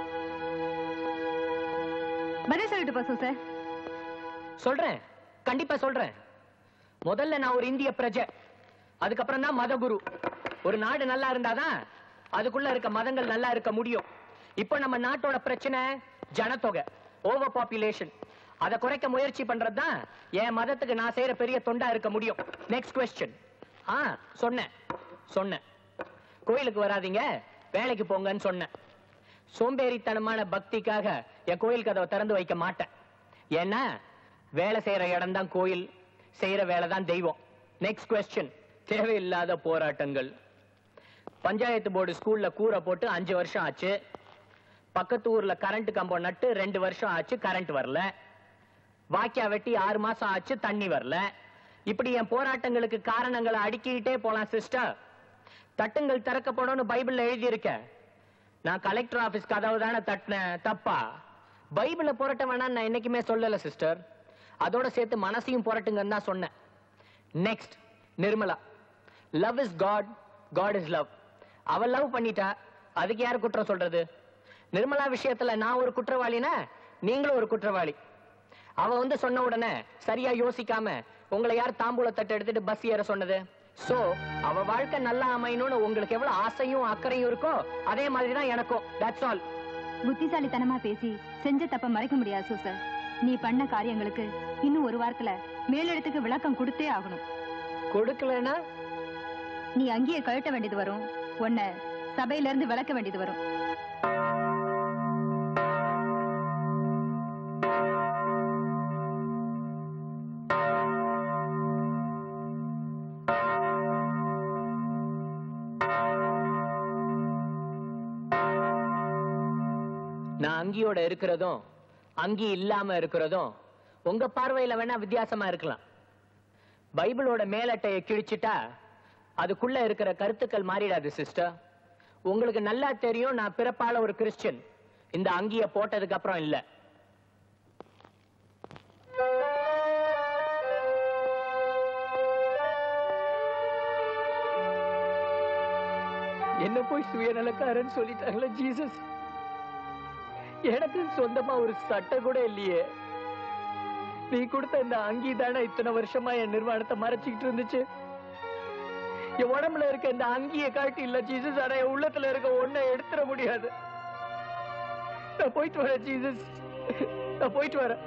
பதில் சொல்லிட்டு போ சூசை சொல்றேன் கண்டிப்பா சொல்றேன் முதல்ல நான் ஒரு இந்திய பிரஜை அதுக்கப்புறம் தான் மதகுரு ஒரு நாடு நல்லா இருந்தாதான் அதுக்குள்ள இருக்க மதங்கள் நல்லா இருக்க முடியும் இப்போ நம்ம நாட்டோட பிரச்சனை ஜனத்தொகை ஓவர் பாப்புலேஷன் அதை குறைக்க முயற்சி பண்றதுதான் என் மதத்துக்கு நான் செய்யற பெரிய தொண்டா இருக்க முடியும் நெக்ஸ்ட் கொஸ்டின் ஆ சொன்னேன் சொன்னேன் கோயிலுக்கு வராதீங்க வேலைக்கு போங்கன்னு சொன்னேன் சோம்பேறித்தனமான பக்திக்காக என் கோயில் கதவை திறந்து வைக்க மாட்டேன் ஏன்னா வேலை செய்யற இடம் தான் கோயில் செய்யற வேலை தான் தெய்வம் நெக்ஸ்ட் கொஸ்டின் தேவையில்லாத போராட்டங்கள் பஞ்சாயத்து போர்டு ஸ்கூல்ல கூரை போட்டு அஞ்சு வருஷம் ஆச்சு பக்கத்து ஊர்ல கரண்ட் கம்பம் நட்டு ரெண்டு வருஷம் ஆச்சு கரண்ட் வரல வாக்கியா வெட்டி ஆறு மாசம் ஆச்சு தண்ணி வரல இப்படி என் போராட்டங்களுக்கு காரணங்களை அடுக்கிக்கிட்டே போலாம் சிஸ்டர் தட்டுங்கள் திறக்கப்படும் பைபிள்ல எழுதி இருக்க நான் கலெக்டர் ஆபீஸ் கதவு தானே தட்டினேன் தப்பா பைபிள புரட்ட வேணாம் நான் என்னைக்குமே சொல்லல சிஸ்டர் அதோட சேர்த்து மனசையும் புரட்டுங்கன்னு தான் சொன்னேன் next Nirmala love is God God is love அவ லவ் பண்ணிட்டா அதுக்கு யார் குற்றம் சொல்றது நிர்மலா விஷயத்துல நான் ஒரு குற்றவாளினா நீங்களும் ஒரு குற்றவாளி அவ வந்து சொன்ன உடனே சரியா யோசிக்காம உங்களை யார் தாம்பூல தட்டு எடுத்துட்டு பஸ் ஏற சொன்னது சோ அவ வாழ்க்கை நல்லா அமையணும்னு உங்களுக்கு எவ்வளவு ஆசையும் அக்கறையும் இருக்கோ அதே மாதிரி தான் எனக்கும் தட்ஸ் ஆல் புத்திசாலித்தனமா பேசி செஞ்ச தப்ப மறைக்க முடியாது சூசர் நீ பண்ண காரியங்களுக்கு இன்னும் ஒரு வாரத்துல மேலிடத்துக்கு விளக்கம் கொடுத்தே ஆகணும் கொடுக்கலனா நீ அங்கேயே கழட்ட வேண்டியது வரும் உன்னை சபையில இருந்து விளக்க வேண்டியது வரும் நான் அங்கியோட இருக்கிறதும் அங்கி இல்லாம இருக்கிறதும் உங்க பார்வையில வேணா வித்தியாசமா இருக்கலாம் பைபிளோட மேலட்டையை கிழிச்சிட்டா அதுக்குள்ள இருக்கிற கருத்துக்கள் மாறிடாது சிஸ்டர் உங்களுக்கு நல்லா தெரியும் நான் பிறப்பால ஒரு கிறிஸ்டியன் இந்த அங்கிய போட்டதுக்கு அப்புறம் இல்ல என்ன போய் சுயநலக்காரன் சொல்லிட்டாங்களே ஜீசஸ் எனக்கு சொந்தமா ஒரு சட்டை கூட இல்லையே நீ கொடுத்த இந்த அங்கி தானே இத்தனை வருஷமா என் நிர்வாணத்தை மறைச்சிக்கிட்டு இருந்துச்சு என் உடம்புல இருக்க இந்த அங்கியை காட்டி இல்ல ஜீசஸ் ஆனா என் உள்ளத்துல இருக்க ஒன்ன எடுத்துட முடியாது நான் போயிட்டு வரேன் ஜீசஸ் நான் போயிட்டு வரேன்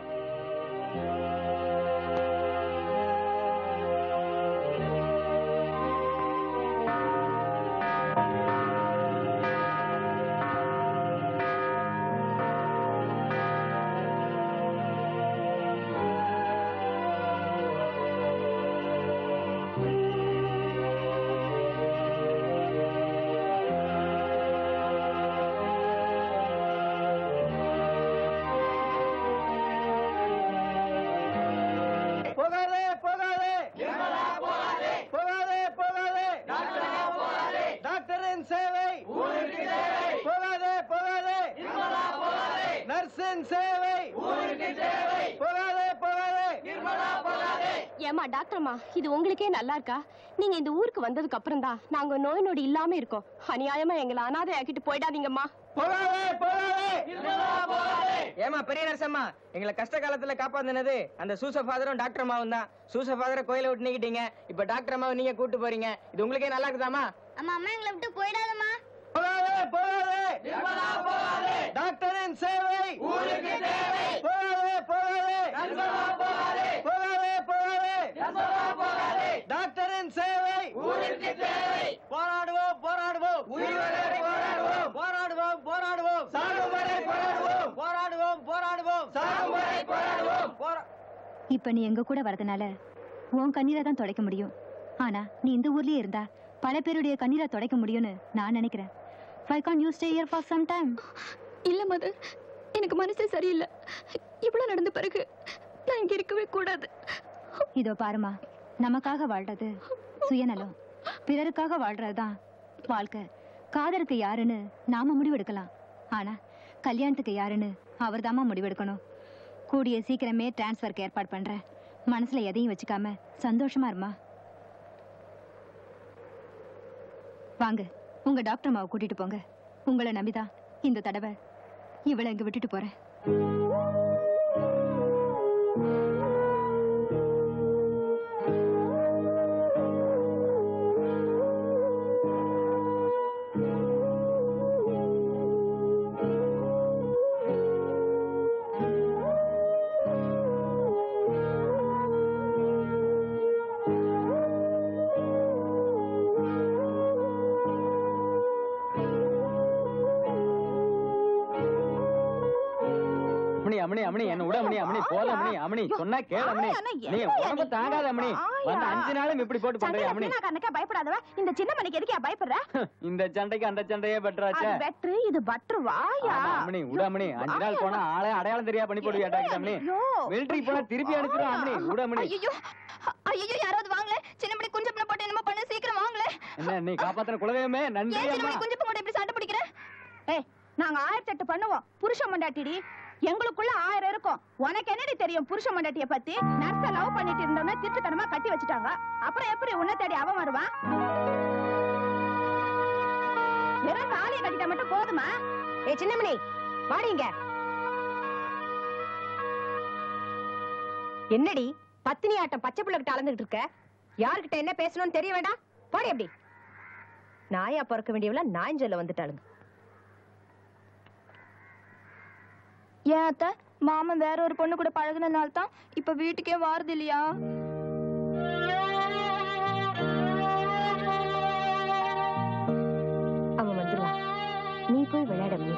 போகாதே போகாதே போகாதே போகாதே டாக்டரின் சேவை போகாதே போகாதே நர்ஸின் சேவை போகாதே போகாதே ஏமா டாக்டர்மா இது உங்களுக்கே நல்லா இருக்கா நீங்க இந்த ஊருக்கு வந்ததுக்கு அப்புறம் தான் நாங்க நோய் நொடி இல்லாம இருக்கோம் அநியாயமா எங்களை அனாதை ஆக்கிட்டு போயிடாதீங்கம்மா போகாதே போகாதே ஏமா பெரிய நரசம்மா எங்களை கஷ்ட காலத்துல காப்பாத்தினது அந்த சூச ஃபாதரும் டாக்டர் அம்மாவும் தான் சூச ஃபாதரை கோயில விட்டு நீக்கிட்டீங்க இப்ப டாக்டர் அம்மாவை நீங்க கூட்டு போறீங்க இது உங்களுக்கே நல்லா இருக்குதாமா அம்மா அம்மா எங்களை விட்டு போயிடாதம்மா போகாதே போகாதே டாக்டரின் சேவை போகாதே போகாதே போகாதே போகாதே டாக்டரின் சேவை போராடுவோம் போராடுவோம் போராடுவோம் போராடுவோம் போராடுவோம் சாகும் வரை போராடுவோம் போராடுவோம் போராடுவோம் சாகும் வரை போராடுவோம் போரா இப்ப நீ எங்க கூட வரதுனால உன் கண்ணீரை தான் துடைக்க முடியும் ஆனா நீ இந்த ஊர்லயே இருந்தா பல பேருடைய கண்ணீரை துடைக்க முடியும்னு நான் நினைக்கிறேன் Why can't you stay here for some time? இல்ல மதர் எனக்கு மனசே சரியில்லை இவ்வளவு நடந்த பிறகு நான் இங்க இருக்கவே கூடாது இதோ பாருமா நமக்காக வாழ்றது சுயநலம் பிறருக்காக வாழ்றதுதான் வாழ்க்கை காதலுக்கு யாருன்னு நாம முடிவெடுக்கலாம் ஆனா கல்யாணத்துக்கு யாருன்னு அவர்தாம்மா முடிவெடுக்கணும் கூடிய சீக்கிரமே டிரான்ஸ்ஃபருக்கு ஏற்பாடு பண்றேன் மனசுல எதையும் வச்சுக்காம சந்தோஷமா இருமா வாங்க உங்க டாக்டர் அம்மாவை கூட்டிட்டு போங்க உங்களை நம்பிதான் இந்த தடவை இவளை இங்க விட்டுட்டு போறேன் அம்மணி அம்மணி அம்மணி என்ன விட அம்மணி அம்மணி போல அம்மணி அம்மணி சொன்னா கேள அம்மணி நீ உடம்பு தாங்காத அம்மணி வந்து அஞ்சு நாளும் இப்படி போட்டு பண்றியா அம்மணி கண்ணுக்கா பயப்படாதவ இந்த சின்ன மணிக்கு எதுக்கு பயப்படுற இந்த சண்டைக்கு அந்த சண்டையே பெட்டராச்சே அது பெட்ரு இது பட்ரு வாயா ஆமா, அம்மணி விட அம்மணி அஞ்சு நாள் போனா ஆளே அடையாளம் தெரியா பண்ணி போடுவியா டாக்டர் அம்மணி மிலிட்டரி போனா திருப்பி அனுப்பிடுவோம் அம்மணி விட அம்மணி ஐயோ ஐயோ யாராவது வாங்களே சின்ன பிள்ளை குஞ்சு பிள்ளை போட்டு என்னமோ பண்ணு சீக்கிரம் வாங்களே என்ன நீ காப்பாத்தின குலதெய்வமே நன்றி ஏன் சின்ன அம்மா பிள்ளை குஞ்சு போட்டு இப்படி சண்டை பிடிக்கிற ஏய் நாங்க ஆயிரத்தி எட்டு பண்ணுவோம் புருஷன் மண்டாட்டிடி எங்களுக்குள்ள ஆயிரம் இருக்கும் உனக்கு என்னடி தெரியும் புருஷ மண்டாட்டிய பத்தி நர்ஸ லவ் பண்ணிட்டு இருந்தோம்னா திட்டுத்தனமா கட்டி வச்சுட்டாங்க அப்புறம் எப்படி உன்னை தேடி அவன் வருவான் வெறும் தாலியை கட்டிட்டா மட்டும் போதுமா ஏ சின்னமணி வாடிங்க என்னடி பத்தினி ஆட்டம் பச்சை பிள்ளைகிட்ட அளந்துகிட்டு இருக்க யாருக்கிட்ட என்ன பேசணும்னு தெரிய வேண்டாம் போடி அப்படி நாயா பிறக்க வேண்டியவள நாயஞ்சொல்ல வந்துட்டாளுங்க ஏன் அத்த மாமன் வேற ஒரு பொண்ணு கூட பழகுனனால தான் இப்ப வீட்டுக்கே வாரது இல்லையா அவன் வந்துருவா நீ போய் விளையாட நீ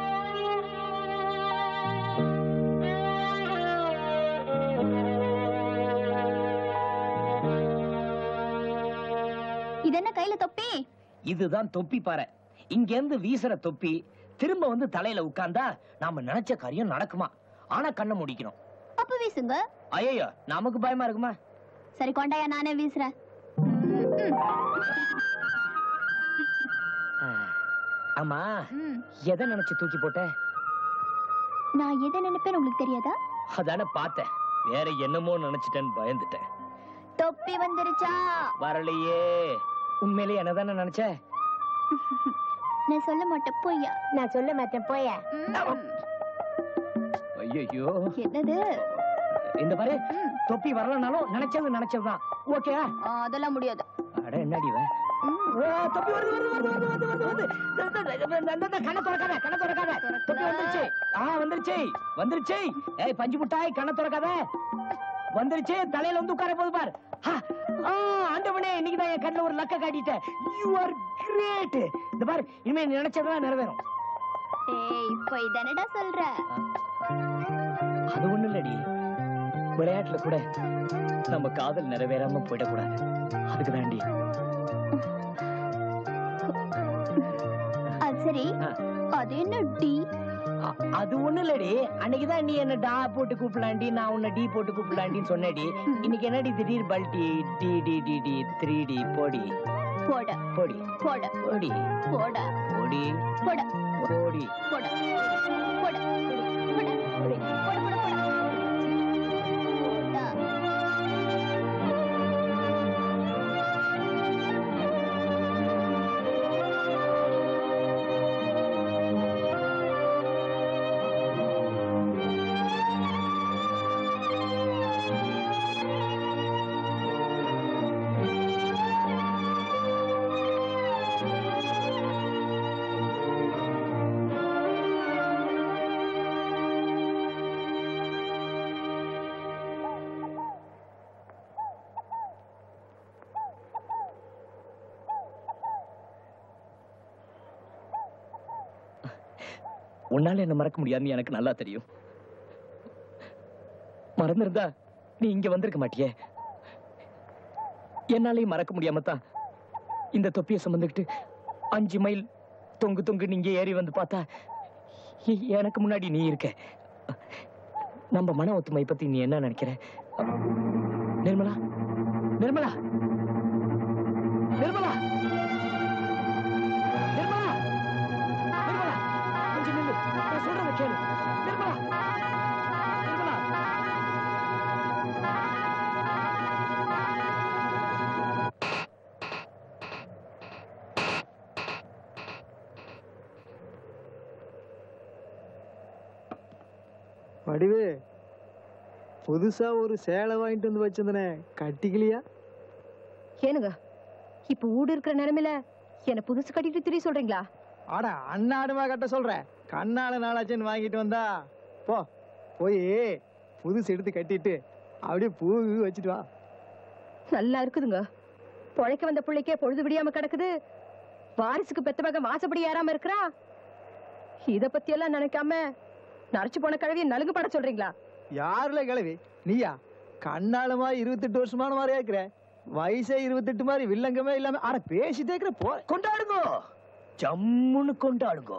இது என்ன கையில தொப்பி இதுதான் தொப்பி பாறை இங்க இருந்து வீசுற தொப்பி திரும்ப வந்து தலையில உட்கார்ந்தா நாம நினைச்ச காரியம் நடக்குமா ஆனா கண்ணை முடிக்கணும் அப்ப வீசுங்க ஐயோ நமக்கு பயமா இருக்குமா சரி கொண்டாயா நானே வீசுறேன் ஆமா எதை நினைச்சு தூக்கி போட்ட நான் எதை நினைப்பேன் உங்களுக்கு தெரியாதா அதானே பார்த்தேன் வேற என்னமோ நினைச்சிட்டேன்னு பயந்துட்டேன் தொப்பி வந்துருச்சா வரலையே உண்மையிலேயே என்னதானே நினைச்ச நான் சொல்ல மாட்டேன் பொய்யா நான் சொல்ல மாட்டேன் போய ஐயோ என்னது இந்த பாரு தொப்பி வரலனாலும் நினைச்சது நினைச்சதுதான் ஓகே ஆ, அதெல்லாம் முடியாது அட என்னடி இவன் ஓ, தொப்பி வருது வருது வருது வருது வருது வருது இந்த, இந்த, இந்த, இந்த, இந்த, இந்த, கண்ணை திறக்காத கண்ணை திறக்காத தொப்பி வந்துருச்சு ஆ வந்துருச்சு வந்துருச்சு ஏய் பஞ்சு முட்டாய் கண்ணை திறக்காத வந்துருச்சு தலையில வந்து உட்கார போது பார் ஆ, ஆ, ஆண்டவனே இன்னைக்கு தான் என் கண்ணுல ஒரு லக்க காட்டிட்டேன் யூ ஆர் கிரேட் இந்த பாரு இனிமே நீ நினைச்சதெல்லாம் நிறைவேறும் ஏய் பொய் தானடா சொல்ற அது ஒண்ணு இல்லடி விளையாட்டுல கூட நம்ம காதல் நிறைவேறாம போயிடக்கூடாது அதுக்கு தாண்டி அது சரி அது என்ன டி அ- அது ஒண்ணு இல்லடி அன்னைக்குதான் நீ என்ன டா போட்டு கூப்பிடலாண்டி நான் உன்னை டி போட்டு கூப்பிடலாண்டின்னு சொன்னடி இன்னைக்கு என்னடி திடீர் பல்டி டி டி டி டி த்ரீ டி போடி போட போடி போட போடி போட போடி போட போடி போட போட போட போட போட போட உன்னால என்ன மறக்க முடியாதுன்னு எனக்கு நல்லா தெரியும் மறந்திருந்தா நீ இங்க வந்திருக்க மாட்டியே என்னாலையும் மறக்க முடியாம தான் இந்த தொப்பியை சுமந்துக்கிட்டு அஞ்சு மைல் தொங்கு தொங்கு நீங்க ஏறி வந்து பார்த்தா எ- எனக்கு முன்னாடி நீ இருக்க நம்ம மன ஒத்துமை பத்தி நீ என்ன நினைக்கிற நிர்மலா நிர்மலா நிர்மலா நிர்மலா நிர்மலா கொஞ்சம் நில்லு நான் சொல்றத கேளு நிர்மலா நிர்மலா வடிவு புதுசா ஒரு சேலை வாங்கிட்டு வந்து வச்சிருந்தனே கட்டிக்கலையா ஏனுங்க இப்ப ஊடு இருக்கிற நிலைமையில என்ன புதுசு கட்டிட்டு திரி சொல்றீங்களா ஆட அண்ணாடுமா கட்ட சொல்றேன் கண்ணால நாளாச்சுன்னு வாங்கிட்டு வந்தா போ போய் புதுசு எடுத்து கட்டிட்டு அப்படியே பூ கீ வச்சுட்டு வா நல்லா இருக்குதுங்க பொழைக்க வந்த பிள்ளைக்கே பொழுது விடியாம கிடக்குது வாரிசுக்கு பெத்த மகன் வாசப்படி ஏறாம இருக்கிறா இத பத்தி எல்லாம் நினைக்காம நரைச்சு போன கழுவி நலுங்கு பட சொல்றீங்களா யாருல கிளவி நீயா கண்ணாலமா இருபத்தெட்டு வருஷமான மாதிரியா இருக்கிற வயசே இருபத்தெட்டு மாதிரி வில்லங்கமே இல்லாம ஆனா பேசிட்டே இருக்கிற போ கொண்டாடுங்க ஜம்முன்னு கொண்டாடுங்க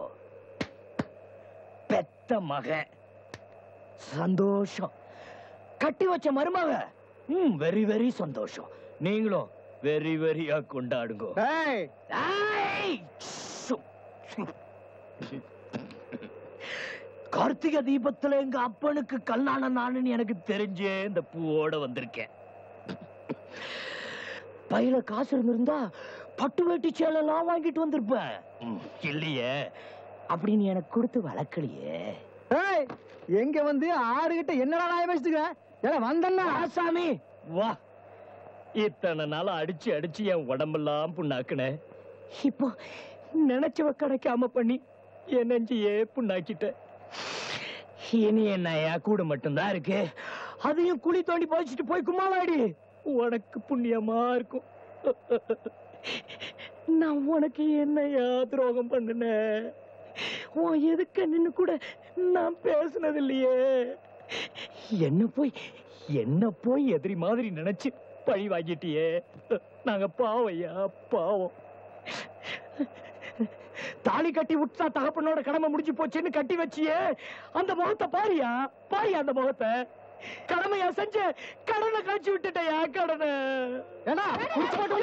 பெத்த மகன் சந்தோஷம் கட்டி வச்ச மருமக ம் வெரி வெரி சந்தோஷம் நீங்களும் வெரி வெரியா கொண்டாடுங்க ஏய் ஏய்! சு, சு. கார்த்திகை தீபத்துல எங்க அப்பனுக்கு கல்யாணம் நானுன்னு எனக்கு தெரிஞ்சு இந்த பூவோட வந்திருக்கேன் பையில காசு இருந்திருந்தா பட்டு வேட்டி சேலெல்லாம் வாங்கிட்டு வந்திருப்பேன் ம், இல்லையே அப்படின்னு எனக்கு கொடுத்து வளர்க்கலையே ஏய் எங்க வந்து ஆறு கிட்ட என்னடா நாய பேசிட்டுக்க ஏன்னா வந்தன்னா சாமி வா இத்தனை நாள் அடிச்சு அடிச்சு என் உடம்பெல்லாம் புண்ணாக்குன இப்போ நினைச்சவ கிடைக்காம பண்ணி என் நெஞ்சியே புண்ணாக்கிட்ட இனி என்னையா கூடு மட்டும்தான் இருக்கு அதையும் குழி தோண்டி போச்சுட்டு போய் கும்மாளாடி உனக்கு புண்ணியமா இருக்கும் நான் உனக்கு என்னையா துரோகம் பண்ணுனேன் உன் எதுக்க நின்னு கூட நான் பேசுனது இல்லையே என்ன போய் என்ன போய் எதிரி மாதிரி நினைச்சு பழி வாங்கிட்டியே நாங்க பாவையா பாவம் தாலி கட்டி விட்டா தகப்பனோட கடமை முடிஞ்சு போச்சுன்னு கட்டி வச்சியே அந்த முகத்தை பாரியா பாரியா அந்த முகத்தை கடமையா செஞ்ச கடனை கழிச்சு விட்டுட்டயா கடனை ஏடா குடிச்சு போட்டு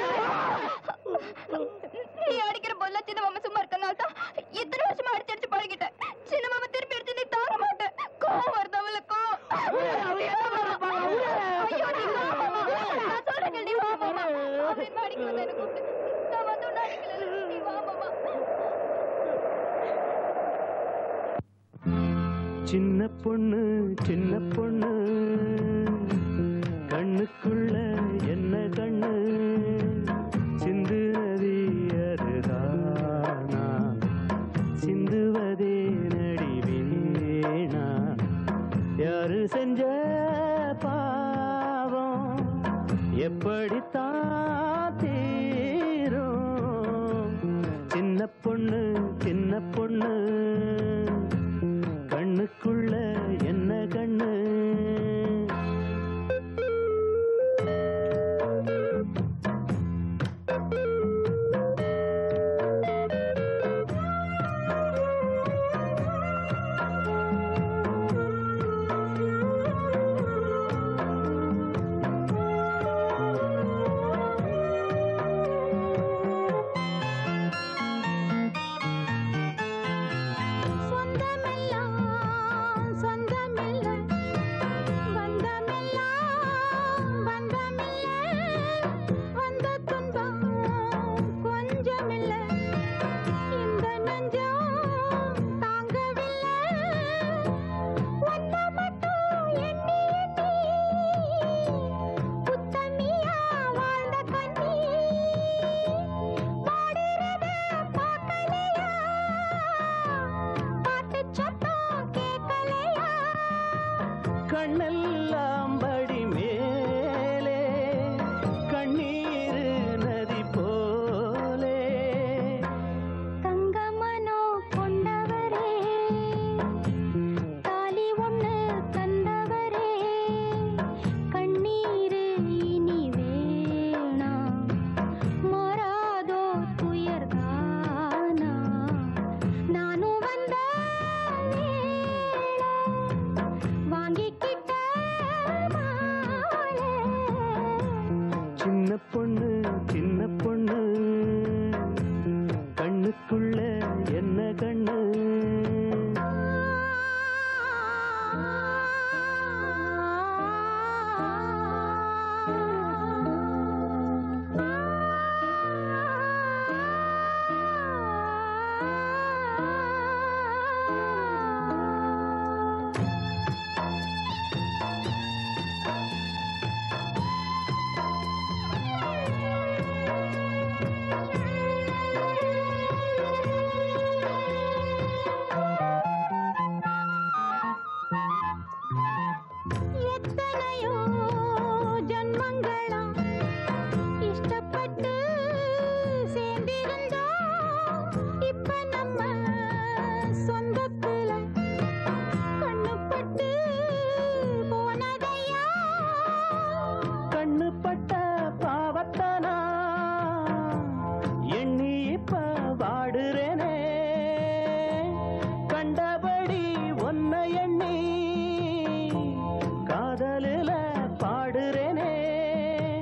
நீ அடிக்கிற போதெல்லாம் சின்ன மாமா சும்மா இருக்கனால தான் இத்தனை வருஷமா அடிச்சு அடிச்சு பழகிட்டேன் சின்ன மாமா திருப்பி அடிச்சு நீ தார மாட்டேன் கோவம் வருது அவளுக்கு ஐயோ, நீ வா மாமா. நான் சொல்றேன் கேள், நீ வா மாமா. அவன் என்ன அடிக்கிறது எனக்கு கூப்பிட்டு. நான் வந்து உன்னை அடிக்கல. நீ வா மாமா. சின்ன பொண்ணு சின்ன பொண்ணு கண்ணுக்குள்ள என்ன கண்ணு சிந்து நதி அதுதானா சிந்துவதே நடி வீணா யாரு செஞ்ச பாவம் எப்படித்தான் தீரும் சின்ன பொண்ணு சின்ன பொண்ணு கண்ணுக்குள்ள என்ன கண்ணு சொந்தமெல்லாம் சொந்தமில்ல பந்தமெல்லாம் பந்தமில்ல வந்த துன்பம் கொஞ்சமில்ல இந்த நெஞ்சம் தாங்கவில்லை ஒன்ன மட்டும் எண்ணி எண்ணி புத்தமியா வாழ்ந்த கண்ணி பாடுறத பார்க்கலையா பாட்டு சத்தம் கேட்கலையா கண்ணெல்லாம் படி மேலே கண்ணீர் நதி போலே தங்கமனோ கொண்டவரே தாலி ஒண்ணு தந்தவரே கண்ணீரு இனி வேணாம் மாறாதோ துயர்தானா நானும் வந்த வேளை வாங்கிக்கிட்ட மாலை சின்ன பொண்ணு சின்ன பொண்ணு கண்ணுக்குள்ள என்ன கண்ணு எத்தனையோ ஜன்மங்களா இஷ்டப்பட்டு சேர்ந்திருந்தோம் இப்ப நம்ம சொந்தத்துல கண்ணுப்பட்டு போனதையா கண்ணு பட்ட பாவத்தனா எண்ணி இப்ப வாடுறேனே கண்டபடி ஒன்ன எண்ணி காதலில பாடுறேனே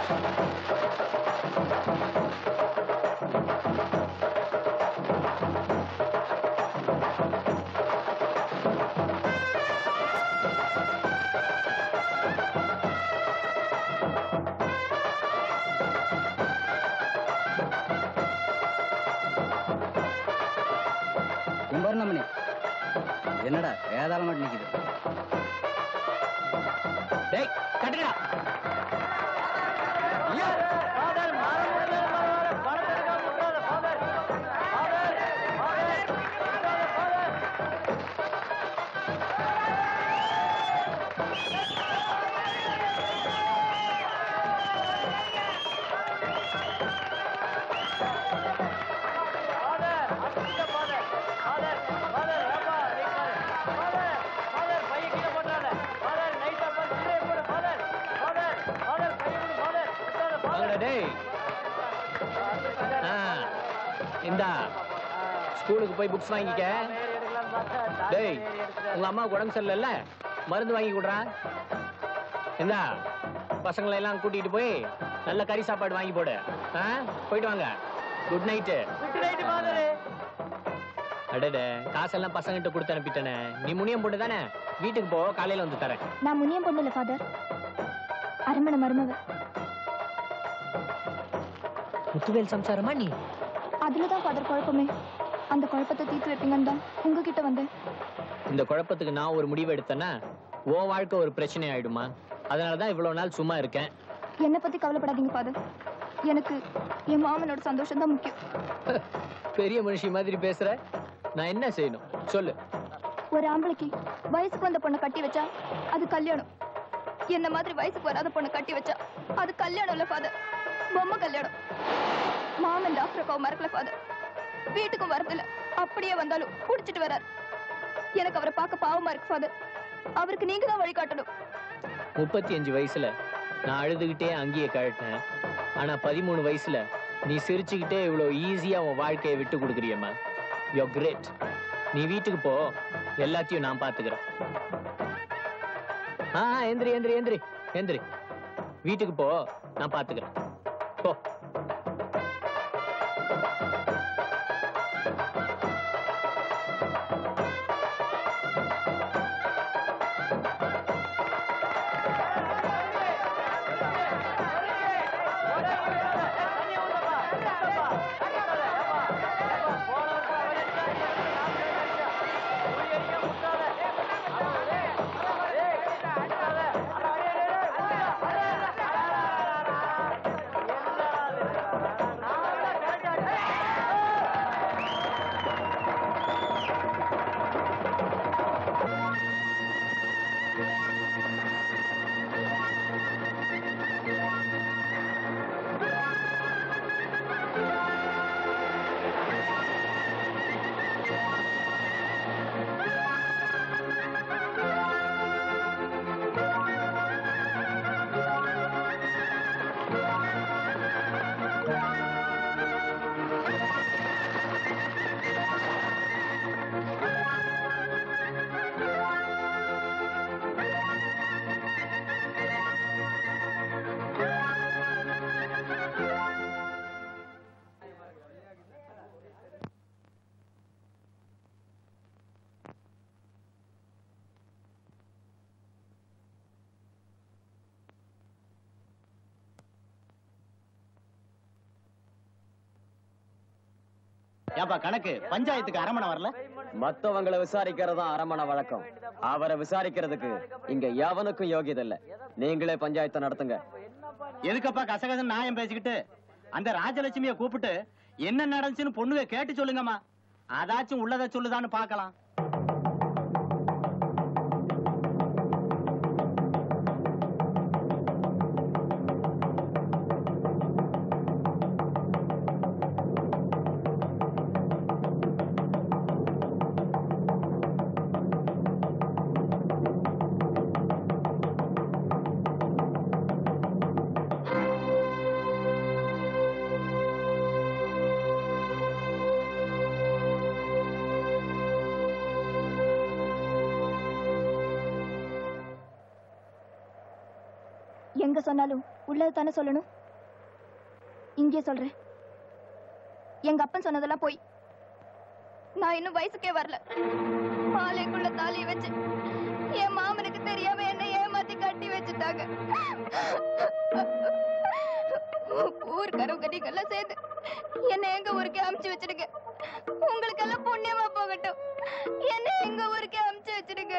கும்பர்ணமணி என்னடா வேதாளம் மட்டும் நிக்குது டேய் கட்டுடா வாங்கடா டேய் ஆ, இந்தா ஸ்கூலுக்கு போய் புக்ஸ் வாங்கிக்க டேய் உங்க அம்மாவுக்கு உடம்பு சரியில்லைல்ல மருந்து வாங்கி கொடுறா இந்தா பசங்களை எல்லாம் கூட்டிட்டு போய் நல்ல கறி சாப்பாடு வாங்கி போடு ஆ போயிட்டு வாங்க குட் நைட்டு அடடே காசெல்லாம் பசங்கிட்ட கொடுத்து அனுப்பிட்டேனே நீ முனியம் போட்டு தானே வீட்டுக்கு போ காலையில வந்து தரேன் நான் முனியம் பொண்ணு இல்ல ஃபாதர் அரண்மனை மருமவ முத்துவேல் சம்சாரமா நீ அதுலதான் ஃபாதர் குழப்பமே அந்த குழப்பத்தை தீர்த்து வைப்பீங்கன்னு தான் உங்ககிட்ட வந்தேன் இந்த குழப்பத்துக்கு நான் ஒரு முடிவு எடுத்தேன்னா உன் வாழ்க்கை ஒரு பிரச்சனை ஆயிடுமா அதனாலதான் இவ்வளவு நாள் சும்மா இருக்கேன் என்னை பத்தி கவலைப்படாதீங்க ஃபாதர் எனக்கு என் மாமனோட சந்தோஷம் தான் முக்கியம் பெரிய மனுஷி மாதிரி பேசுற நான் என்ன செய்யணும் சொல்லு ஒரு ஆம்பளைக்கு வயசுக்கு வந்த பொண்ணை கட்டி வச்சா அது கல்யாணம் என்ன மாதிரி வயசுக்கு வராத பொண்ணை கட்டி வச்சா அது கல்யாணம் இல்ல ஃபாதர் பொம்மை கல்யாணம் மாமன் டாக்டர் அக்காவை மறக்கல ஃபாதர் வீட்டுக்கும் வரதில்ல அப்படியே வந்தாலும் குடிச்சிட்டு வரார் எனக்கு அவரை பார்க்க பாவமா இருக்கு ஃபாதர் அவருக்கு நீங்க தான் வழிகாட்டணும் முப்பத்தி அஞ்சு வயசுல நான் அழுதுகிட்டே அங்கேயே கழட்டினேன் ஆனா பதிமூணு வயசுல நீ சிரிச்சுக்கிட்டே இவ்வளவு ஈஸியா உன் வாழ்க்கையை விட்டு கொடுக்குறியம்மா யோ கிரேட் நீ வீட்டுக்கு போ எல்லாத்தையும் நான் பாத்துக்கிறேன் ஆ ஆ, எந்திரி எந்திரி எந்திரி எந்திரி வீட்டுக்கு போ நான் பாத்துக்கிறேன் போ ஏப்பா கணக்கு பஞ்சாயத்துக்கு அரமணை வரல மத்தவங்களை விசாரிக்கிறது தான் அரமண வழக்கம் அவரை விசாரிக்கிறதுக்கு இங்க எவனுக்கும் யோகியதை இல்ல நீங்களே பஞ்சாயத்தை நடத்துங்க எதுக்கப்பா கசகசன் நியாயம் பேசிக்கிட்டு அந்த ராஜலட்சுமிய கூப்பிட்டு என்ன நடந்துச்சுன்னு பொண்ணுக கேட்டு சொல்லுங்கம்மா அதாச்சும் உள்ளதை சொல்லுதான்னு பார்க்கலாம் எங்க சொன்னாலும் உள்ளது தானே சொல்லணும் இங்கே சொல்றேன் எங்க அப்பன் சொன்னதெல்லாம் போய் நான் இன்னும் வயசுக்கே வரல மாலைக்குள்ள தாலியை வச்சு என் மாமனுக்கு தெரியாம என்ன ஏமாத்தி கட்டி வச்சுட்டாங்க ஊர்க்காரவங்க நீங்கெல்லாம் சேர்ந்து என்ன எங்க ஊருக்கே அமுச்சு வச்சிடுங்க உங்களுக்கெல்லாம் புண்ணியமா போகட்டும் என்ன எங்க ஊருக்கே அமுச்சு வச்சிடுங்க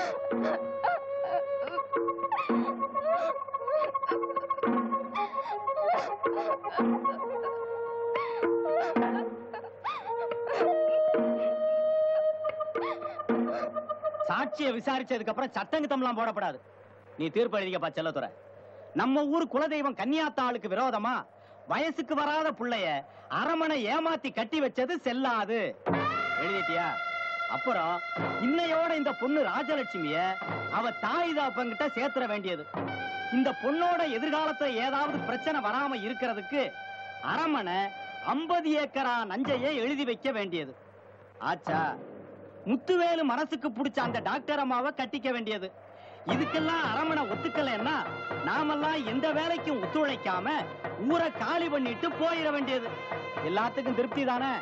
சாட்சியை விசாரிச்சதுக்கு அப்புறம் சட்டங்கிட்டம்லாம் போடப்படாது நீ தீர்ப்பு எழுதிக்கப்பா செல்லத்துறை நம்ம ஊர் குலதெய்வம் கன்னியாத்தாளுக்கு விரோதமா வயசுக்கு வராத புள்ளைய அரமனை ஏமாத்தி கட்டி வச்சது செல்லாது எழுதிட்டியா அப்புறம் இன்னையோட இந்த பொண்ணு ராஜலட்சுமிய அவ தாய் தாப்பங்கிட்ட சேர்த்துற வேண்டியது இந்த பொண்ணோட எதிர்காலத்துல ஏதாவது பிரச்சனை வராம இருக்கிறதுக்கு அரமனை ஐம்பது ஏக்கரா நஞ்சையே எழுதி வைக்க வேண்டியது ஆச்சா முத்துவேலு மனசுக்கு பிடிச்ச அந்த டாக்டர் அம்மாவை கட்டிக்க வேண்டியது இதுக்கெல்லாம் அரமனை ஒத்துக்கலைன்னா நாமெல்லாம் எந்த வேலைக்கும் ஒத்துழைக்காம ஊரை காலி பண்ணிட்டு போயிட வேண்டியது எல்லாத்துக்கும் திருப்தி தானே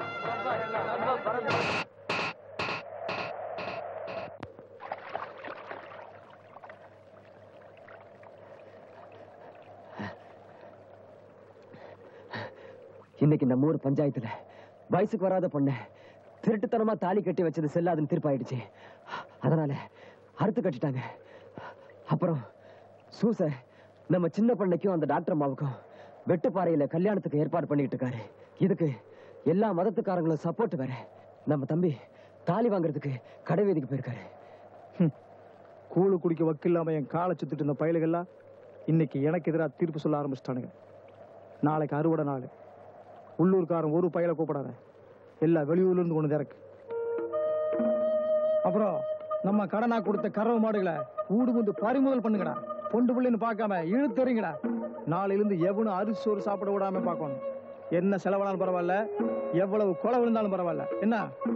இன்னைக்கு நம்ம ஊர் பஞ்சாயத்துல வயசுக்கு வராத பொண்ண திருட்டுத்தனமா தாலி கட்டி வச்சது செல்லாதுன்னு தீர்ப்பாயிடுச்சு அதனால அறுத்து கட்டிட்டாங்க அப்புறம் சூச நம்ம சின்ன பண்ணைக்கும் அந்த டாக்டர் அம்மாவுக்கும் வெட்டுப்பாறையில கல்யாணத்துக்கு ஏற்பாடு பண்ணிட்டு இருக்காரு இதுக்கு எல்லா மதத்துக்காரங்களும் சப்போர்ட் வேற நம்ம தம்பி தாலி வாங்குறதுக்கு கடை வீதிக்கு போயிருக்காரு கூழு குடிக்க வக்கு இல்லாம என் காலை சுத்திட்டு இருந்த பயலுகள்லாம் இன்னைக்கு எனக்கு எதிராக தீர்ப்பு சொல்ல ஆரம்பிச்சிட்டானுங்க நாளைக்கு அறுவடை நாள் உள்ளூர்காரன் ஒரு பயலை கூப்பிடாத எல்லா வெளியூர்ல இருந்து கொண்டு இறக்கு அப்புறம் நம்ம கடனா கொடுத்த கறவை மாடுகளை ஊடு வந்து பறிமுதல் பண்ணுங்கடா பொண்டு பிள்ளைன்னு பார்க்காம இழுத்தறிங்கடா நாளையில இருந்து எவனும் அரிசி சோறு சாப்பிட விடாம பார்க்கணும் என்ன செலவானாலும் பரவாயில்ல எவ்வளவு கொலை விழுந்தாலும் பரவாயில்ல என்ன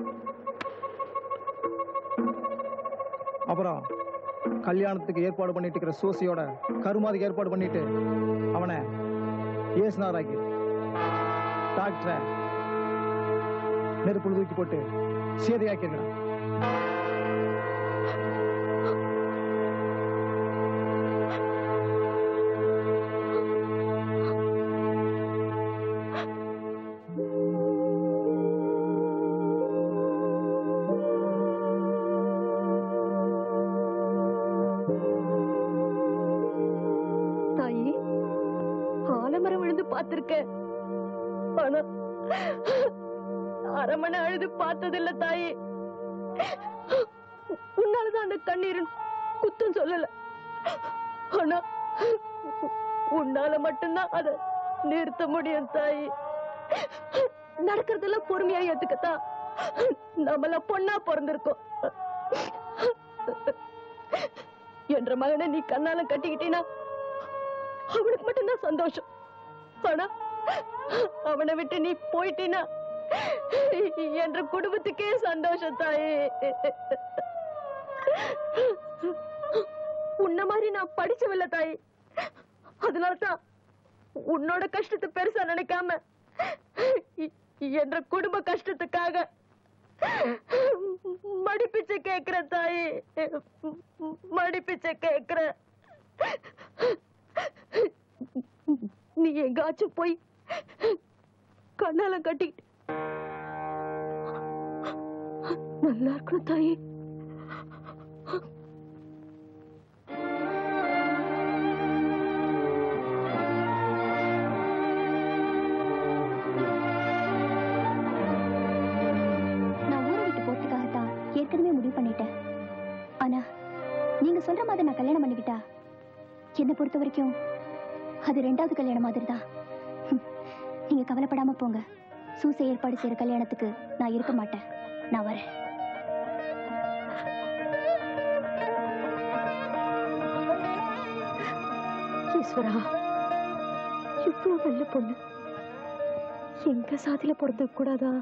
அப்புறம் கல்யாணத்துக்கு ஏற்பாடு பண்ணிட்டு இருக்கிற சோசியோட கருமாதிக்கு ஏற்பாடு பண்ணிட்டு அவனை ஏசுனாராக்கி டாக்டரை நெருப்புல தூக்கி போட்டு சேதையாக்கிருக்கிறான் தாயி ஆலமரம் விழுந்து பார்த்திருக்கேன் ஆனா அரமனை அழுது பார்த்ததில்ல தாயி உன்னாலதான் அந்த கண்ணீரின் குத்தம் சொல்லல ஆனா உன்னால மட்டும்தான் அத நிறுத்த முடியும் தாயி நடக்கிறதெல்லாம் பொறுமையா ஏத்துக்கத்தான் நம்மள பொண்ணா பிறந்திருக்கோம் என்ற மகனை நீ கண்ணால கட்டிக்கிட்டீனா அவனுக்கு மட்டும்தான் சந்தோஷம் ஆனா அவனை விட்டு நீ போயிட்டீனா என்ற குடும்பத்துக்கே சந்தோஷம் தாயே உன்ன மாதிரி நான் படிச்சவில்லை தாய் அதனாலதான் உன்னோட கஷ்டத்தை பெருசா நினைக்காம எ- என்ற குடும்ப கஷ்டத்துக்காக மடிப்பிச்சை கேக்குற தாயே மடிப்பிச்சை கேக்குற நீ எங்காச்சும் போய் கண்ணால கட்டிக்கிட்டு நல்லா இருக்கணும் தாயே நான் ஊரை விட்டு போறதுக்காகத்தான் ஏற்கனவே முடிவு பண்ணிட்டேன் ஆனா நீங்க சொல்ற மாதிரி நான் கல்யாணம் பண்ணிக்கிட்டா என்னை பொறுத்த வரைக்கும் அது ரெண்டாவது கல்யாணம் மாதிரி தான் நீங்க கவலைப்படாம போங்க சூசை ஏற்பாடு செய்யற கல்யாணத்துக்கு நான் இருக்க மாட்டேன் நான் வரேன் ஈஸ்வரா இவ்வளவு நல்ல பொண்ணு எங்க சாதியில பிறந்து கூடாதா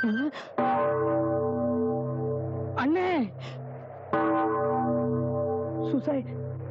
அண்ணே சூசைட்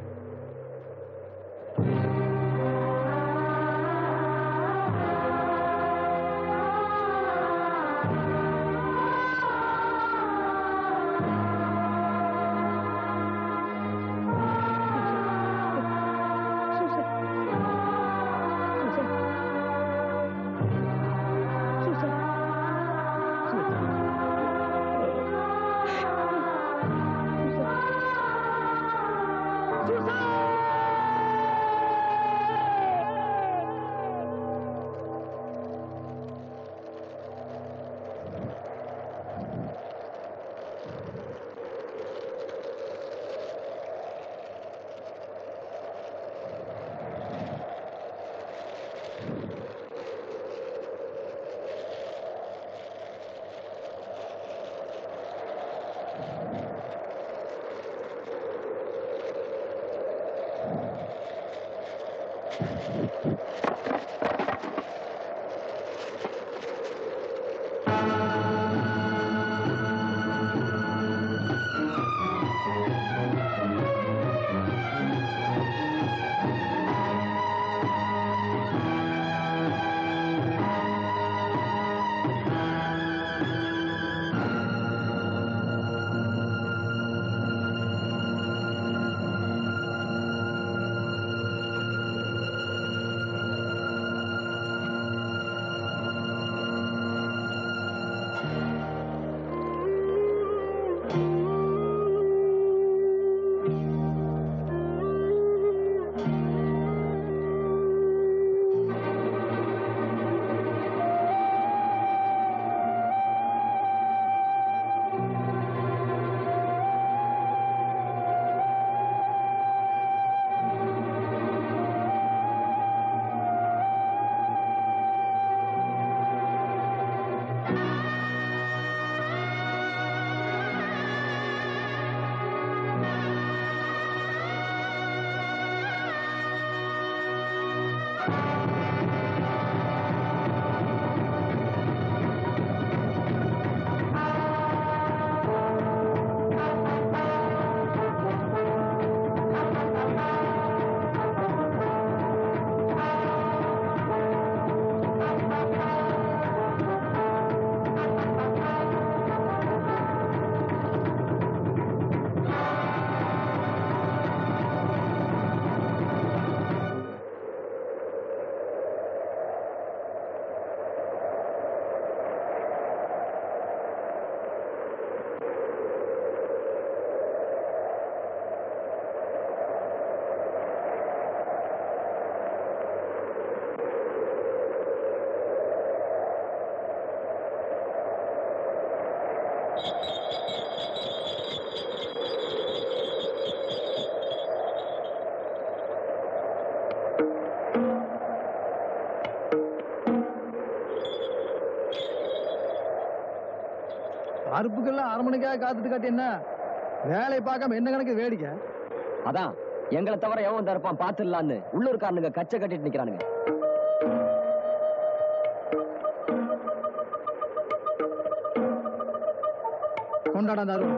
அறுப்புக்கெல்லாம் அரை மணிக்காக காத்துட்டு காட்டி என்ன வேலையை பார்க்காம என்ன கணக்கு வேடிக்கை அதான் எங்களை தவிர எவன் தரப்பான் பாத்துடலான்னு உள்ளூர்காரனுங்க கச்சை கட்டிட்டு நிக்கிறானுங்க கொண்டாடா அந்த அருவம்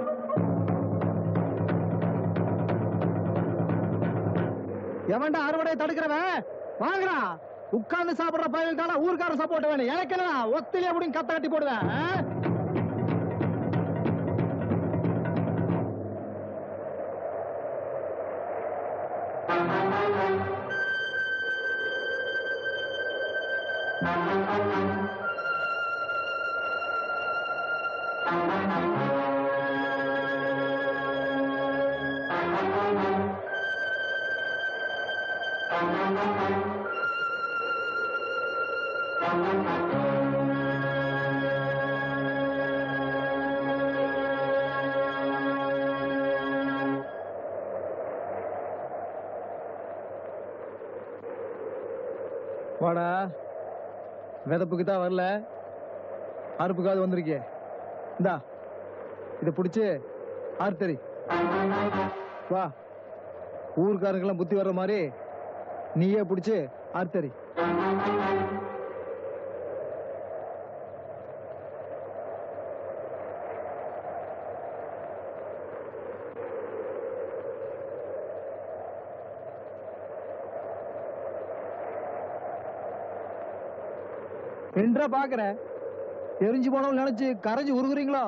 எவன்டா அறுவடை தடுக்கிறவன் வாங்குறா உட்கார்ந்து சாப்பிடுற பயலுக்கான ஊர்க்கார சப்போர்ட் வேணும் எனக்கு என்ன ஒத்திலே அப்படின்னு கத்த கட்டி போடுவேன் ஆ? வாடா விதப்புக்கு தான் வரல அறுப்புக்காவது வந்திருக்கே இந்தா இதை பிடிச்சி ஆர்த்தரி வா ஊர்க்காரங்கெல்லாம் புத்தி வர்ற மாதிரி நீயே பிடிச்சி ஆர்த்தரி என்றா பாக்குறேன் எரிஞ்சு போனவங்க நினைச்சு கரைஞ்சு உருகுறீங்களா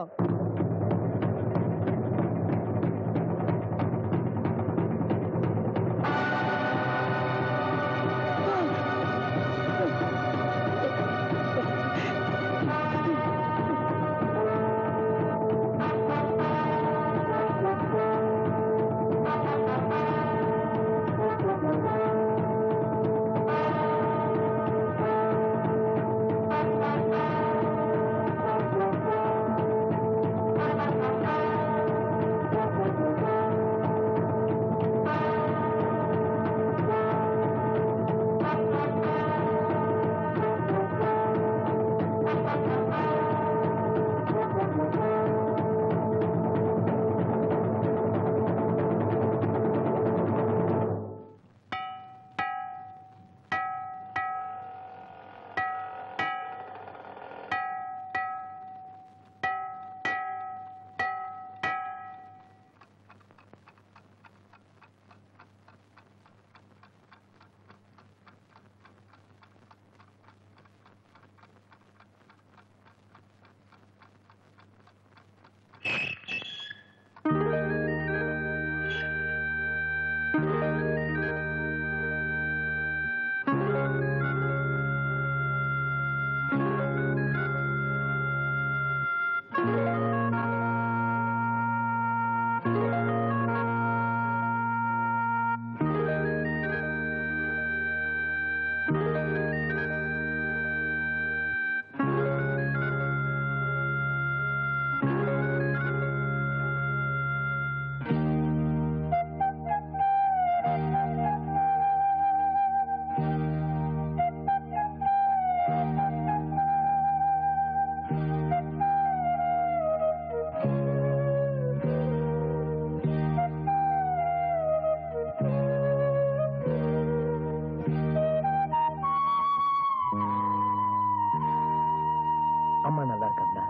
அம்மா நல்லா இருக்காங்களா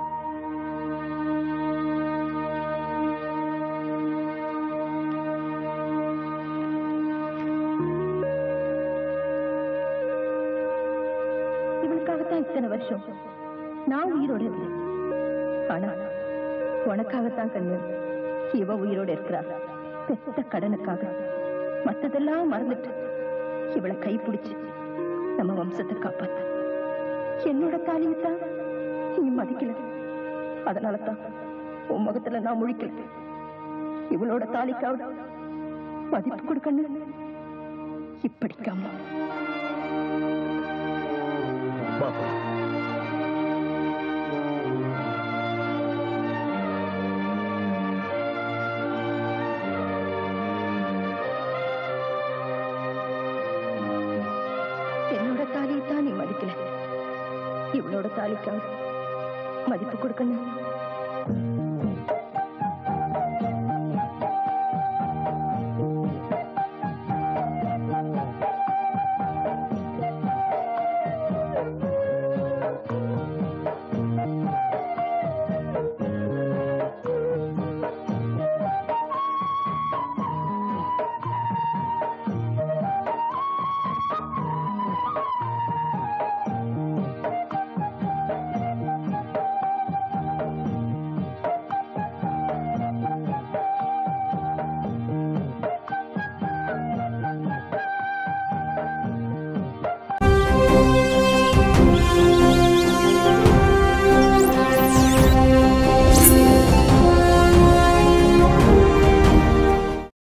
இவளுக்காகத்தான் இத்தனை வருஷம் நான் உயிரோட இருந்தேன் ஆனா உனக்காகத்தான் கண்ணு இவ உயிரோட இருக்கிறா பெத்த கடனுக்காக மத்ததெல்லாம் மறந்துட்டு இவளை கைப்பிடிச்சு நம்ம வம்சத்தை காப்பாத்த என்னோட தாலியத்தான் நீ மதிக்கல அதனால தான் உன் முகத்துல நான் முழிக்கல இவளோட தாலிக்காவது மதிப்பு கொடுக்கணும் இப்படிக்காம என்னோட தாலியை தான் நீ மதிக்கல இவளோட தாலிக்காவது மதிப்பு கொடுக்கணும்